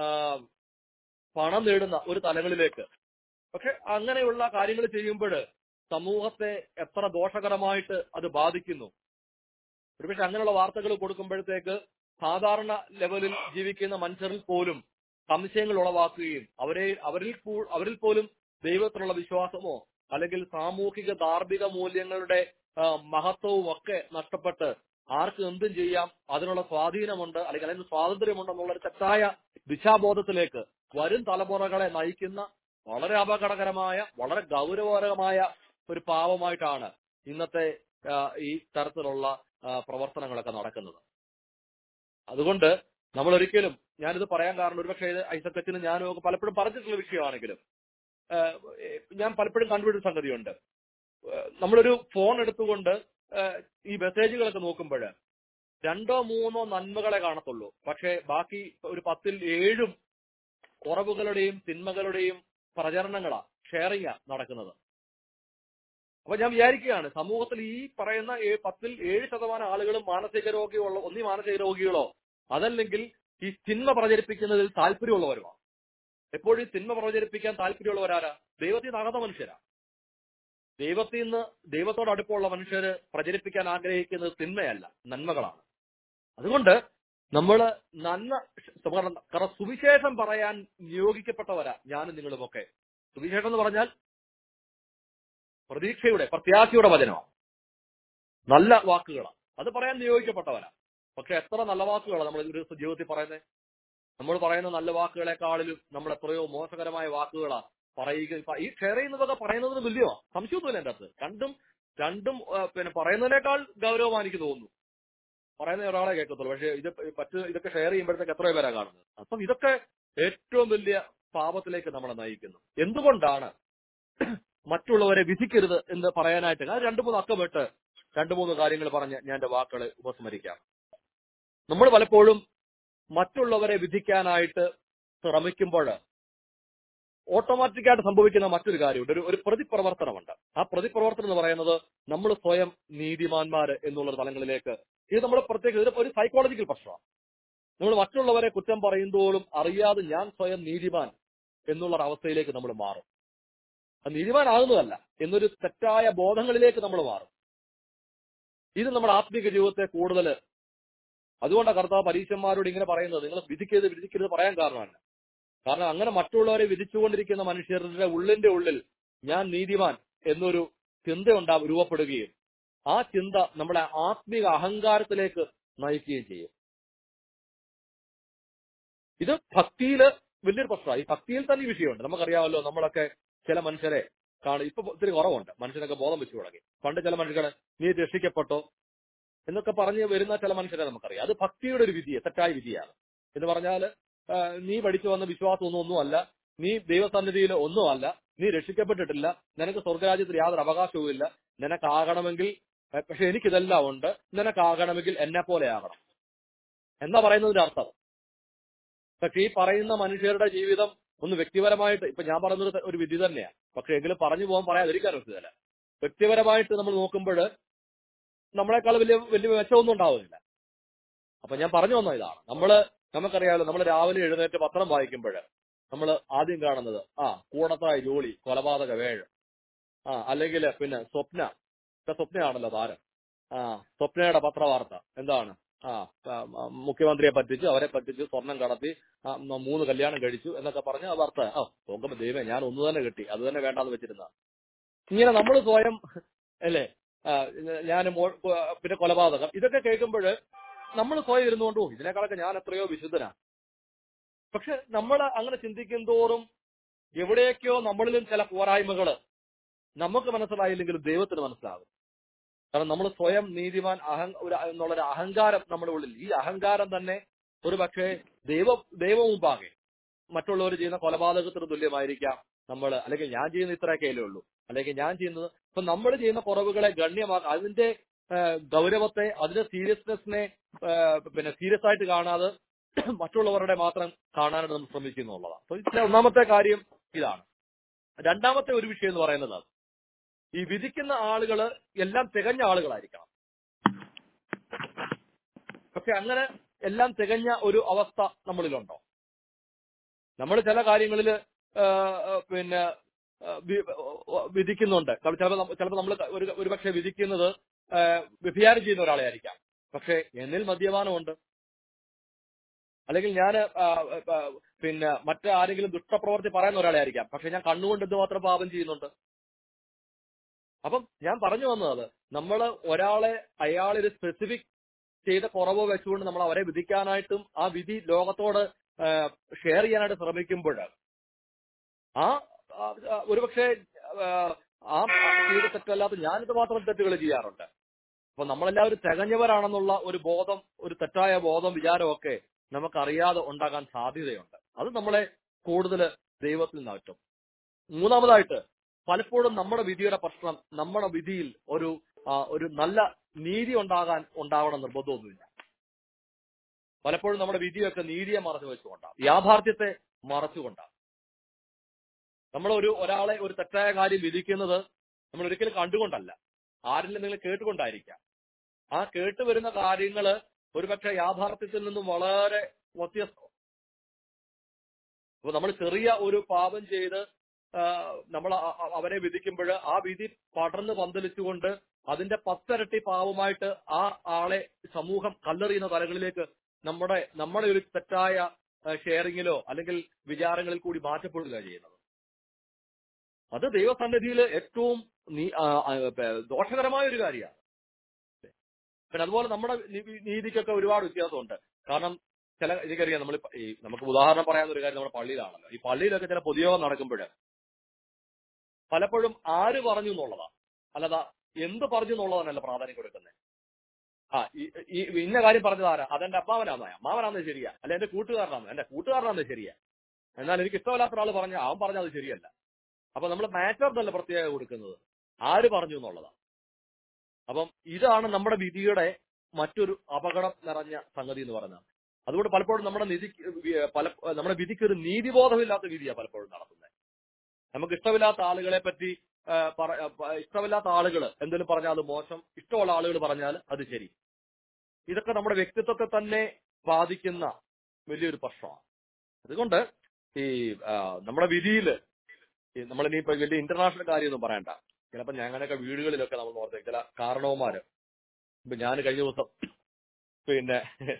പണം നേടുന്ന ഒരു തലങ്ങളിലേക്ക് പക്ഷെ അങ്ങനെയുള്ള കാര്യങ്ങൾ ചെയ്യുമ്പോൾ സമൂഹത്തെ എത്ര ദോഷകരമായിട്ട് അത് ബാധിക്കുന്നു ഒരുപക്ഷെ അങ്ങനെയുള്ള വാർത്തകൾ കൊടുക്കുമ്പോഴത്തേക്ക് സാധാരണ ലെവലിൽ ജീവിക്കുന്ന മനുഷ്യരിൽ പോലും സംശയങ്ങൾ ഉളവാക്കുകയും അവരെ അവരിൽ കൂ- അവരിൽ പോലും ദൈവത്തിലുള്ള വിശ്വാസമോ അല്ലെങ്കിൽ സാമൂഹിക ധാർമ്മിക മൂല്യങ്ങളുടെ ആ, മഹത്വവും ഒക്കെ നഷ്ടപ്പെട്ട് ആർക്ക് എന്തും ചെയ്യാം അതിനുള്ള സ്വാധീനമുണ്ട് അല്ലെങ്കിൽ അതിന് സ്വാതന്ത്ര്യമുണ്ടെന്നുള്ള ഒരു തെറ്റായ ദിശാബോധത്തിലേക്ക് വരും തലമുറകളെ നയിക്കുന്ന വളരെ അപകടകരമായ വളരെ ഗൗരവകരമായ ഒരു പാവമായിട്ടാണ് ഇന്നത്തെ ആ, ഈ തരത്തിലുള്ള ആ, പ്രവർത്തനങ്ങളൊക്കെ നടക്കുന്നത് അതുകൊണ്ട് നമ്മൾ ഒരിക്കലും ഞാനിത് പറയാൻ കാരണം ഒരുപക്ഷെ ഇത് ഐസക്കച്ചിന് ഞാനും ഒക്കെ പലപ്പോഴും പറഞ്ഞിട്ടുള്ള വിഷയമാണെങ്കിലും ആ, ഞാൻ പലപ്പോഴും കണ്ടുപിടിച്ച സംഗതിയുണ്ട് ആ, നമ്മളൊരു ഫോൺ എടുത്തുകൊണ്ട് ആ, ഈ മെസ്സേജുകളൊക്കെ നോക്കുമ്പോൾ രണ്ടോ മൂന്നോ നന്മകളെ കാണത്തുള്ളൂ പക്ഷെ ബാക്കി ഒരു പത്തിൽ ഏഴും കുറവുകളുടെയും തിന്മകളുടെയും പ്രചരണങ്ങളാ ഷെയറിങ്ങാ നടക്കുന്നത് അപ്പൊ ഞാൻ വിചാരിക്കുകയാണ് സമൂഹത്തിൽ ഈ പറയുന്ന ഏ- പത്തിൽ ഏഴ് ശതമാനം ആളുകളും മാനസിക രോഗിയുള്ള ഒന്നി മാനസിക രോഗികളോ അതല്ലെങ്കിൽ ഈ തിന്മ പ്രചരിപ്പിക്കുന്നതിൽ താല്പര്യമുള്ളവരുമാണ് എപ്പോഴും ഈ തിന്മ പ്രചരിപ്പിക്കാൻ താല്പര്യമുള്ളവരാരാ ദൈവത്തിൽ നിന്ന് അകന്ന മനുഷ്യരാ ദൈവത്തിൽ നിന്ന് ദൈവത്തോട് അടുപ്പമുള്ള മനുഷ്യര് പ്രചരിപ്പിക്കാൻ ആഗ്രഹിക്കുന്നത് തിന്മയല്ല നന്മകളാണ് അതുകൊണ്ട് നമ്മള് നന്മ കാരണം കാരണം സുവിശേഷം പറയാൻ നിയോഗിക്കപ്പെട്ടവരാ ഞാനും നിങ്ങളുമൊക്കെ സുവിശേഷം എന്ന് പറഞ്ഞാൽ പ്രതീക്ഷയുടെ പ്രത്യാശയുടെ വചനമാണ് നല്ല വാക്കുകളാണ് അത് പറയാൻ നിയോഗിക്കപ്പെട്ടവരാ പക്ഷെ എത്ര നല്ല വാക്കുകളാണ് നമ്മൾ ഒരു ജീവിതത്തിൽ പറയുന്നത് നമ്മൾ പറയുന്ന നല്ല വാക്കുകളെക്കാളിലും നമ്മൾ എത്രയോ മോശകരമായ വാക്കുകളാ പറയുക ഇപ്പൊ ഈ ഷെയർ ചെയ്യുന്നതൊക്കെ പറയുന്നതിന് തുല്യമാണ് സംശയമൊന്നുമില്ല എന്റെ അടുത്ത് രണ്ടും രണ്ടും ആ, പിന്നെ പറയുന്നതിനേക്കാൾ ഗൗരവമാണ് എനിക്ക് തോന്നുന്നു പറയുന്ന ഒരാളെ കേൾക്കത്തുള്ളൂ പക്ഷെ ഇത് മറ്റ് ഇതൊക്കെ ഷെയർ ചെയ്യുമ്പോഴത്തേക്ക് എത്രയോ പേരാ കാണുന്നത് അപ്പം ഇതൊക്കെ ഏറ്റവും വലിയ പാപത്തിലേക്ക് നമ്മളെ നയിക്കുന്നു എന്തുകൊണ്ടാണ് മറ്റുള്ളവരെ വിധിക്കരുത് എന്ന് പറയാനായിട്ട് ഞാൻ രണ്ടു മൂന്ന് അക്കമിട്ട് രണ്ടു മൂന്ന് കാര്യങ്ങൾ പറഞ്ഞ് ഞാൻ എന്റെ വാക്കുകളെ ഉപസ്മരിക്കാം നമ്മൾ പലപ്പോഴും മറ്റുള്ളവരെ വിധിക്കാനായിട്ട് ശ്രമിക്കുമ്പോൾ ഓട്ടോമാറ്റിക്കായിട്ട് സംഭവിക്കുന്ന മറ്റൊരു കാര്യമുണ്ട് ഒരു ഒരു പ്രതിപ്രവർത്തനമുണ്ട് ആ പ്രതിപ്രവർത്തനം എന്ന് പറയുന്നത് നമ്മൾ സ്വയം നീതിമാന്മാര് എന്നുള്ള തലങ്ങളിലേക്ക് ഇത് നമ്മൾ പ്രത്യേക ഇത് ഒരു സൈക്കോളജിക്കൽ പ്രശ്നമാണ് നമ്മൾ മറ്റുള്ളവരെ കുറ്റം പറയുന്തോറും അറിയാതെ ഞാൻ സ്വയം നീതിമാൻ എന്നുള്ള ഒരു അവസ്ഥയിലേക്ക് നമ്മൾ മാറും അത് നീതിമാനാകുന്നതല്ല എന്നൊരു തെറ്റായ ബോധങ്ങളിലേക്ക് നമ്മൾ മാറും ഇത് നമ്മുടെ ആത്മീക ജീവിതത്തെ കൂടുതൽ അതുകൊണ്ടാണ് കർത്താവ് പരീക്ഷന്മാരോട് ഇങ്ങനെ പറയുന്നത് നിങ്ങൾ വിധിക്കരുത് വിധിക്കരുത് പറയാൻ കാരണമല്ല കാരണം അങ്ങനെ മറ്റുള്ളവരെ വിധിച്ചുകൊണ്ടിരിക്കുന്ന മനുഷ്യരുടെ ഉള്ളിന്റെ ഉള്ളിൽ ഞാൻ നീതിമാൻ എന്നൊരു ചിന്ത ഉണ്ടാ രൂപപ്പെടുകയും ആ ചിന്ത നമ്മുടെ ആത്മീക അഹങ്കാരത്തിലേക്ക് നയിക്കുകയും ചെയ്യും ഇത് ഭക്തിയില് വലിയൊരു പ്രശ്നമാണ് ഈ ഭക്തിയിൽ തന്നെ ഈ വിഷയമുണ്ട് നമുക്കറിയാമല്ലോ നമ്മളൊക്കെ ചില മനുഷ്യരെ കാണും ഇപ്പൊ ഒത്തിരി കുറവുണ്ട് മനുഷ്യനൊക്കെ ബോധം വെച്ചു തുടങ്ങി പണ്ട് ചില മനുഷ്യരെ നീ രക്ഷിക്കപ്പെട്ടോ എന്നൊക്കെ പറഞ്ഞ് വരുന്ന ചില മനുഷ്യരെ നമുക്കറിയാം അത് ഭക്തിയുടെ ഒരു വിധിയെ തെറ്റായ വിധിയാണ് എന്ന് പറഞ്ഞാൽ നീ പഠിച്ചു വന്ന വിശ്വാസം ഒന്നും അല്ല നീ ദൈവസന്നിധിയിൽ ഒന്നുമല്ല നീ രക്ഷിക്കപ്പെട്ടിട്ടില്ല നിനക്ക് സ്വർഗരാജ്യത്തിൽ യാതൊരു അവകാശവും ഇല്ല നിനക്കാകണമെങ്കിൽ ഏഹ്, പക്ഷെ എനിക്കിതെല്ലാം ഉണ്ട് നിനക്കാകണമെങ്കിൽ എന്നെ പോലെ ആകണം എന്നാ പറയുന്നതിന്റെ അർത്ഥം പക്ഷെ ഈ പറയുന്ന മനുഷ്യരുടെ ജീവിതം ഒന്ന് വ്യക്തിപരമായിട്ട് ഇപ്പൊ ഞാൻ പറയുന്നത് ഒരു വിധി തന്നെയാണ് പക്ഷെ എങ്കിലും പറഞ്ഞു പോകാൻ പറയാതിരിക്കാൻ പറ്റില്ല വ്യക്തിപരമായിട്ട് നമ്മൾ നോക്കുമ്പോൾ നമ്മളെക്കാൾ വലിയ വലിയ മെച്ചമൊന്നും ഉണ്ടാവുന്നില്ല അപ്പൊ ഞാൻ പറഞ്ഞു വന്ന ഇതാണ് നമ്മള് നമുക്കറിയാമല്ലോ നമ്മൾ രാവിലെ എഴുന്നേറ്റ് പത്രം വായിക്കുമ്പോൾ നമ്മൾ ആദ്യം കാണുന്നത് ആ കൂടത്തായ ജോലി കൊലപാതക വേഴ് ആ അല്ലെങ്കിൽ പിന്നെ സ്വപ്ന ഇപ്പൊ സ്വപ്നയാണല്ലോ താരം ആ സ്വപ്നയുടെ പത്രവാർത്ത എന്താണ് ആ ആ, ആ, മുഖ്യമന്ത്രിയെ പറ്റിച്ചു അവരെ പറ്റിച്ചു സ്വർണം കടത്തി ആ, മ- മൂന്ന് കല്യാണം കഴിച്ചു എന്നൊക്കെ പറഞ്ഞ് ആ വാർത്ത ആ നോക്കുമ്പോ ദൈവമേ ഞാൻ ഒന്ന് തന്നെ കിട്ടി അത് തന്നെ വേണ്ടാന്ന് വെച്ചിരുന്ന ഇങ്ങനെ നമ്മൾ സ്വയം അല്ലേ ഞാൻ പിന്നെ കൊലപാതകം ഇതൊക്കെ കേൾക്കുമ്പോൾ നമ്മൾ സ്വയം ഇരുന്നുകൊണ്ട് പോകും ഇതിനേക്കാളൊക്കെ ഞാൻ എത്രയോ വിശുദ്ധനാ പക്ഷെ നമ്മൾ അങ്ങനെ ചിന്തിക്കും തോറും എവിടെയൊക്കെയോ നമ്മളിലും ചില പോരായ്മകള് നമുക്ക് മനസ്സിലായില്ലെങ്കിലും ദൈവത്തിന് മനസ്സിലാകും കാരണം നമ്മൾ സ്വയം നീതിമാൻ അഹം ഒരു എന്നുള്ളൊരു അഹങ്കാരം നമ്മുടെ ഉള്ളിൽ ഈ അഹങ്കാരം തന്നെ ഒരു പക്ഷേ ദൈവ ദൈവം മുമ്പാകെ മറ്റുള്ളവർ ചെയ്യുന്ന കൊലപാതകത്തിന് തുല്യമായിരിക്കാം നമ്മൾ അല്ലെങ്കിൽ ഞാൻ ചെയ്യുന്ന ഇത്രയൊക്കെയല്ലേ ഉള്ളൂ അല്ലെങ്കിൽ ഞാൻ ചെയ്യുന്നത് ഇപ്പൊ നമ്മൾ ചെയ്യുന്ന കുറവുകളെ ഗണ്യമാക്കുക അതിന്റെ ആ, ഗൗരവത്തെ അതിന്റെ സീരിയസ്നെസ്സിനെ പിന്നെ സീരിയസ് ആയിട്ട് കാണാതെ മറ്റുള്ളവരുടെ മാത്രം കാണാനായിട്ട് നമ്മൾ ശ്രമിക്കുന്നു എന്നുള്ളതാണ് അപ്പൊ ഇതിലെ ഒന്നാമത്തെ കാര്യം ഇതാണ് രണ്ടാമത്തെ ഒരു വിഷയം എന്ന് പറയുന്നത് ഈ വിധിക്കുന്ന ആളുകള് എല്ലാം തികഞ്ഞ ആളുകളായിരിക്കണം പക്ഷെ അങ്ങനെ എല്ലാം തികഞ്ഞ ഒരു അവസ്ഥ നമ്മളിലുണ്ടോ നമ്മൾ ചില കാര്യങ്ങളിൽ പിന്നെ ആ, വി- വിധിക്കുന്നുണ്ട് ചിലപ്പോൾ ചിലപ്പോൾ നമ്മൾ ഒരു ഒരുപക്ഷെ വിധിക്കുന്നത് ആ, വ്യഭിചാരം ചെയ്യുന്ന ഒരാളെ ആയിരിക്കാം പക്ഷെ എന്നിൽ മദ്യപാനമുണ്ട് അല്ലെങ്കിൽ ഞാൻ പിന്നെ മറ്റാരെങ്കിലും ദുഷ്ടപ്രവൃത്തി പറയുന്ന ഒരാളെ ആയിരിക്കാം പക്ഷെ ഞാൻ കണ്ണുകൊണ്ട് എന്തുമാത്രം പാപം ചെയ്യുന്നുണ്ട് അപ്പം ഞാൻ പറഞ്ഞു വന്നത് നമ്മൾ ഒരാളെ അയാളൊരു സ്പെസിഫിക് ചെയ്ത കുറവ് വെച്ചുകൊണ്ട് നമ്മൾ അവരെ വിധിക്കാനായിട്ടും ആ വിധി ലോകത്തോട് ഷെയർ ചെയ്യാനായിട്ട് ശ്രമിക്കുമ്പോൾ ആ ആ, ആ, ഒരുപക്ഷെ ആ, ആ ചെയ്ത തെറ്റല്ലാത്ത ഞാനിത് മാത്രം തെറ്റുകൾ ചെയ്യാറുണ്ട് അപ്പൊ നമ്മളെല്ലാവരും തികഞ്ഞവരാണെന്നുള്ള ഒരു ബോധം ഒരു തെറ്റായ ബോധം വിചാരമൊക്കെ നമുക്കറിയാതെ ഉണ്ടാകാൻ സാധ്യതയുണ്ട് അത് നമ്മളെ കൂടുതൽ ദൈവത്തിൽ നിന്നാറ്റും മൂന്നാമതായിട്ട് പലപ്പോഴും നമ്മുടെ വിധിയുടെ പ്രശ്നം നമ്മുടെ വിധിയിൽ ഒരു ആ, ഒരു നല്ല നീതി ഉണ്ടാകാൻ ഉണ്ടാവണം നിർബന്ധമൊന്നുമില്ല പലപ്പോഴും നമ്മുടെ വിധിയൊക്കെ നീതിയെ മറച്ചു വെച്ചുകൊണ്ടാണ് യാഥാർത്ഥ്യത്തെ മറച്ചുകൊണ്ടാണ് നമ്മൾ ഒരു ഒരാളെ ഒരു തെറ്റായ കാര്യം വിധിക്കുന്നത് നമ്മൾ ഒരിക്കലും കണ്ടുകൊണ്ടല്ല ആരിലും നിങ്ങൾ കേട്ടുകൊണ്ടായിരിക്കാം ആ കേട്ടുവരുന്ന കാര്യങ്ങള് ഒരുപക്ഷെ യാഥാർത്ഥ്യത്തിൽ നിന്നും വളരെ വ്യത്യസ്തം അപ്പൊ നമ്മൾ ചെറിയ ഒരു പാപം ചെയ്ത് നമ്മൾ അവരെ വിധിക്കുമ്പോൾ ആ വിധി പടർന്ന് പന്തലിച്ചുകൊണ്ട് അതിന്റെ പത്തരട്ടി പാവമായിട്ട് ആ ആളെ സമൂഹം കല്ലെറിയുന്ന തലങ്ങളിലേക്ക് നമ്മുടെ നമ്മുടെ ഒരു തെറ്റായ ഷെയറിങ്ങിലോ അല്ലെങ്കിൽ വിചാരങ്ങളിൽ കൂടി മാറ്റപ്പെടുക ചെയ്യുന്നത് അത് ദൈവസന്നിധിയിൽ ഏറ്റവും നീ- ആ, ആ, പ- ദോഷകരമായ ഒരു കാര്യമാണ് പിന്നെ അതുപോലെ നമ്മുടെ നീ- നീതിക്കൊക്കെ ഒരുപാട് വ്യത്യാസമുണ്ട് കാരണം ചില എനിക്കറിയാം നമ്മൾ ഈ നമുക്ക് ഉദാഹരണം പറയാവുന്ന ഒരു കാര്യം നമ്മുടെ പള്ളിയിലാണല്ലോ ഈ പള്ളിയിലൊക്കെ ചില പൊതുയോഗം നടക്കുമ്പോൾ പലപ്പോഴും ആര് പറഞ്ഞു എന്നുള്ളതാ അല്ലാതെ എന്ത് പറഞ്ഞു എന്നുള്ളതാണല്ലോ പ്രാധാന്യം കൊടുക്കുന്നത് ആ ഈ- ഈ ഇന്ന കാര്യം പറഞ്ഞത് ആരാ അതെന്റെ അമ്മാവനാന്നോ അമ്മാവനാന്ന് ശരിയാ അല്ല എന്റെ കൂട്ടുകാരനാന്ന് എന്റെ കൂട്ടുകാരനാന്ന് ശരിയാ എന്നാൽ എനിക്ക് ഇഷ്ടമില്ലാത്ത ഒരാൾ പറഞ്ഞ അവൻ പറഞ്ഞ അത് ശരിയല്ല അപ്പൊ നമ്മൾ മാറ്റർ എന്നല്ല പ്രത്യേകം കൊടുക്കുന്നത് ആര് പറഞ്ഞു എന്നുള്ളതാണ് അപ്പം ഇതാണ് നമ്മുടെ വിധിയുടെ മറ്റൊരു അപകടം നിറഞ്ഞ സംഗതി എന്ന് പറയുന്നത് അതുകൊണ്ട് പലപ്പോഴും നമ്മുടെ നിധി പല നമ്മുടെ വിധിക്ക് ഒരു നീതിബോധമില്ലാത്ത വിധിയാണ് പലപ്പോഴും നടത്തുന്നത് നമുക്ക് ഇഷ്ടമില്ലാത്ത ആളുകളെ പറ്റി ആ, പറ- ആ, ഇഷ്ടമില്ലാത്ത ആളുകൾ എന്തെങ്കിലും പറഞ്ഞാൽ അത് മോശം ഇഷ്ടമുള്ള ആളുകൾ പറഞ്ഞാൽ അത് ശരി ഇതൊക്കെ നമ്മുടെ വ്യക്തിത്വത്തെ തന്നെ ബാധിക്കുന്ന വലിയൊരു പ്രശ്നമാണ് അതുകൊണ്ട് ഈ ആ, നമ്മുടെ വിധിയിൽ നമ്മളിനിയിപ്പോ വലിയ ഇന്റർനാഷണൽ കാര്യമൊന്നും പറയണ്ട ചിലപ്പോ ഞങ്ങളുടെയൊക്കെ വീടുകളിലൊക്കെ നമ്മൾ ഓർത്തേ ചില കാരണവന്മാര് ഇപ്പൊ ഞാൻ കഴിഞ്ഞ ദിവസം പിന്നെ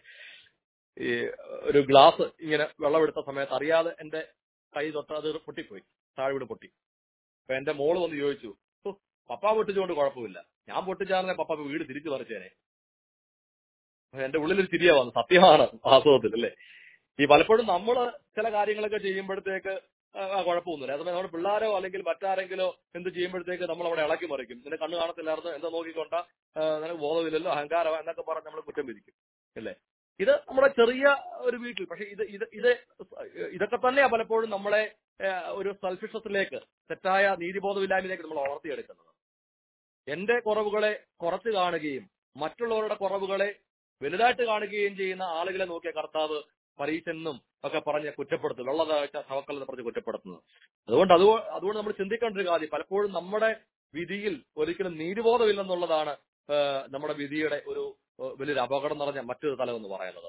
ഈ ഒരു ഗ്ലാസ് ഇങ്ങനെ വെള്ളമെടുത്ത സമയത്ത് അറിയാതെ എന്റെ കൈ തൊട്ട് അത് പൊട്ടിപ്പോയി താഴെ വീട് പൊട്ടി അപ്പൊ എന്റെ മോള് വന്ന് ചോദിച്ചു "ഓ, പപ്പ പൊട്ടിച്ചുകൊണ്ട് കുഴപ്പമില്ല ഞാൻ പൊട്ടിച്ചാർന്നെ പപ്പ വീട് തിരിച്ചു പറിച്ചേനെ അപ്പൊ എന്റെ ഉള്ളിലൊരു ചിരിയാ വന്നു സത്യമാണ് വാസ്തവത്തിൽ അല്ലേ ഈ പലപ്പോഴും നമ്മൾ ചില കാര്യങ്ങളൊക്കെ ചെയ്യുമ്പോഴത്തേക്ക് ആ, ആ, കുഴപ്പമൊന്നുമില്ല അതേസമയം നമ്മുടെ പിള്ളേരോ അല്ലെങ്കിൽ മറ്റാരെങ്കിലോ എന്ത് ചെയ്യുമ്പോഴത്തേക്ക് നമ്മൾ അവിടെ ഇളക്കി മറിക്കും നിന്റെ കണ്ണ് കാണത്തില്ലായിരുന്നു എന്താ നോക്കിക്കൊണ്ട നിനക്ക് ബോധമില്ലല്ലോ അഹങ്കാരം എന്നൊക്കെ പറഞ്ഞ് നമ്മൾ കുറ്റം വിധിക്കും അല്ലേ ഇത് നമ്മുടെ ചെറിയ ഒരു വീട്ടിൽ പക്ഷെ ഇത് ഇത് ഇത് ഇതൊക്കെ തന്നെയാ പലപ്പോഴും നമ്മളെ ആ, ഒരു സെൽഫിഷത്തിലേക്ക് തെറ്റായ നീതിബോധമില്ലായ്മയിലേക്ക് നമ്മൾ വളർത്തിയെടുക്കുന്നത് എന്റെ കുറവുകളെ കുറച്ച് കാണുകയും മറ്റുള്ളവരുടെ കുറവുകളെ വലുതായിട്ട് കാണുകയും ചെയ്യുന്ന ആളുകളെ നോക്കിയ കർത്താവ് പരീക്ഷെന്നും ഒക്കെ പറഞ്ഞ് കുറ്റപ്പെടുത്തും വെള്ളതാഴ്ച സവക്കല്ലെന്ന് പറഞ്ഞ് കുറ്റപ്പെടുത്തുന്നത് അതുകൊണ്ട് അത് അതുകൊണ്ട് നമ്മൾ ചിന്തിക്കേണ്ട ഒരു കാര്യം പലപ്പോഴും നമ്മുടെ വിധിയിൽ ഒരിക്കലും നീതിബോധമില്ലെന്നുള്ളതാണ് ആ, നമ്മുടെ വിധിയുടെ ഒരു ആ, വലിയൊരു അപകടം നിറഞ്ഞ മറ്റൊരു തലം എന്ന് പറയുന്നത്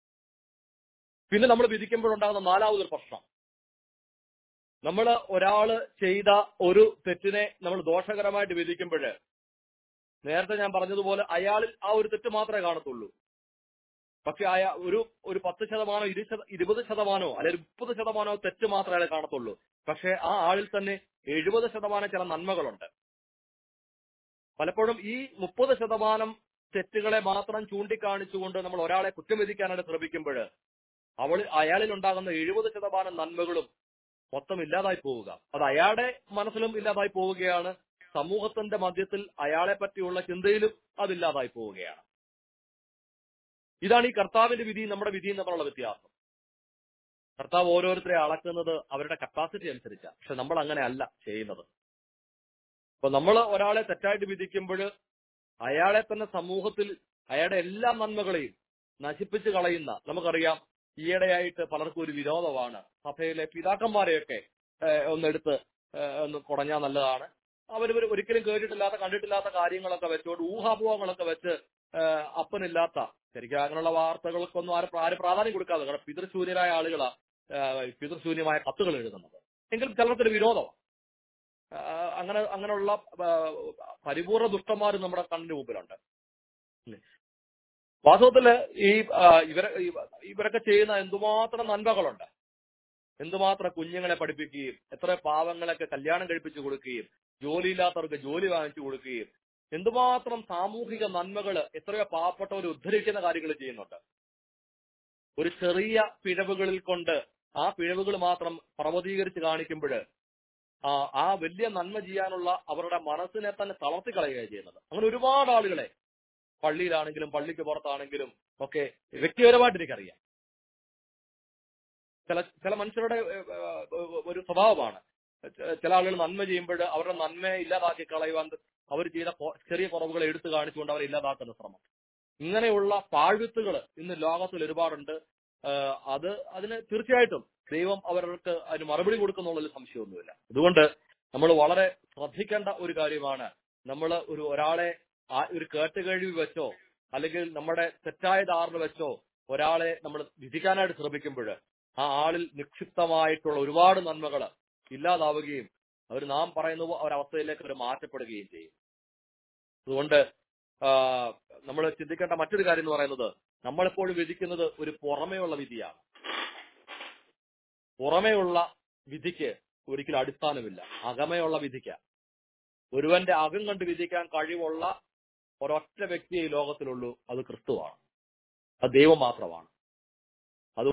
പിന്നെ നമ്മൾ വിധിക്കുമ്പോഴുണ്ടാകുന്ന നാലാമതൊരു പ്രശ്നം നമ്മൾ ഒരാള് ചെയ്ത ഒരു തെറ്റിനെ നമ്മൾ ദോഷകരമായിട്ട് വിധിക്കുമ്പോൾ നേരത്തെ ഞാൻ പറഞ്ഞതുപോലെ അയാളിൽ ആ ഒരു തെറ്റ് മാത്രമേ കാണത്തുള്ളൂ പക്ഷെ അയാ ഒരു ഒരു പത്ത് ശതമാനോ ഇരു ശത- ഇരുപത് ശതമാനോ അല്ലെങ്കിൽ മുപ്പത് ശതമാനോ തെറ്റ് മാത്രമേ അയാൾ കാണത്തുള്ളൂ പക്ഷെ ആ ആളിൽ തന്നെ എഴുപത് ശതമാനം ചില നന്മകളുണ്ട് പലപ്പോഴും ഈ മുപ്പത് ശതമാനം തെറ്റുകളെ മാത്രം ചൂണ്ടിക്കാണിച്ചുകൊണ്ട് നമ്മൾ ഒരാളെ കുറ്റം വിധിക്കാനായിട്ട് ശ്രമിക്കുമ്പോൾ അവൾ അയാളിൽ ഉണ്ടാകുന്ന എഴുപത് ശതമാനം നന്മകളും മൊത്തം ഇല്ലാതായി പോവുക അത് അയാളുടെ മനസ്സിലും ഇല്ലാതായി പോവുകയാണ് സമൂഹത്തിന്റെ മധ്യത്തിൽ അയാളെ പറ്റിയുള്ള ചിന്തയിലും അതില്ലാതായി പോവുകയാണ് ഇതാണ് ഈ കർത്താവിന്റെ വിധിയും നമ്മുടെ വിധിയും തമ്മിലുള്ള വ്യത്യാസം കർത്താവ് ഓരോരുത്തരെ അളക്കുന്നത് അവരുടെ കപ്പാസിറ്റി അനുസരിച്ചാണ് പക്ഷെ നമ്മൾ അങ്ങനെ അല്ല ചെയ്യുന്നത് അപ്പൊ നമ്മൾ ഒരാളെ തെറ്റായിട്ട് വിധിക്കുമ്പോൾ അയാളെ തന്നെ സമൂഹത്തിൽ അയാളുടെ എല്ലാ നന്മകളെയും നശിപ്പിച്ച് കളയുന്ന നമുക്കറിയാം ഈയിടെയായിട്ട് പലർക്കും ഒരു വിരോധമാണ് സഭയിലെ പിതാക്കന്മാരെയൊക്കെ ഏഹ്, ഒന്നെടുത്ത് ഏഹ്, ഒന്ന് കുടഞ്ഞാൽ നല്ലതാണ് അവർ ഒരിക്കലും കേട്ടിട്ടില്ലാത്ത കണ്ടിട്ടില്ലാത്ത കാര്യങ്ങളൊക്കെ വെച്ചുകൊണ്ട് ഊഹാപോഹങ്ങളൊക്കെ വെച്ച് ഏഹ്, അപ്പനില്ലാത്ത ശരിക്കും അങ്ങനെയുള്ള വാർത്തകൾക്കൊന്നും ആരും ആരും പ്രാധാന്യം കൊടുക്കാതെ കാരണം പിതൃശൂന്യരായ ആളുകളാ ഏഹ്, പിതൃശൂന്യമായ കത്തുകൾ എഴുതുന്നത് എങ്കിലും ചിലർക്കൊരു വിരോധമാണ് ആഹ് അങ്ങനെ അങ്ങനെയുള്ള ആഹ് പരിപൂർണ ദുഷ്ടന്മാർ നമ്മുടെ കണ്ണിന് മുമ്പിലുണ്ട് ഇല്ലേ? വാസ്തവത്തില് ഈ ആഹ് ഇവരെ ഈ- ഇവരൊക്കെ ചെയ്യുന്ന എന്തുമാത്രം നന്മകളുണ്ട് എന്തുമാത്രം കുഞ്ഞുങ്ങളെ പഠിപ്പിക്കുകയും എത്ര പാവങ്ങളൊക്കെ കല്യാണം കഴിപ്പിച്ചു കൊടുക്കുകയും ജോലിയില്ലാത്തവർക്ക് ജോലി വാങ്ങിച്ചു കൊടുക്കുകയും എന്തുമാത്രം സാമൂഹിക നന്മകൾ എത്രയോ പാവപ്പെട്ടവർ ഉദ്ധരിക്കുന്ന കാര്യങ്ങൾ ചെയ്യുന്നുണ്ട് ഒരു ചെറിയ പിഴവുകളിൽ കൊണ്ട് ആ പിഴവുകൾ മാത്രം പർവ്വതീകരിച്ച് കാണിക്കുമ്പോൾ ആ ആ വലിയ നന്മ ചെയ്യാനുള്ള അവരുടെ മനസ്സിനെ തന്നെ തളർത്തി കളയുകയാണ് ചെയ്യുന്നത് അങ്ങനെ ഒരുപാട് ആളുകളെ പള്ളിയിലാണെങ്കിലും പള്ളിക്ക് പുറത്താണെങ്കിലും ഒക്കെ വ്യക്തിപരമായിട്ട് എനിക്കറിയാം ചില ചില മനുഷ്യരുടെ ഏഹ്, ഏഹ്, ഒരു സ്വഭാവമാണ് ചെ- ചില ആളുകൾ നന്മ ചെയ്യുമ്പോൾ അവരുടെ നന്മയെ ഇല്ലാതാക്കി കളയുവാൻ അവർ ചെയ്ത കൊ- ചെറിയ കുറവുകളെ എടുത്തു കാണിച്ചുകൊണ്ട് അവരെ ഇല്ലാതാക്കുന്ന ശ്രമം ഇങ്ങനെയുള്ള പാഴ്വിത്തുകൾ ഇന്ന് ലോകത്തിൽ ഒരുപാടുണ്ട് ഏഹ്, അത് അതിന് തീർച്ചയായിട്ടും ദൈവം അവർക്ക് അതിന് മറുപടി കൊടുക്കുന്നുള്ളതിൽ സംശയമൊന്നുമില്ല അതുകൊണ്ട് നമ്മൾ വളരെ ശ്രദ്ധിക്കേണ്ട ഒരു കാര്യമാണ് നമ്മൾ ഒരു ഒരാളെ ആ ഒരു കേട്ടുകഴിവ് വെച്ചോ അല്ലെങ്കിൽ നമ്മുടെ തെറ്റായ ധാരണ വെച്ചോ ഒരാളെ നമ്മൾ വിധിക്കാനായിട്ട് ശ്രമിക്കുമ്പോൾ ആ ആളിൽ നിക്ഷിപ്തമായിട്ടുള്ള ഒരുപാട് നന്മകൾ ഇല്ലാതാവുകയും അവർ നാം പറയുന്ന ഒരവസ്ഥയിലേക്ക് അവർ മാറ്റപ്പെടുകയും ചെയ്യും അതുകൊണ്ട് നമ്മൾ ചിന്തിക്കേണ്ട മറ്റൊരു കാര്യം എന്ന് പറയുന്നത് നമ്മളെപ്പോഴും വിധിക്കുന്നത് ഒരു പുറമേയുള്ള വിധിയാണ് പുറമേയുള്ള വിധിക്ക് ഒരിക്കലും അടിസ്ഥാനമില്ല അകമയുള്ള വിധിക്ക് ഒരുവന്റെ അകം കണ്ട് വിധിക്കാൻ കഴിവുള്ള ഒരൊറ്റ വ്യക്തിയെ ഈ ലോകത്തിലുള്ളൂ അത് ക്രിസ്തുവാണ് അത് ദൈവം മാത്രമാണ് അത്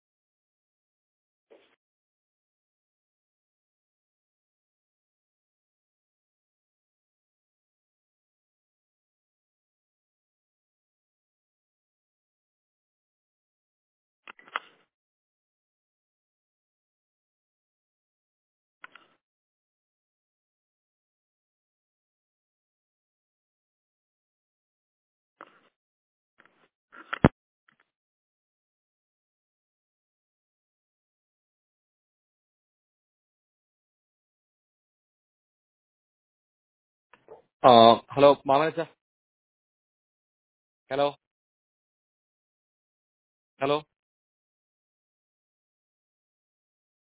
ആ ഹലോ മാമനച്ച hello hello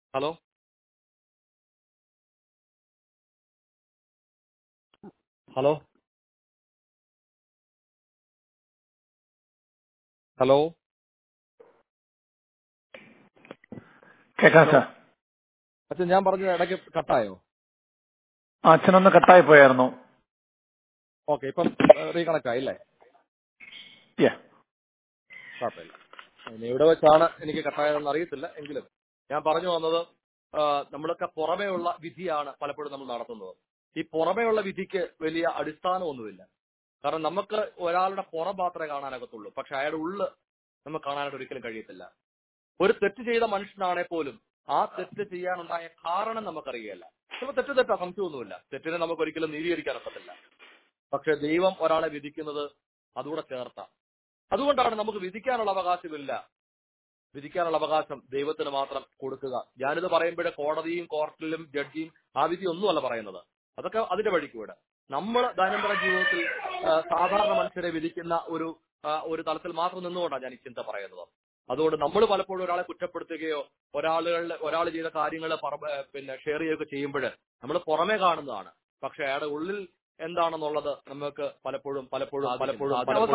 hello hello hello കേൾക്കാം സാർ അച്ഛൻ ഞാൻ പറഞ്ഞത് ഇടയ്ക്ക് കട്ടായോ ആ, അച്ഛനൊന്ന് കട്ടായി പോയായിരുന്നു ഓക്കെ ഇപ്പം റീകണക്ട് ആയില്ലേ Yeah. കുഴപ്പമില്ല ഇനി എവിടെ വെച്ചാണ് എനിക്ക് കട്ടായതെന്ന് അറിയത്തില്ല എങ്കിലും ഞാൻ പറഞ്ഞു വന്നത് ആ, നമ്മളൊക്കെ പുറമേയുള്ള വിധിയാണ് പലപ്പോഴും നമ്മൾ നടത്തുന്നത് ഈ പുറമേയുള്ള വിധിക്ക് വലിയ അടിസ്ഥാനമൊന്നുമില്ല കാരണം നമുക്ക് ഒരാളുടെ പുറം മാത്രമേ കാണാനാകത്തുള്ളൂ പക്ഷെ അയാളുടെ ഉള്ള് നമുക്ക് കാണാനായിട്ട് ഒരിക്കലും കഴിയത്തില്ല ഒരു തെറ്റ് ചെയ്ത മനുഷ്യനാണെ പോലും ആ തെറ്റ് ചെയ്യാനുണ്ടായ കാരണം നമുക്കറിയില്ല ചിലപ്പോൾ തെറ്റ് തെറ്റാ സംശയമൊന്നുമില്ല തെറ്റിനെ നമുക്ക് ഒരിക്കലും നീതീകരിക്കാൻ ഒക്കത്തില്ല പക്ഷെ ദൈവം ഒരാളെ വിധിക്കുന്നത് അതുകൂടെ ചേർത്ത അതുകൊണ്ടാണ് നമുക്ക് വിധിക്കാനുള്ള അവകാശമില്ല വിധിക്കാനുള്ള അവകാശം ദൈവത്തിന് മാത്രം കൊടുക്കുക ഞാനിത് പറയുമ്പോഴേ കോടതിയും കോർട്ടിലും ജഡ്ജിയും ആ വിധി ഒന്നുമല്ല പറയുന്നത് അതൊക്കെ അതിന്റെ വഴിക്ക് വിട് നമ്മൾ ദൈനംദിന ജീവിതത്തിൽ ആ, സാധാരണ മനുഷ്യരെ വിധിക്കുന്ന ഒരു ആ, ഒരു തലത്തിൽ മാത്രം നിന്നുകൊണ്ടാണ് ഞാൻ ഈ ചിന്ത പറയുന്നത് അതുകൊണ്ട് നമ്മൾ പലപ്പോഴും ഒരാളെ കുറ്റപ്പെടുത്തുകയോ ഒരാളുകളുടെ ഒരാൾ ചെയ്ത കാര്യങ്ങൾ പിന്നെ ഷെയർ ചെയ്യുകയൊക്കെ ചെയ്യുമ്പോൾ നമ്മൾ പുറമേ കാണുന്നതാണ് പക്ഷെ അയാളുടെ ഉള്ളിൽ എന്താണെന്നുള്ളത് നമുക്ക് പലപ്പോഴും പലപ്പോഴും പലപ്പോഴും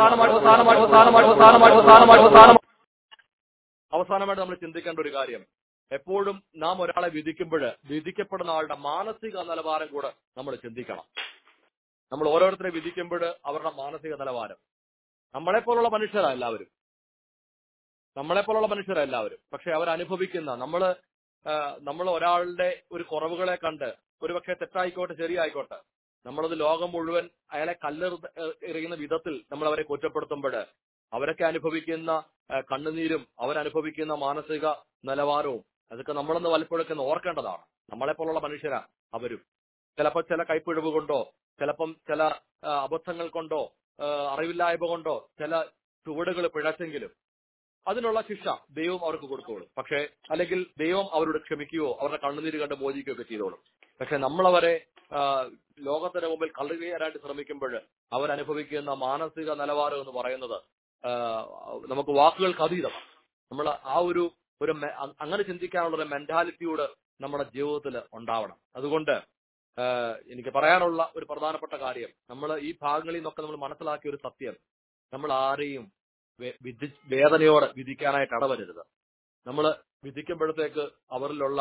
അവസാനമായിട്ട് നമ്മൾ ചിന്തിക്കേണ്ട ഒരു കാര്യം എപ്പോഴും നാം ഒരാളെ വിധിക്കുമ്പോൾ വിധിക്കപ്പെടുന്ന ആളുടെ മാനസിക നിലവാരം കൂടെ നമ്മൾ ചിന്തിക്കണം നമ്മൾ ഓരോരുത്തരെ വിധിക്കുമ്പോൾ അവരുടെ മാനസിക നിലവാരം നമ്മളെപ്പോലുള്ള മനുഷ്യരാ എല്ലാവരും നമ്മളെപ്പോലുള്ള മനുഷ്യരാ എല്ലാവരും പക്ഷെ അവരനുഭവിക്കുന്ന നമ്മള് നമ്മൾ ഒരാളുടെ ഒരു കുറവുകളെ കണ്ട് ഒരുപക്ഷെ തെറ്റായിക്കോട്ടെ ശരിയായിക്കോട്ടെ നമ്മളത് ലോകം മുഴുവൻ അയാളെ കല്ലെറു എറിയുന്ന വിധത്തിൽ നമ്മൾ അവരെ കുറ്റപ്പെടുത്തുമ്പോൾ അവരൊക്കെ അനുഭവിക്കുന്ന ആ, കണ്ണുനീരും അവരനുഭവിക്കുന്ന മാനസിക നിലവാരവും അതൊക്കെ നമ്മളൊന്ന് വലപ്പോഴൊക്കെ ഒന്ന് ഓർക്കേണ്ടതാണ് നമ്മളെപ്പോലുള്ള മനുഷ്യരാ അവരും ചിലപ്പോൾ ചില കൈപ്പിഴവ് കൊണ്ടോ ചിലപ്പം ചില ആ, അബദ്ധങ്ങൾ കൊണ്ടോ ആ, അറിവില്ലായ്മ കൊണ്ടോ ചില ചുവടുകൾ പിഴച്ചെങ്കിലും അതിനുള്ള ശിക്ഷ ദൈവം അവർക്ക് കൊടുത്തോളും പക്ഷേ അല്ലെങ്കിൽ ദൈവം അവരോട് ക്ഷമിക്കുകയോ അവരുടെ കണ്ണുനീര് കണ്ട് മോചിക്കുകയോ ഒക്കെ ചെയ്തോളും പക്ഷെ നമ്മളവരെ ആ, ലോകത്തിന്റെ മുമ്പിൽ കള്ളുകയാനായിട്ട് ശ്രമിക്കുമ്പോൾ അവരനുഭവിക്കുന്ന മാനസിക നിലവാരം എന്ന് പറയുന്നത് ആ, നമുക്ക് വാക്കുകൾക്ക് അതീതമാണ് നമ്മൾ ആ ഒരു ഒരു മെ- അ- അങ്ങനെ ചിന്തിക്കാനുള്ള ഒരു മെന്റാലിറ്റിയോട് നമ്മുടെ ജീവിതത്തിൽ ഉണ്ടാവണം അതുകൊണ്ട് ആ, എനിക്ക് പറയാനുള്ള ഒരു പ്രധാനപ്പെട്ട കാര്യം നമ്മൾ ഈ ഭാഗങ്ങളിൽ നിന്നൊക്കെ നമ്മൾ മനസ്സിലാക്കിയ ഒരു സത്യം നമ്മൾ ആരെയും വെ- വിധി വേദനയോടെ വിധിക്കാനായിട്ട് ഇടവരരുത് നമ്മൾ വിധിക്കുമ്പോഴത്തേക്ക് അവരിലുള്ള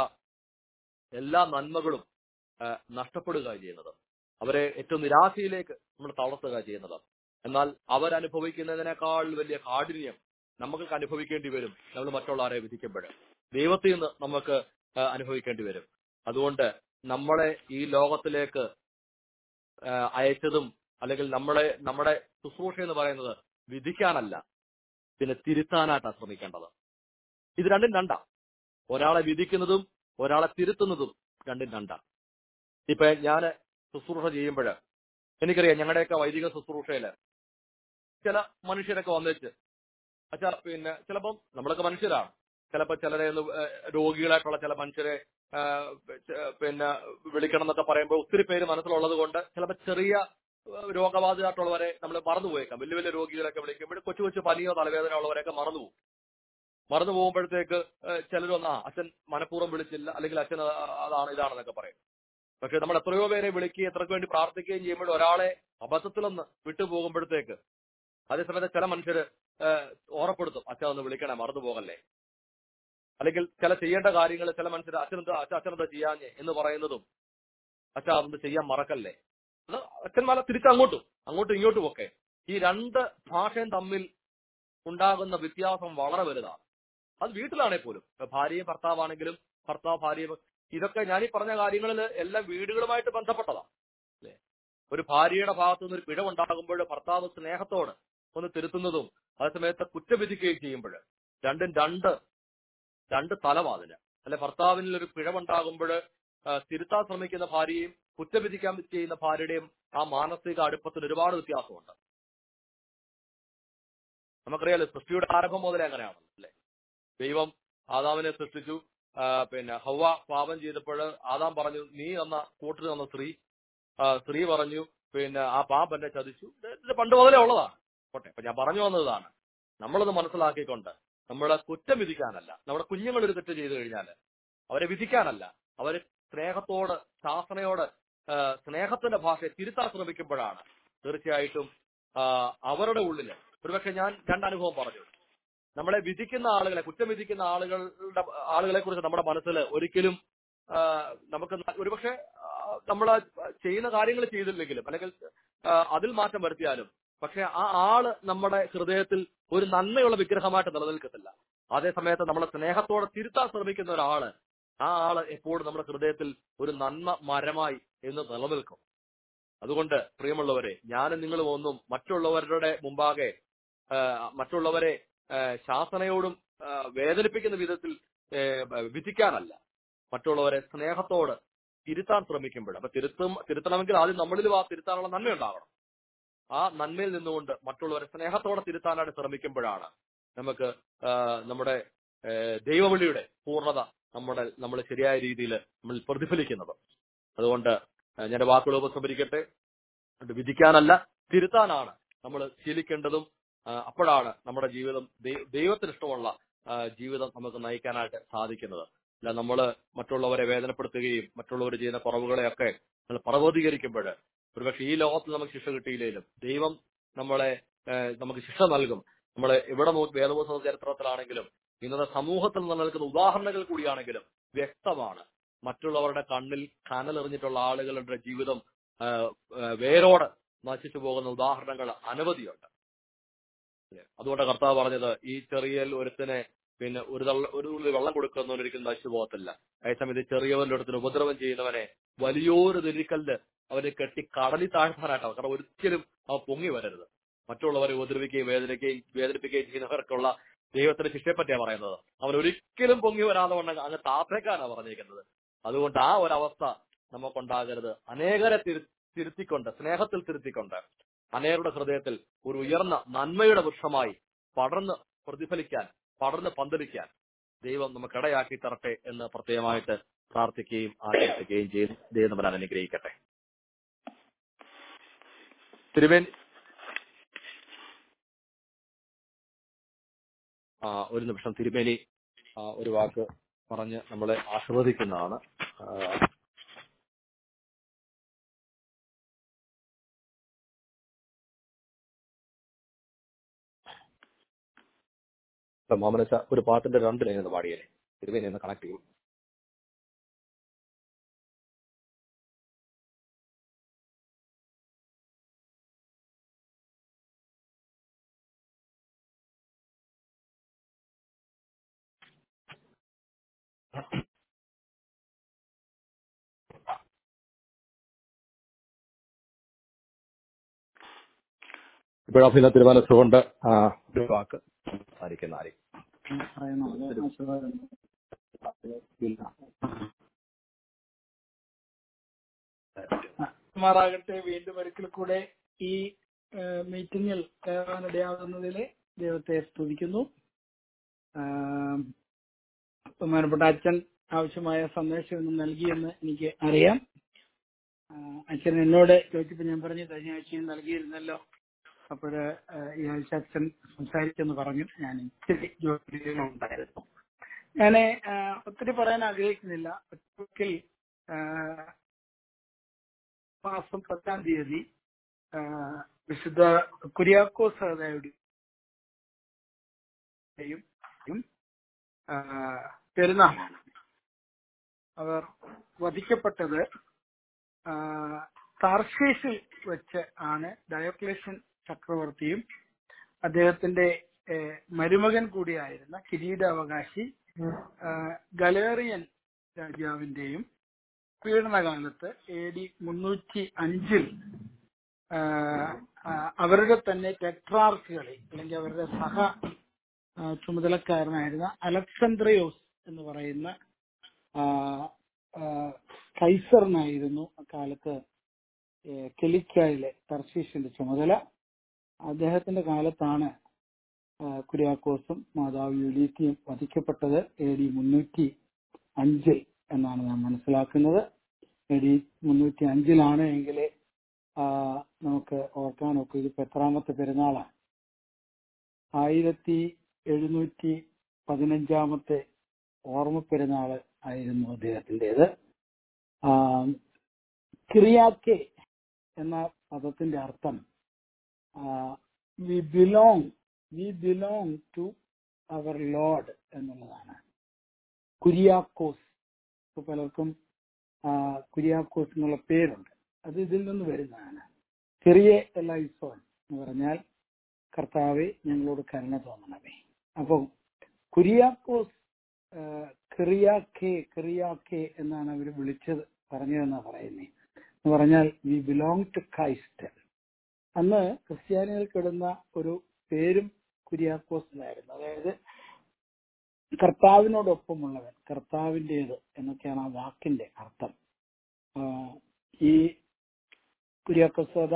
എല്ലാ നന്മകളും ആ, നഷ്ടപ്പെടുക ചെയ്യുന്നത് അവരെ ഏറ്റവും നിരാശയിലേക്ക് നമ്മൾ തളർത്തുക ചെയ്യുന്നത് എന്നാൽ അവരനുഭവിക്കുന്നതിനേക്കാൾ വലിയ കാഠിന്യം നമുക്ക് അനുഭവിക്കേണ്ടി വരും നമ്മൾ മറ്റുള്ളവരെ വിധിക്കുമ്പോൾ ദൈവത്തിൽ നിന്ന് നമുക്ക് ആ, അനുഭവിക്കേണ്ടി വരും അതുകൊണ്ട് നമ്മളെ ഈ ലോകത്തിലേക്ക് ആ, അയച്ചതും അല്ലെങ്കിൽ നമ്മളെ നമ്മുടെ ശുശ്രൂഷ എന്ന് പറയുന്നത് വിധിക്കാനല്ല പിന്നെ തിരുത്താനായിട്ടാണ് ശ്രമിക്കേണ്ടത് ഇത് രണ്ടും രണ്ടാ ഒരാളെ വിധിക്കുന്നതും ഒരാളെ തിരുത്തുന്നതും രണ്ടും രണ്ടാ ഇപ്പൊ ഞാൻ ശുശ്രൂഷ ചെയ്യുമ്പോൾ എനിക്കറിയാം ഞങ്ങളുടെയൊക്കെ വൈദിക ശുശ്രൂഷയില് ചില മനുഷ്യരൊക്കെ വന്നിട്ട് അച്ഛാ പിന്നെ ചിലപ്പം നമ്മളൊക്കെ മനുഷ്യരാണ് ചിലപ്പോൾ ചിലരെ ഒന്ന് ഏഹ് രോഗികളായിട്ടുള്ള ചില മനുഷ്യരെ ഏഹ് ചെ- പിന്നെ വിളിക്കണം എന്നൊക്കെ പറയുമ്പോൾ ഒത്തിരി പേര് മനസ്സിലുള്ളത് കൊണ്ട് ചിലപ്പോൾ ചെറിയ ഏഹ് രോഗബാധിതരായിട്ടുള്ളവരെ നമ്മൾ മറന്നു പോയേക്കാം വലിയ വലിയ രോഗികളൊക്കെ വിളിക്കുമ്പോൾ കൊച്ചു കൊച്ചു പനിയോ തലവേദന ഉള്ളവരെയൊക്കെ മറന്നു പോകും മറന്നു പോകുമ്പോഴത്തേക്ക് ചിലരൊന്ന് ആ അച്ഛൻ മനഃപൂർവ്വം വിളിച്ചില്ല അല്ലെങ്കിൽ അച്ഛൻ അ- അതാണ് ഇതാണെന്നൊക്കെ പറയും പക്ഷെ നമ്മൾ എത്രയോ പേരെ വിളിക്കുകയും എത്രയ്ക്ക് വേണ്ടി പ്രാർത്ഥിക്കുകയും ചെയ്യുമ്പോൾ ഒരാളെ അബദ്ധത്തിലൊന്ന് വിട്ടുപോകുമ്പോഴത്തേക്ക് അതേസമയത്ത് ചില മനുഷ്യര് ഏഹ് ഓർപ്പെടുത്തും അച്ഛൻ ഒന്ന് വിളിക്കണേ മറന്നു പോകല്ലേ അല്ലെങ്കിൽ ചില ചെയ്യേണ്ട കാര്യങ്ങൾ ചില മനുഷ്യർ അച്ഛനെന്താ അച്ഛൻ അച്ഛനെന്താ ചെയ്യാഞ്ഞേ എന്ന് പറയുന്നതും അച്ഛൻ അതൊന്ന് ചെയ്യാൻ മറക്കല്ലേ എന്ന് അച്ഛന്മാരെ തിരിച്ചങ്ങോട്ടും അങ്ങോട്ടും ഇങ്ങോട്ടും ഒക്കെ ഈ രണ്ട് ഭാഷയും തമ്മിൽ ഉണ്ടാകുന്ന വ്യത്യാസം വളരെ വലുതാണ് അത് വീട്ടിലാണെ പോലും ഇപ്പൊ ഭാര്യയും ഭർത്താവാണെങ്കിലും ഭർത്താവ് ഭാര്യയും ഇതൊക്കെ ഞാൻ ഈ പറഞ്ഞ കാര്യങ്ങളിൽ എല്ലാം വീടുകളുമായിട്ട് ബന്ധപ്പെട്ടതാണ് അല്ലേ ഒരു ഭാര്യയുടെ ഭാഗത്തു നിന്ന് ഒരു പിഴവുണ്ടാകുമ്പോൾ ഭർത്താവ് സ്നേഹത്തോട് ഒന്ന് തിരുത്തുന്നതും അതേസമയത്ത് കുറ്റവിധിക്കുകയും ചെയ്യുമ്പോൾ രണ്ടും രണ്ട് രണ്ട് തലവാതിന് അല്ലെ ഭർത്താവിനിൽ ഒരു പിഴവുണ്ടാകുമ്പോൾ തിരുത്താൻ ശ്രമിക്കുന്ന ഭാര്യയും കുറ്റവിധിക്കാൻ ചെയ്യുന്ന ഭാര്യയുടെയും ആ മാനസിക അടുപ്പത്തിന് ഒരുപാട് വ്യത്യാസമുണ്ട് നമുക്കറിയാലോ സൃഷ്ടിയുടെ ആരംഭം മുതലേ അങ്ങനെയാണല്ലോ അല്ലെ ദൈവം ആദാമിനെ സൃഷ്ടിച്ചു ആ, പിന്നെ ഹവ്വ പാപം ചെയ്തപ്പോൾ ആദാം പറഞ്ഞു നീ എന്ന കൂട്ടിൽ തന്ന സ്ത്രീ ആ, സ്ത്രീ പറഞ്ഞു പിന്നെ ആ പാമ്പ് എന്നെ ചതിച്ചു ഇത് ഇത് പണ്ട് മുതലേ ഉള്ളതാണ് പോട്ടെ അപ്പൊ ഞാൻ പറഞ്ഞു വന്നതാണ് നമ്മളത് മനസ്സിലാക്കിക്കൊണ്ട് നമ്മളെ കുറ്റം വിധിക്കാനല്ല നമ്മുടെ കുഞ്ഞുങ്ങൾ ഒരു തെറ്റ് ചെയ്തു കഴിഞ്ഞാൽ അവരെ വിധിക്കാനല്ല അവര് സ്നേഹത്തോട് ശാസനയോട് ആ, സ്നേഹത്തിന്റെ ഭാഷയെ തിരുത്താൻ ശ്രമിക്കുമ്പോഴാണ് തീർച്ചയായിട്ടും ആ, അവരുടെ ഉള്ളില് ഒരുപക്ഷെ ഞാൻ രണ്ടനുഭവം പറഞ്ഞു നമ്മളെ വിധിക്കുന്ന ആളുകളെ കുറ്റം വിധിക്കുന്ന ആളുകളുടെ ആളുകളെ കുറിച്ച് നമ്മുടെ മനസ്സിൽ ഒരിക്കലും ആ, നമുക്ക് ന- ഒരുപക്ഷെ നമ്മൾ ചെയ്യുന്ന കാര്യങ്ങൾ ചെയ്തില്ലെങ്കിലും അല്ലെങ്കിൽ ആ, അതിൽ മാറ്റം വരുത്തിയാലും പക്ഷെ ആ ആള് നമ്മുടെ ഹൃദയത്തിൽ ഒരു നന്മയുള്ള വിഗ്രഹമായിട്ട് നിലനിൽക്കത്തില്ല അതേ സമയത്ത് നമ്മളെ സ്നേഹത്തോടെ തിരുത്താൻ ശ്രമിക്കുന്ന ഒരാള് ആ ആള് എപ്പോഴും നമ്മുടെ ഹൃദയത്തിൽ ഒരു നന്മ മരമായി എന്ന് നിലനിൽക്കും അതുകൊണ്ട് പ്രിയമുള്ളവരെ ഞാനും നിങ്ങളും ഒന്നും മറ്റുള്ളവരുടെ മുമ്പാകെ ആ, മറ്റുള്ളവരെ ആ, ശാസനയോടും ആ, വേദനിപ്പിക്കുന്ന വിധത്തിൽ ഏ, വിധിക്കാനല്ല മറ്റുള്ളവരെ സ്നേഹത്തോട് തിരുത്താൻ ശ്രമിക്കുമ്പോൾ അപ്പൊ തിരുത്തും തിരുത്തണമെങ്കിൽ ആദ്യം നമ്മളിലും ആ തിരുത്താനുള്ള നന്മ ഉണ്ടാവണം ആ നന്മയിൽ നിന്നുകൊണ്ട് മറ്റുള്ളവരെ സ്നേഹത്തോടെ തിരുത്താനായിട്ട് ശ്രമിക്കുമ്പോഴാണ് നമുക്ക് ആ, നമ്മുടെ ഏ, ദൈവവിളിയുടെ പൂർണ്ണത നമ്മുടെ നമ്മൾ ശരിയായ രീതിയിൽ നമ്മൾ പ്രതിഫലിക്കുന്നത് അതുകൊണ്ട് ആ, ഞാൻ എൻ്റെ വാക്കുകൾ ഉപസംഹരിക്കട്ടെ അത് വിധിക്കാനല്ല തിരുത്താനാണ് നമ്മൾ ശീലിക്കേണ്ടതും ആ, അപ്പോഴാണ് നമ്മുടെ ജീവിതം ദൈ- ദൈവത്തിന് ഇഷ്ടമുള്ള ആ, ജീവിതം നമുക്ക് നയിക്കാനായിട്ട് സാധിക്കുന്നത് അല്ല നമ്മൾ മറ്റുള്ളവരെ വേദനപ്പെടുത്തുകയും മറ്റുള്ളവർ ചെയ്യുന്ന കുറവുകളെയൊക്കെ നമ്മൾ പർവ്വതീകരിക്കുമ്പോൾ ഒരുപക്ഷെ ഈ ലോകത്തിൽ നമുക്ക് ശിക്ഷ കിട്ടിയില്ലെങ്കിലും ദൈവം നമ്മളെ ആ, നമുക്ക് ശിക്ഷ നൽകും നമ്മളെ എവിടെ നോക്കി വേദപുസ്തക ചരിത്രത്തിലാണെങ്കിലും ഇന്നത്തെ സമൂഹത്തിൽ നിലനിൽക്കുന്ന ഉദാഹരണങ്ങൾ കൂടിയാണെങ്കിലും വ്യക്തമാണ് മറ്റുള്ളവരുടെ കണ്ണിൽ കനലെറിഞ്ഞിട്ടുള്ള ആളുകളുടെ ജീവിതം ആ, ആ, വേരോടെ നശിച്ചു പോകുന്ന ഉദാഹരണങ്ങൾ അനവധിയുണ്ട് ഇല്ലേ? അതുകൊണ്ട് കർത്താവ് പറഞ്ഞത് ഈ ചെറിയ ഒരുത്തിനെ പിന്നെ ഒരു തള്ള ഒരു തുള്ളി വെള്ളം കൊടുക്കുന്നവൻ ഒരിക്കലും നശിച്ചു പോകത്തില്ല അതേസമയത്ത് ചെറിയവരുടെ അടുത്തിന് ഉപദ്രവം ചെയ്യുന്നവനെ വലിയൊരു തിരിക്കല്ല് അവരെ കെട്ടി കടലിൽ താഴ്ത്താനായിട്ടാണ് കാരണം ഒരിക്കലും അവ പൊങ്ങി വരരുത് മറ്റുള്ളവരെ ഉപദ്രവിക്കുകയും വേദനിക്കുകയും വേദനിപ്പിക്കുകയും ചെയ്യുന്നവർക്കുള്ള ദൈവത്തിന്റെ ശിക്ഷയെ പറ്റിയാണ് പറയുന്നത് അവൻ ഒരിക്കലും പൊങ്ങി വരാതെ വണ്ണം അങ്ങ് താത്തേക്കാനാണ് പറഞ്ഞിരിക്കുന്നത് അതുകൊണ്ട് ആ ഒരവസ്ഥ നമുക്കുണ്ടാകരുത് അനേകരെ തിരു- തിരുത്തിക്കൊണ്ട് സ്നേഹത്തിൽ തിരുത്തിക്കൊണ്ട് അനേകരുടെ ഹൃദയത്തിൽ ഒരു ഉയർന്ന നന്മയുടെ വൃക്ഷമായി പടർന്ന് പ്രതിഫലിക്കാൻ പടർന്ന് പന്തലിക്കാൻ ദൈവം നമുക്കിടയാക്കി തരട്ടെ എന്ന് പ്രത്യേകമായിട്ട് പ്രാർത്ഥിക്കുകയും ആശംസിക്കുകയും ചെയ്യും ദൈവം നമ്മളെ അനുഗ്രഹിക്കട്ടെ തിരുമേൻ ആ ഒരു നിമിഷം തിരുമേനി ആ, ഒരു വാക്ക് പറഞ്ഞ് നമ്മളെ ആശീർവദിക്കുന്നതാണ് ആ, ഇപ്പൊ മാമനച്ച ഒരു പാട്ടിന്റെ രണ്ട് ലൈൻ ഒന്ന് പാടിയേ തിരുമേനി ഒന്ന് കണക്ട് ചെയ്യും ഇപ്പോഴഭിന്ന തിരുമനസ്സുകൊണ്ട് ആ, ഒരു വാക്ക് സംസാരിക്കുന്ന ആരെയും മാറാകട്ടെ വീണ്ടും ഒരിക്കൽ കൂടെ ഈ ഏഹ്, മീറ്റിംഗിൽ കയറാനിടയാകുന്നതിൽ ദൈവത്തെ സ്തുതിക്കുന്നു ആം, ബഹുമാനപ്പെട്ട അച്ഛൻ ആവശ്യമായ സന്ദേശം ഇന്ന് നൽകിയെന്ന് എനിക്ക് അറിയാം ആ, അച്ഛൻ എന്നോട് ചോദിച്ചപ്പോൾ ഞാൻ പറഞ്ഞു കഴിഞ്ഞ ആഴ്ചയും നൽകിയിരുന്നല്ലോ അപ്പോഴ് ഈ ആഴ്ച അച്ഛൻ സംസാരിച്ചെന്ന് പറഞ്ഞു ഞാൻ ഇത്തിരി ജോലിയിലുണ്ടായിരുന്നു ഞാൻ ഒത്തിരി പറയാൻ ആഗ്രഹിക്കുന്നില്ല ഒരിക്കൽ ആ, മാസം പത്താം തീയതി ആ, വിശുദ്ധ കുര്യാക്കോസ് സഹോദരയുടെയും ആ, പെരുന്നാളാണ് അവർ വധിക്കപ്പെട്ടത് ആ, താർഷീസിൽ വെച്ച് ആണ് ഡയോക്ലേഷ്യൻ ചക്രവർത്തിയും അദ്ദേഹത്തിന്റെ ഏ, മരുമകൻ കൂടിയായിരുന്ന കിരീടാവകാശി ആ, ഗലേറിയൻ രാജാവിന്റെയും പീഡനകാലത്ത് എ ഡി മുന്നൂറ്റി അഞ്ചിൽ ആ, ആ, അവരുടെ തന്നെ ടെട്രാർക്കുകളിൽ അല്ലെങ്കിൽ അവരുടെ സഹ ആ, ചുമതലക്കാരനായിരുന്ന അലക്സന്ദ്രയോസ് എന്ന് പറയുന്ന ആ, ആ, കൈസറിനായിരുന്നു അക്കാലത്ത് ഏ, കെലിക്കായിലെ തർശീഷിന്റെ ചുമതല അദ്ദേഹത്തിന്റെ കാലത്താണ് ആ, കുര്യാക്കോസും മാതാവ് യുലീത്തിയും വധിക്കപ്പെട്ടത് എ ഡി മുന്നൂറ്റി അഞ്ചിൽ എന്നാണ് ഞാൻ മനസ്സിലാക്കുന്നത് എ ഡി മുന്നൂറ്റി അഞ്ചിലാണ് എങ്കിൽ നമുക്ക് ഓർക്കാനൊക്കെ ഇതിപ്പോ എത്രാമത്തെ പെരുന്നാളാണ് ആയിരത്തി എഴുന്നൂറ്റി പതിനഞ്ചാമത്തെ ഓർമ്മ പെരുന്നാള് ആയിരുന്നു അദ്ദേഹത്തിൻ്റെത് ക്രിയാക്കെ എന്ന പദത്തിന്റെ അർത്ഥം we belong we belong to our Lord എന്നുള്ളതാണ് കുര്യാക്കോസ് ഇപ്പൊ പലർക്കും ആ, കുര്യാക്കോസ് എന്നുള്ള പേരുണ്ട് അത് ഇതിൽ നിന്ന് വരുന്നതാണ് ചെറിയ ലൈസോൺ എന്ന് പറഞ്ഞാൽ കർത്താവെ ഞങ്ങളോട് കരുണ തോന്നണമേ അപ്പം കുര്യാക്കോസ് ക്രിയാക്കെ ക്രിയാക്കെ എന്നാണ് അവർ വിളിച്ചത് പറഞ്ഞതെന്നാ പറയുന്നത് എന്ന് പറഞ്ഞാൽ വി ബിലോങ് ടു ക്രൈസ്റ്റ് അന്ന് ക്രിസ്ത്യാനികൾക്കിടുന്ന ഒരു പേരും കുര്യാക്കോസ് എന്നായിരുന്നു അതായത് കർത്താവിനോടൊപ്പമുള്ളവൻ കർത്താവിൻ്റെത് എന്നൊക്കെയാണ് ആ വാക്കിന്റെ അർത്ഥം ആ, ഈ കുര്യാക്കോസോദ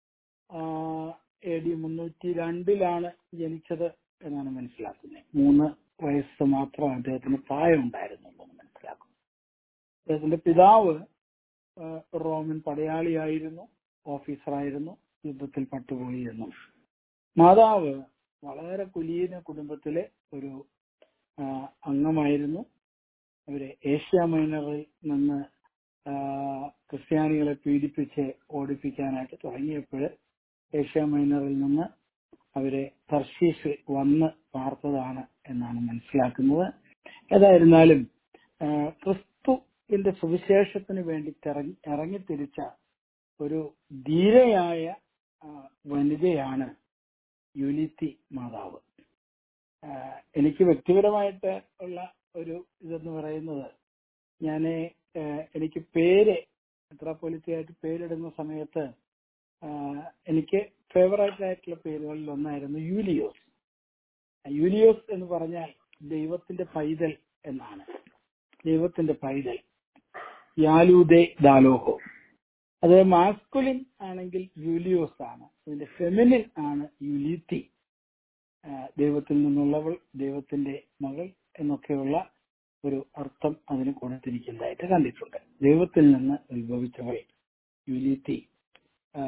എ ഡി മുന്നൂറ്റി രണ്ടിലാണ് ജനിച്ചത് എന്നാണ് മനസ്സിലാക്കുന്നത് മൂന്ന് വയസ്സ് മാത്രം അദ്ദേഹത്തിന് പ്രായം ഉണ്ടായിരുന്നുള്ളൂ എന്ന് മനസ്സിലാക്കും അദ്ദേഹത്തിന്റെ പിതാവ് ആ, റോമൻ പടയാളിയായിരുന്നു ഓഫീസറായിരുന്നു യുദ്ധത്തിൽ പട്ടുപോയി എന്നും മാതാവ് വളരെ കുലീന കുടുംബത്തിലെ ഒരു ആ, അംഗമായിരുന്നു അവര് ഏഷ്യ മൈനറിൽ നിന്ന് ആ, ക്രിസ്ത്യാനികളെ പീഡിപ്പിച്ച് ഓടിപ്പിക്കാനായിട്ട് തുടങ്ങിയപ്പോൾ ഏഷ്യ മൈനറിൽ നിന്ന് അവരെ തർശീസ് വന്ന് പാർത്തതാണ് എന്നാണ് മനസ്സിലാക്കുന്നത് ഏതായിരുന്നാലും ആ, ക്രിസ്തുവിന്റെ സുവിശേഷത്തിന് വേണ്ടി തിറങ്ങി ഇറങ്ങിത്തിരിച്ച ഒരു ധീരയായ ആ, വനിതയാണ് യുലിത്തി മാതാവ് ആ, എനിക്ക് വ്യക്തിപരമായിട്ട് ഉള്ള ഒരു ഇതെന്ന് പറയുന്നത് ഞാൻ എനിക്ക് പേര് മെത്രാപ്പൊലിത്തയായിട്ട് പേരിടുന്ന സമയത്ത് ആ, എനിക്ക് ഫേവറേറ്റ് ആയിട്ടുള്ള പേരുകളിൽ ഒന്നായിരുന്നു യൂലിയോസ് യൂലിയോസ് എന്ന് പറഞ്ഞാൽ ദൈവത്തിന്റെ പൈതൽ എന്നാണ് ദൈവത്തിന്റെ പൈതൽ യാലൂദേ ദാലോഹോ അത് മാസ്കുലിൻ ആണെങ്കിൽ യൂലിയോസ് ആണ് ഇതിന്റെ ഫെമിനിൻ ആണ് യുലിത്തി ആ, ദൈവത്തിൽ നിന്നുള്ളവൾ ദൈവത്തിന്റെ മകൾ എന്നൊക്കെയുള്ള ഒരു അർത്ഥം അതിന് കൊടുത്തിരിക്കുന്നതായിട്ട് കണ്ടിട്ടുണ്ട് ദൈവത്തിൽ നിന്ന് ഉത്ഭവിച്ചവൾ യുലിത്തി ആ,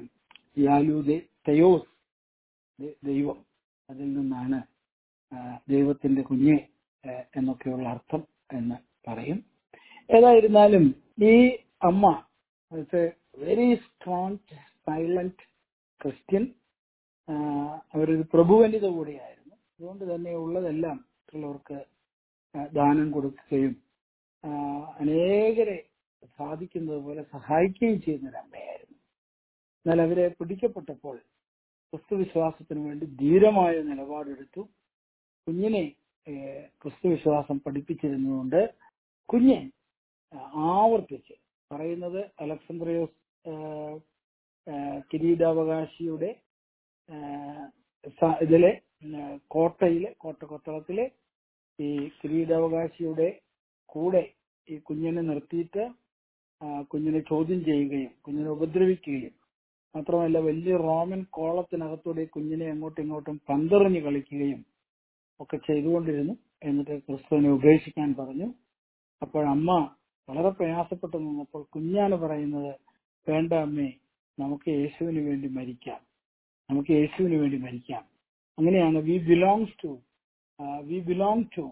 യാലൂദെ തെയോസ് ദ- ദൈവം അതിൽ നിന്നാണ് ആ, ദൈവത്തിന്റെ കുഞ്ഞ് ആ, എന്നൊക്കെയുള്ള അർത്ഥം എന്ന് പറയും ഏതായിരുന്നാലും ഈ അമ്മ very strong silent Christian ah അവരൊരു പ്രഭുവനിത കൂടിയായിരുന്നു അതുകൊണ്ട് തന്നെ ഉള്ളതെല്ലാം മറ്റുള്ളവർക്ക് ആഹ് ദാനം കൊടുക്കുകയും ആഹ് അനേകരെ സാധിക്കുന്നത് പോലെ സഹായിക്കുകയും ചെയ്യുന്ന ഒരു അമ്മയായിരുന്നു എന്നാൽ അവരെ പിടിക്കപ്പെട്ടപ്പോൾ ക്രിസ്തു വിശ്വാസത്തിന് വേണ്ടി ധീരമായ നിലപാടെടുത്തു കുഞ്ഞിനെ ഏഹ് ക്രിസ്തു വിശ്വാസം പഠിപ്പിച്ചിരുന്നതുകൊണ്ട് കുഞ്ഞ് ആഹ് ആവർത്തിച്ച് പറയുന്നത് അലക്സാന്ദ്രിയോസ് ആഹ് ആഹ് കിരീടാവകാശിയുടെ ആഹ് സ- ഇതിലെ ആഹ് കോട്ടയിലെ കോട്ട കൊത്തളത്തിലെ ഈ കിരീടാവകാശിയുടെ കൂടെ ഈ കുഞ്ഞിനെ നിർത്തിയിട്ട് ആ, കുഞ്ഞിനെ ചോദ്യം ചെയ്യുകയും കുഞ്ഞിനെ ഉപദ്രവിക്കുകയും മാത്രമല്ല വലിയ റോമൻ കോളത്തിനകത്തൂടെ ഈ കുഞ്ഞിനെ അങ്ങോട്ടും ഇങ്ങോട്ടും പന്തെറിഞ്ഞ് കളിക്കുകയും ഒക്കെ ചെയ്തുകൊണ്ടിരുന്നു എന്നിട്ട് ക്രിസ്തുവിനെ ഉപേക്ഷിക്കാൻ പറഞ്ഞു അപ്പോൾ അമ്മ വളരെ പ്രയാസപ്പെട്ടു നിന്നപ്പോൾ കുഞ്ഞാണ് പറയുന്നത് വേണ്ട അമ്മേ നമുക്ക് യേശുവിന് വേണ്ടി മരിക്കാം നമുക്ക് യേശുവിന് വേണ്ടി മരിക്കാം അങ്ങനെയാണ് we belongs to we belong to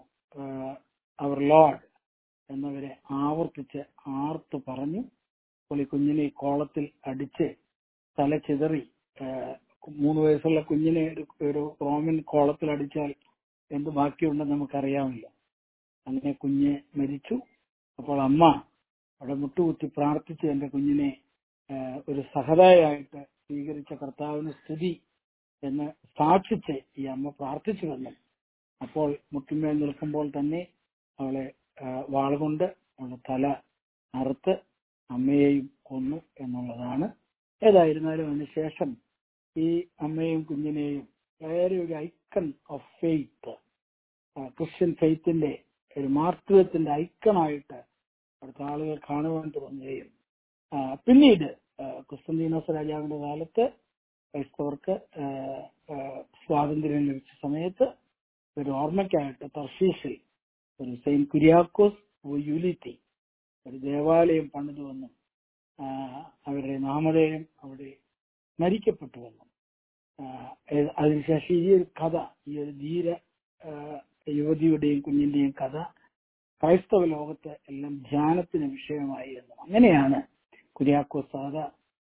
our Lord എന്നവരെ ആവർത്തിച്ച് ആർത്ത് പറഞ്ഞു അപ്പോൾ ഈ കുഞ്ഞിനെ ഈ കോളത്തിൽ അടിച്ച് തല ചിതറി ആ, മൂന്ന് വയസ്സുള്ള കുഞ്ഞിനെ ഒരു- ഒരു റോമൻ കോളത്തിൽ അടിച്ചാൽ എന്ത് ബാക്കിയുണ്ടെന്ന് നമുക്കറിയാമല്ലോ അങ്ങനെ കുഞ്ഞ് മരിച്ചു അപ്പോൾ അമ്മ അവിടെ മുട്ടുകുത്തി പ്രാർത്ഥിച്ച് എന്റെ കുഞ്ഞിനെ ആ, ഒരു സഹതായിട്ട് സ്വീകരിച്ച കർത്താവിന് സ്തുതി എന്ന് സാക്ഷിച്ച് ഈ അമ്മ പ്രാർത്ഥിച്ചു വന്നു അപ്പോൾ മുട്ടിന്മേൽ നിൽക്കുമ്പോൾ തന്നെ അവളെ ആ, വാളുകൊണ്ട് അവളുടെ തല അറുത്ത് അമ്മയെയും കൊന്നു എന്നുള്ളതാണ് ഏതായിരുന്നാലും അതിനുശേഷം ഈ അമ്മയും കുഞ്ഞിനെയും വേറെ ഒരു ഐക്കൺ ഓഫ് ഫെയ്ത്ത് ക്രിസ്ത്യൻ ഫെയ്ത്തിന്റെ ഒരു മാർത്തവത്തിന്റെ ഐക്കണായിട്ട് അവിടുത്തെ ആളുകൾ കാണുവാൻ തുടങ്ങുകയും ആ, പിന്നീട് ആ, ക്രിസ്ത്യന്തീനോസ് രാജാവിന്റെ കാലത്ത് ക്രൈസ്തവർക്ക് ആ, ആ, സ്വാതന്ത്ര്യം ലഭിച്ച സമയത്ത് ഒരു ഓർമ്മയ്ക്കായിട്ട് തർശീസിൽ ഒരു സെയിന്റ് കുര്യാക്കോസ് യുലിറ്റി ഒരു ദേവാലയം പണിതുവെന്നും ആ, അവരുടെ നാമധേയം അവിടെ സ്മരിക്കപ്പെട്ടുവെന്നും ആ, ഏ- അതിനുശേഷം ഈ ഒരു കഥ ഈ ഒരു ധീര ആ, യുവതിയുടെയും കുഞ്ഞിന്റെയും കഥ ക്രൈസ്തവ ലോകത്ത് എല്ലാം ധ്യാനത്തിന് വിഷയമായി എന്നും അങ്ങനെയാണ് കുര്യാക്കോസ് സാദ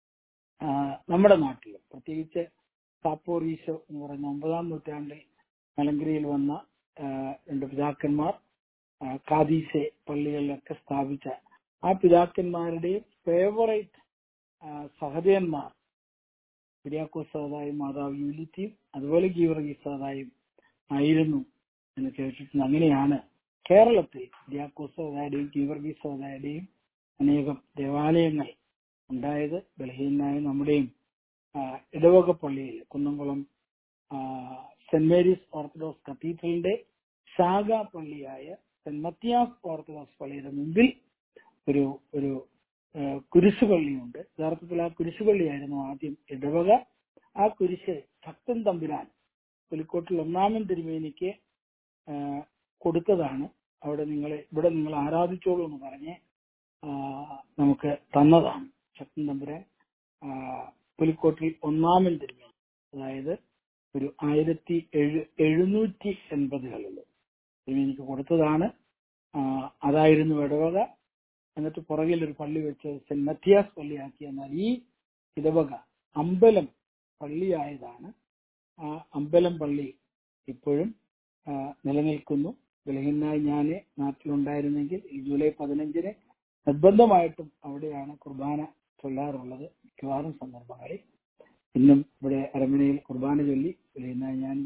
ആ, നമ്മുടെ നാട്ടിൽ പ്രത്യേകിച്ച് സാപ്പോറീശോ എന്ന് പറയുന്ന ഒമ്പതാം നൂറ്റാണ്ടിൽ മലങ്കരയിൽ വന്ന ആ, രണ്ട് പിതാക്കന്മാർ ആ, കാദീസെ പള്ളികളിലൊക്കെ സ്ഥാപിച്ച ആ പിതാക്കന്മാരുടെയും ഫേവറേറ്റ് സഹജയന്മാർ കുര്യാക്കോസ് സാദായും മാതാവ് യൂലിറ്റിയും അതുപോലെ ഗീവർഗീസ് സാദായും ആയിരുന്നു എന്ന് കേട്ടിട്ടുണ്ട് അങ്ങനെയാണ് കേരളത്തിൽ കുര്യാക്കോസ് സാദായുടെയും ഗീവർഗീസ് സാദായുടെയും അനേകം ദേവാലയങ്ങൾ ഉണ്ടായത് ബലഹീനായ നമ്മുടെയും ആ, ഇടവക പള്ളിയിൽ കുന്നംകുളം ആ, സെന്റ് മേരീസ് ഓർത്തഡോക്സ് കത്തീഡ്രലിന്റെ ശാഖാ പള്ളിയായ സെന്റ് മത്തിയാസ് ഓർത്തഡോക്സ് പള്ളിയുടെ മുമ്പിൽ ഒരു ഒരു ആ, കുരിശുപള്ളിയുണ്ട് യഥാർത്ഥത്തിൽ ആ കുരിശുപള്ളിയായിരുന്നു ആദ്യം ഇടവക ആ കുരിശ് ഭക്തൻ തമ്പുരാൻ പുലിക്കോട്ടിൽ ഒന്നാമൻ തിരുമേനിക്ക് ആ, കൊടുത്തതാണ് അവിടെ നിങ്ങളെ ഇവിടെ നിങ്ങൾ ആരാധിച്ചോളൂ എന്ന് പറഞ്ഞ് ആ, നമുക്ക് തന്നതാണ് ശക്തൻ തമ്പുരാൻ ആ, പുലിക്കോട്ടിൽ ഒന്നാമൻ തിരുമേനി അതായത് ഒരു ആയിരത്തി എഴു എഴുന്നൂറ്റി എൺപതുകളിൽ തിരുമേനിക്ക് കൊടുത്തതാണ് ആ, അതായിരുന്നു ഇടവക എന്നിട്ട് പുറകിൽ ഒരു പള്ളി വെച്ച് സെന്റ് മത്തിയാസ് പള്ളിയാക്കി എന്നാൽ ഈ ഇടവക അമ്പലം പള്ളിയായതാണ് ആ അമ്പലം പള്ളി ഇപ്പോഴും ആ, നിലനിൽക്കുന്നു ബലഹീനായി ഞാൻ നാട്ടിലുണ്ടായിരുന്നെങ്കിൽ ഈ ജൂലൈ പതിനഞ്ചിന് നിർബന്ധമായിട്ടും അവിടെയാണ് കുർബാന ചൊല്ലാറുള്ളത് മിക്കവാറും സന്ദർഭങ്ങളിൽ ഇന്നും ഇവിടെ അരമനയിൽ കുർബാന ചൊല്ലി ബലഹീനായി ഞാൻ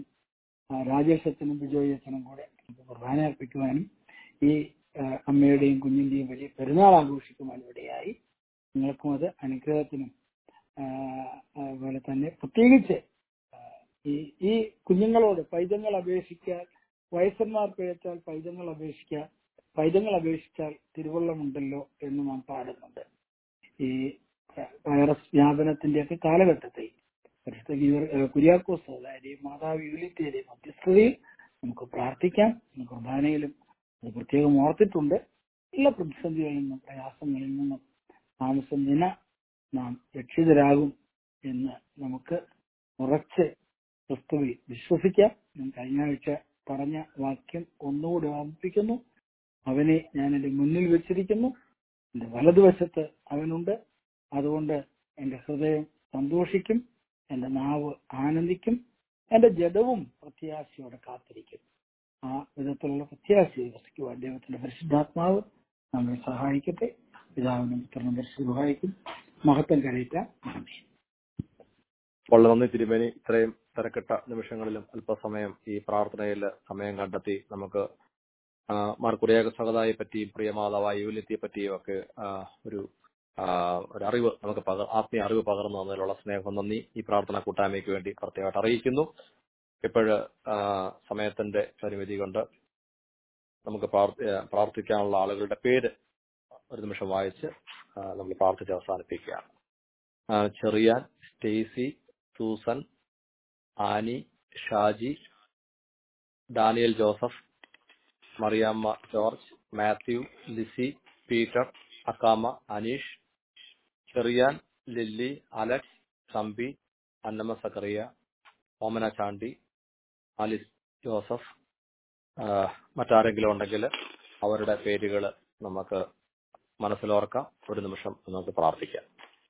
രാജേഷ് അച്ഛനും ബിജോയ് അച്ഛനും കൂടെ നമുക്ക് കുർബാന അർപ്പിക്കുവാനും ഈ ആ, അമ്മയുടെയും കുഞ്ഞിന്റെയും വലിയ പെരുന്നാൾ ആഘോഷിക്കുവാൻ ഇവിടെയായി നിങ്ങൾക്കും അത് അനുഗ്രഹത്തിനും ആ, അതുപോലെ തന്നെ പ്രത്യേകിച്ച് ആ, ഈ ഈ കുഞ്ഞുങ്ങളോട് പൈതങ്ങൾ അപേക്ഷിക്കാൻ വയസ്സന്മാർ പിഴച്ചാൽ പൈതങ്ങൾ അപേക്ഷിക്കാൻ പൈതങ്ങൾ അപേക്ഷിച്ചാൽ തിരുവള്ളമുണ്ടല്ലോ എന്ന് നാം പാടുന്നുണ്ട് ഈ വൈറസ് വ്യാപനത്തിന്റെയൊക്കെ കാലഘട്ടത്തിൽ പരിശുദ്ധ ഗീവർ- ഏഹ് കുര്യാക്കോസ് അതായത് മാതാവ് യൂലിറ്റേരെയും മധ്യസ്ഥതയിൽ നമുക്ക് പ്രാർത്ഥിക്കാം ഇന്ന് കുർബാനയിലും അത് പ്രത്യേകം ഓർത്തിട്ടുണ്ട് എല്ലാ പ്രതിസന്ധികളിൽ നിന്നും പ്രയാസങ്ങളിൽ നിന്നും താമസം ദിന നാം രക്ഷിതരാകും എന്ന് നമുക്ക് ഉറച്ച് ക്രിസ്തുവിൽ വിശ്വസിക്കാം ഞാൻ കഴിഞ്ഞ ആഴ്ച പറഞ്ഞ വാക്യം ഒന്നുകൂടി ഓർമ്മിപ്പിക്കുന്നു അവനെ ഞാൻ എന്റെ മുന്നിൽ വെച്ചിരിക്കുന്നു എന്റെ വലതുവശത്ത് അവനുണ്ട് അതുകൊണ്ട് എന്റെ ഹൃദയം സന്തോഷിക്കും എന്റെ നാവ് ആനന്ദിക്കും എന്റെ ജഡവും പ്രത്യാശയോടെ കാത്തിരിക്കും ആ വിധത്തിലുള്ള പ്രത്യാശയെ വസിക്കുവാൻ ദൈവത്തിന്റെ പരിശുദ്ധാത്മാവ് നമ്മെ സഹായിക്കട്ടെ പിതാവിനും പുത്രനും പരിശുദ്ധ സഹായിക്കും മഹത്വം കരയിട്ട നന്ദി വളരെ നന്ദി തിരുമേനി ഇത്രയും തിരക്കിട്ട നിമിഷങ്ങളിലും അല്പസമയം ഈ പ്രാർത്ഥനയിൽ സമയം കണ്ടെത്തി നമുക്ക് ആ, മാർ കുറിയാക സഹതായെ പറ്റിയും പ്രിയമാതാവായ യൂലിത്തിയെ പറ്റിയും ഒക്കെ ആ, ഒരു ആ, ഒരു അറിവ് നമുക്ക് പകർ ആത്മീയ അറിവ് പകർന്നു തന്നതിലുള്ള സ്നേഹം നന്ദി ഈ പ്രാർത്ഥന കൂട്ടായ്മയ്ക്ക് വേണ്ടി പ്രത്യേകമായിട്ട് അറിയിക്കുന്നു ഇപ്പോഴ് സമയത്തിന്റെ പരിമിതി കൊണ്ട് നമുക്ക് പ്രാർത്ഥി- ആ, പ്രാർത്ഥിക്കാനുള്ള ആളുകളുടെ പേര് ഒരു നിമിഷം വായിച്ച് ആ, നമ്മൾ പ്രാർത്ഥിച്ച് അവസാനിപ്പിക്കുകയാണ് ആ, Cherian Stacy Susan Annie Shaji Daniel Joseph Mariamma George Matthew Lizzie Peter Akkamma Aneesh Cherian Lily Alex Thampi Annamma Zacharia Omana Chandy Alice Joseph ആ, മറ്റാരെങ്കിലും ഉണ്ടെങ്കിൽ അവരുടെ പേരുകൾ നമുക്ക് മനസ്സിലോർക്കാം ഒരു നിമിഷം നമുക്ക് പ്രാർത്ഥിക്കാം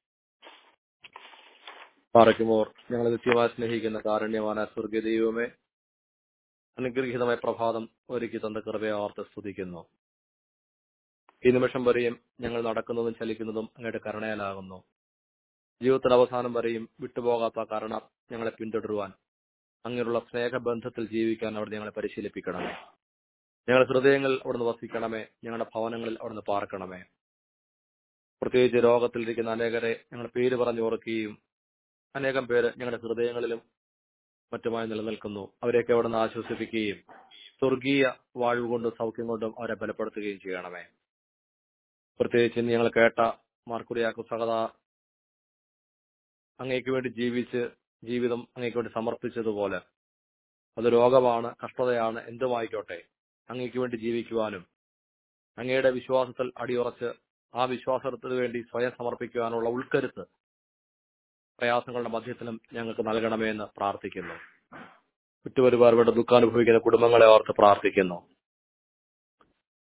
പാറയ്ക്കുമോർ ഞങ്ങൾ നിത്യമായി സ്നേഹിക്കുന്ന കാരുണ്യവാന സ്വർഗീയ ദൈവമേ അനുഗ്രഹീതമായ പ്രഭാതം ഒരുക്കി തന്ന കൃപയെ ഓർത്ത് സ്തുതിക്കുന്നു ഈ നിമിഷം വരെയും ഞങ്ങൾ നടക്കുന്നതും ചലിക്കുന്നതും അങ്ങയുടെ കരുണയാലാകുന്നു ജീവിതത്തിന്റെ അവസാനം വരെയും വിട്ടുപോകാത്ത കരുണ ഞങ്ങളെ പിന്തുടരുവാൻ അങ്ങനെയുള്ള സ്നേഹബന്ധത്തിൽ ജീവിക്കാൻ അവിടെ ഞങ്ങളെ പരിശീലിപ്പിക്കണമേ ഞങ്ങളുടെ ഹൃദയങ്ങളിൽ അവിടുന്ന് വസിക്കണമേ ഞങ്ങളുടെ ഭവനങ്ങളിൽ അവിടുന്ന് പാർക്കണമേ പ്രത്യേകിച്ച് രോഗത്തിലിരിക്കുന്ന അനേകരെ ഞങ്ങൾ പേര് പറഞ്ഞോർക്കുകയും അനേകം പേര് ഞങ്ങളുടെ ഹൃദയങ്ങളിലും മറ്റുമായി നിലനിൽക്കുന്നു അവരെയൊക്കെ അവിടുന്ന് ആശ്വസിപ്പിക്കുകയും സ്വർഗീയ വാഴ്വ് കൊണ്ടും സൗഖ്യം കൊണ്ടും അവരെ ബലപ്പെടുത്തുകയും ചെയ്യണമേ പ്രത്യേകിച്ച് ഇന്ന് ഞങ്ങൾ കേട്ട മാർക്കുറിയാക്കു സഹത അങ്ങേക്ക് വേണ്ടി ജീവിച്ച് ജീവിതം അങ്ങേക്ക് വേണ്ടി സമർപ്പിച്ചതുപോലെ അത് രോഗമാണ് കഷ്ടതയാണ് എന്തുമായിക്കോട്ടെ അങ്ങേക്ക് വേണ്ടി ജീവിക്കുവാനും അങ്ങയുടെ വിശ്വാസത്തിൽ അടിയുറച്ച് ആ വിശ്വാസത്തിന് വേണ്ടി സ്വയം സമർപ്പിക്കുവാനുള്ള ഉൾക്കരുത്ത് പ്രയാസങ്ങളുടെ മധ്യത്തിലും ഞങ്ങൾക്ക് നൽകണമേ എന്ന് പ്രാർത്ഥിക്കുന്നു ചുറ്റുപരിപാടിയുടെ ദുഃഖാനുഭവിക്കുന്ന കുടുംബങ്ങളെ ഓർത്ത് പ്രാർത്ഥിക്കുന്നു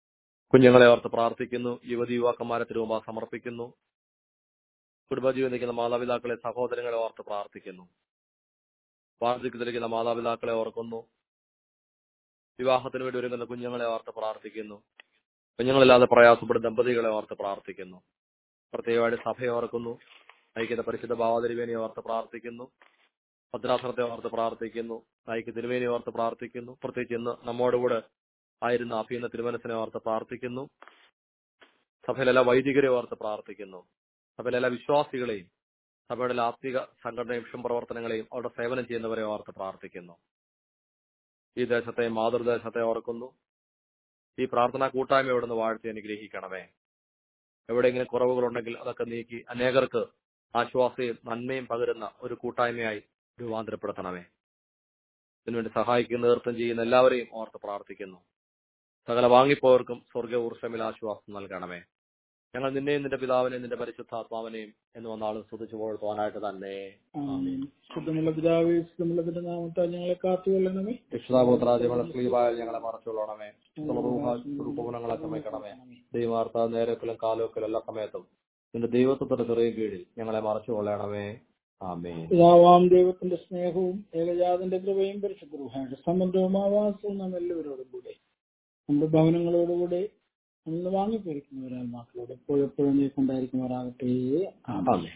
കുഞ്ഞുങ്ങളെ ഓർത്ത് പ്രാർത്ഥിക്കുന്നു യുവതി യുവാക്കന്മാരെ തിരുമുമ്പ സമർപ്പിക്കുന്നു കുടുംബജീവൻ നിൽക്കുന്ന മാതാപിതാക്കളെ സഹോദരങ്ങളെ ഓർത്ത് പ്രാർത്ഥിക്കുന്നു വാർദ്ധക്യത്തിലിരിക്കുന്ന മാതാപിതാക്കളെ ഓർക്കുന്നു വിവാഹത്തിന് വേണ്ടി ഒരുങ്ങുന്ന കുഞ്ഞുങ്ങളെ ഓർത്ത് പ്രാർത്ഥിക്കുന്നു കുഞ്ഞുങ്ങളില്ലാതെ പ്രയാസപ്പെടുന്ന ദമ്പതികളെ ഓർത്ത് പ്രാർത്ഥിക്കുന്നു പ്രത്യേകമായിട്ട് സഭയെ ഓർക്കുന്നു നയിക്കുന്ന പരിശുദ്ധ ഭാവതിരുവേനെ ഓർത്ത് പ്രാർത്ഥിക്കുന്നു ഭദ്രാസനത്തെ ഓർത്ത് പ്രാർത്ഥിക്കുന്നു നയിക്ക് തിരുവേനെ ഓർത്ത് പ്രാർത്ഥിക്കുന്നു പ്രത്യേകിച്ച് ഇന്ന് നമ്മോടുകൂടെ ആയിരുന്ന അഭീന തിരുമനസിനെ ഓർത്ത് പ്രാർത്ഥിക്കുന്നു സഭയിലെ എല്ലാ വൈദികരെ ഓർത്ത് പ്രാർത്ഥിക്കുന്നു സഭയിലെ എല്ലാ വിശ്വാസികളെയും സഭയുടെ എല്ലാ ആത്മിക സംഘടനയും മിഷൻ പ്രവർത്തനങ്ങളെയും അവിടെ സേവനം ചെയ്യുന്നവരെ ഓർത്ത് പ്രാർത്ഥിക്കുന്നു ഈ ദേശത്തെ മാതൃദേശത്തെ ഓർക്കുന്നു ഈ പ്രാർത്ഥനാ കൂട്ടായ്മ ഇവിടെ നിന്ന് വാഴ്ത്തി അനുഗ്രഹിക്കണമേ എവിടെയെങ്കിലും കുറവുകളുണ്ടെങ്കിൽ അതൊക്കെ നീക്കി അനേകർക്ക് ആശ്വാസവും നന്മയും പകരുന്ന ഒരു കൂട്ടായ്മയായി രൂപാന്തരപ്പെടുത്തണമേ ഇതിനുവേണ്ടി സഹായിക്കുന്ന നേതൃത്വം ചെയ്യുന്ന എല്ലാവരെയും ഓർത്ത് പ്രാർത്ഥിക്കുന്നു സകല വാങ്ങിപ്പോയവർക്കും സ്വർഗ ഊർഷമിൽ ആശ്വാസം നൽകണമേ ഞങ്ങൾ നിന്നെയും നിന്റെ പിതാവിനെയും നിന്റെ പരിശുദ്ധാത്മാവിനെയും എന്ന് വന്നാളും സ്തുതിച്ചു പോകാനായിട്ട് തന്നെ ആമേൻ. ശുദ്ധമുള്ള പിതാവേ ശുദ്ധമുള്ള പിതാ നാമത്താൽ ഞങ്ങളെ കാത്തുകൊള്ളണമേ രക്ഷിതാപുത്രാദികളെ സ്ലീവായ ഞങ്ങളെ മറച്ചുകൊള്ളണമേ സ്വരൂപങ്ങളെ ചമയ്ക്കണമേ ദൈവാർത്ഥ നേരത്തിലും കാലോക്കിലും എല്ലാ സമയത്തും നിന്റെ ദൈവത്വത്തിന്റെ ചെറിയ കീഴിൽ ഞങ്ങളെ മറച്ചുകൊള്ളണമേ ആമേ പിതാവാം ദൈവത്തിന്റെ സ്നേഹവും ഏകജാതന്റെ കൃപയും പരിശുദ്ധ സംബന്ധവും ആവാസവും നാം എല്ലാവരോടും കൂടെ നമ്മുടെ ഭവനങ്ങളോടുകൂടെ നമ്മൾ വാങ്ങിപ്പോയിരിക്കുന്നവരാൽ മക്കളോട് എപ്പോഴെപ്പോഴും നീ കൊണ്ടായിരിക്കുമാറാകട്ടെ ആമേൻ. ആമേ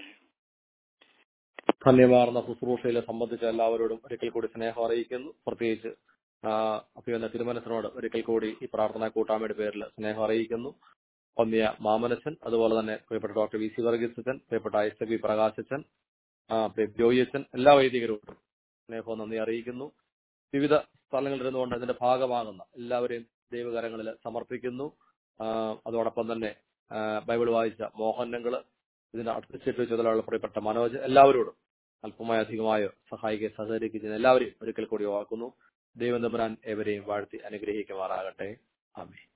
ധന്യമാർന്ന ശുശ്രൂഷയിലെ സംബന്ധിച്ച എല്ലാവരോടും ഒരിക്കൽ കൂടി സ്നേഹം അറിയിക്കുന്നു പ്രത്യേകിച്ച് അഭിവന്ന തിരുമനസിനോട് ഒരിക്കൽ കൂടി ഈ പ്രാർത്ഥനാ കൂട്ടായ്മയുടെ പേരിൽ സ്നേഹം അറിയിക്കുന്നു ഒന്നിയ മാമനച്ചൻ അതുപോലെ തന്നെ പ്രിയപ്പെട്ട ഡോക്ടർ വി സി വർഗീസച്ചൻ പ്രിയപ്പെട്ട ഐസക് വി പ്രകാശച്ചൻ ആ, പ്രിയ ജോയിയച്ചൻ എല്ലാ വൈദികരോടും സ്നേഹവും നന്ദി അറിയിക്കുന്നു വിവിധ സ്ഥലങ്ങളിൽ ഇരുന്നുകൊണ്ട് അതിന്റെ ഭാഗമാകുന്ന എല്ലാവരെയും ദൈവകരങ്ങളിൽ സമർപ്പിക്കുന്നു ആ, അതോടൊപ്പം തന്നെ ആ, ബൈബിൾ വായിച്ച മോഹനങ്ങള് ഇതിന്റെ അടുത്ത ചുമതലയുള്ള പ്രിയപ്പെട്ട മനോജ് എല്ലാവരോടും അല്പമായോ അധികമായോ സഹായിക്കുകയും സഹകരിക്കുകയും ചെയ്യുന്ന എല്ലാവരെയും ഒരിക്കൽ കൂടി ഓർക്കുന്നു ദൈവം തമ്പുരാൻ ഏവരെയും വാഴ്ത്തി അനുഗ്രഹിക്കുമാറാകട്ടെ ആമേ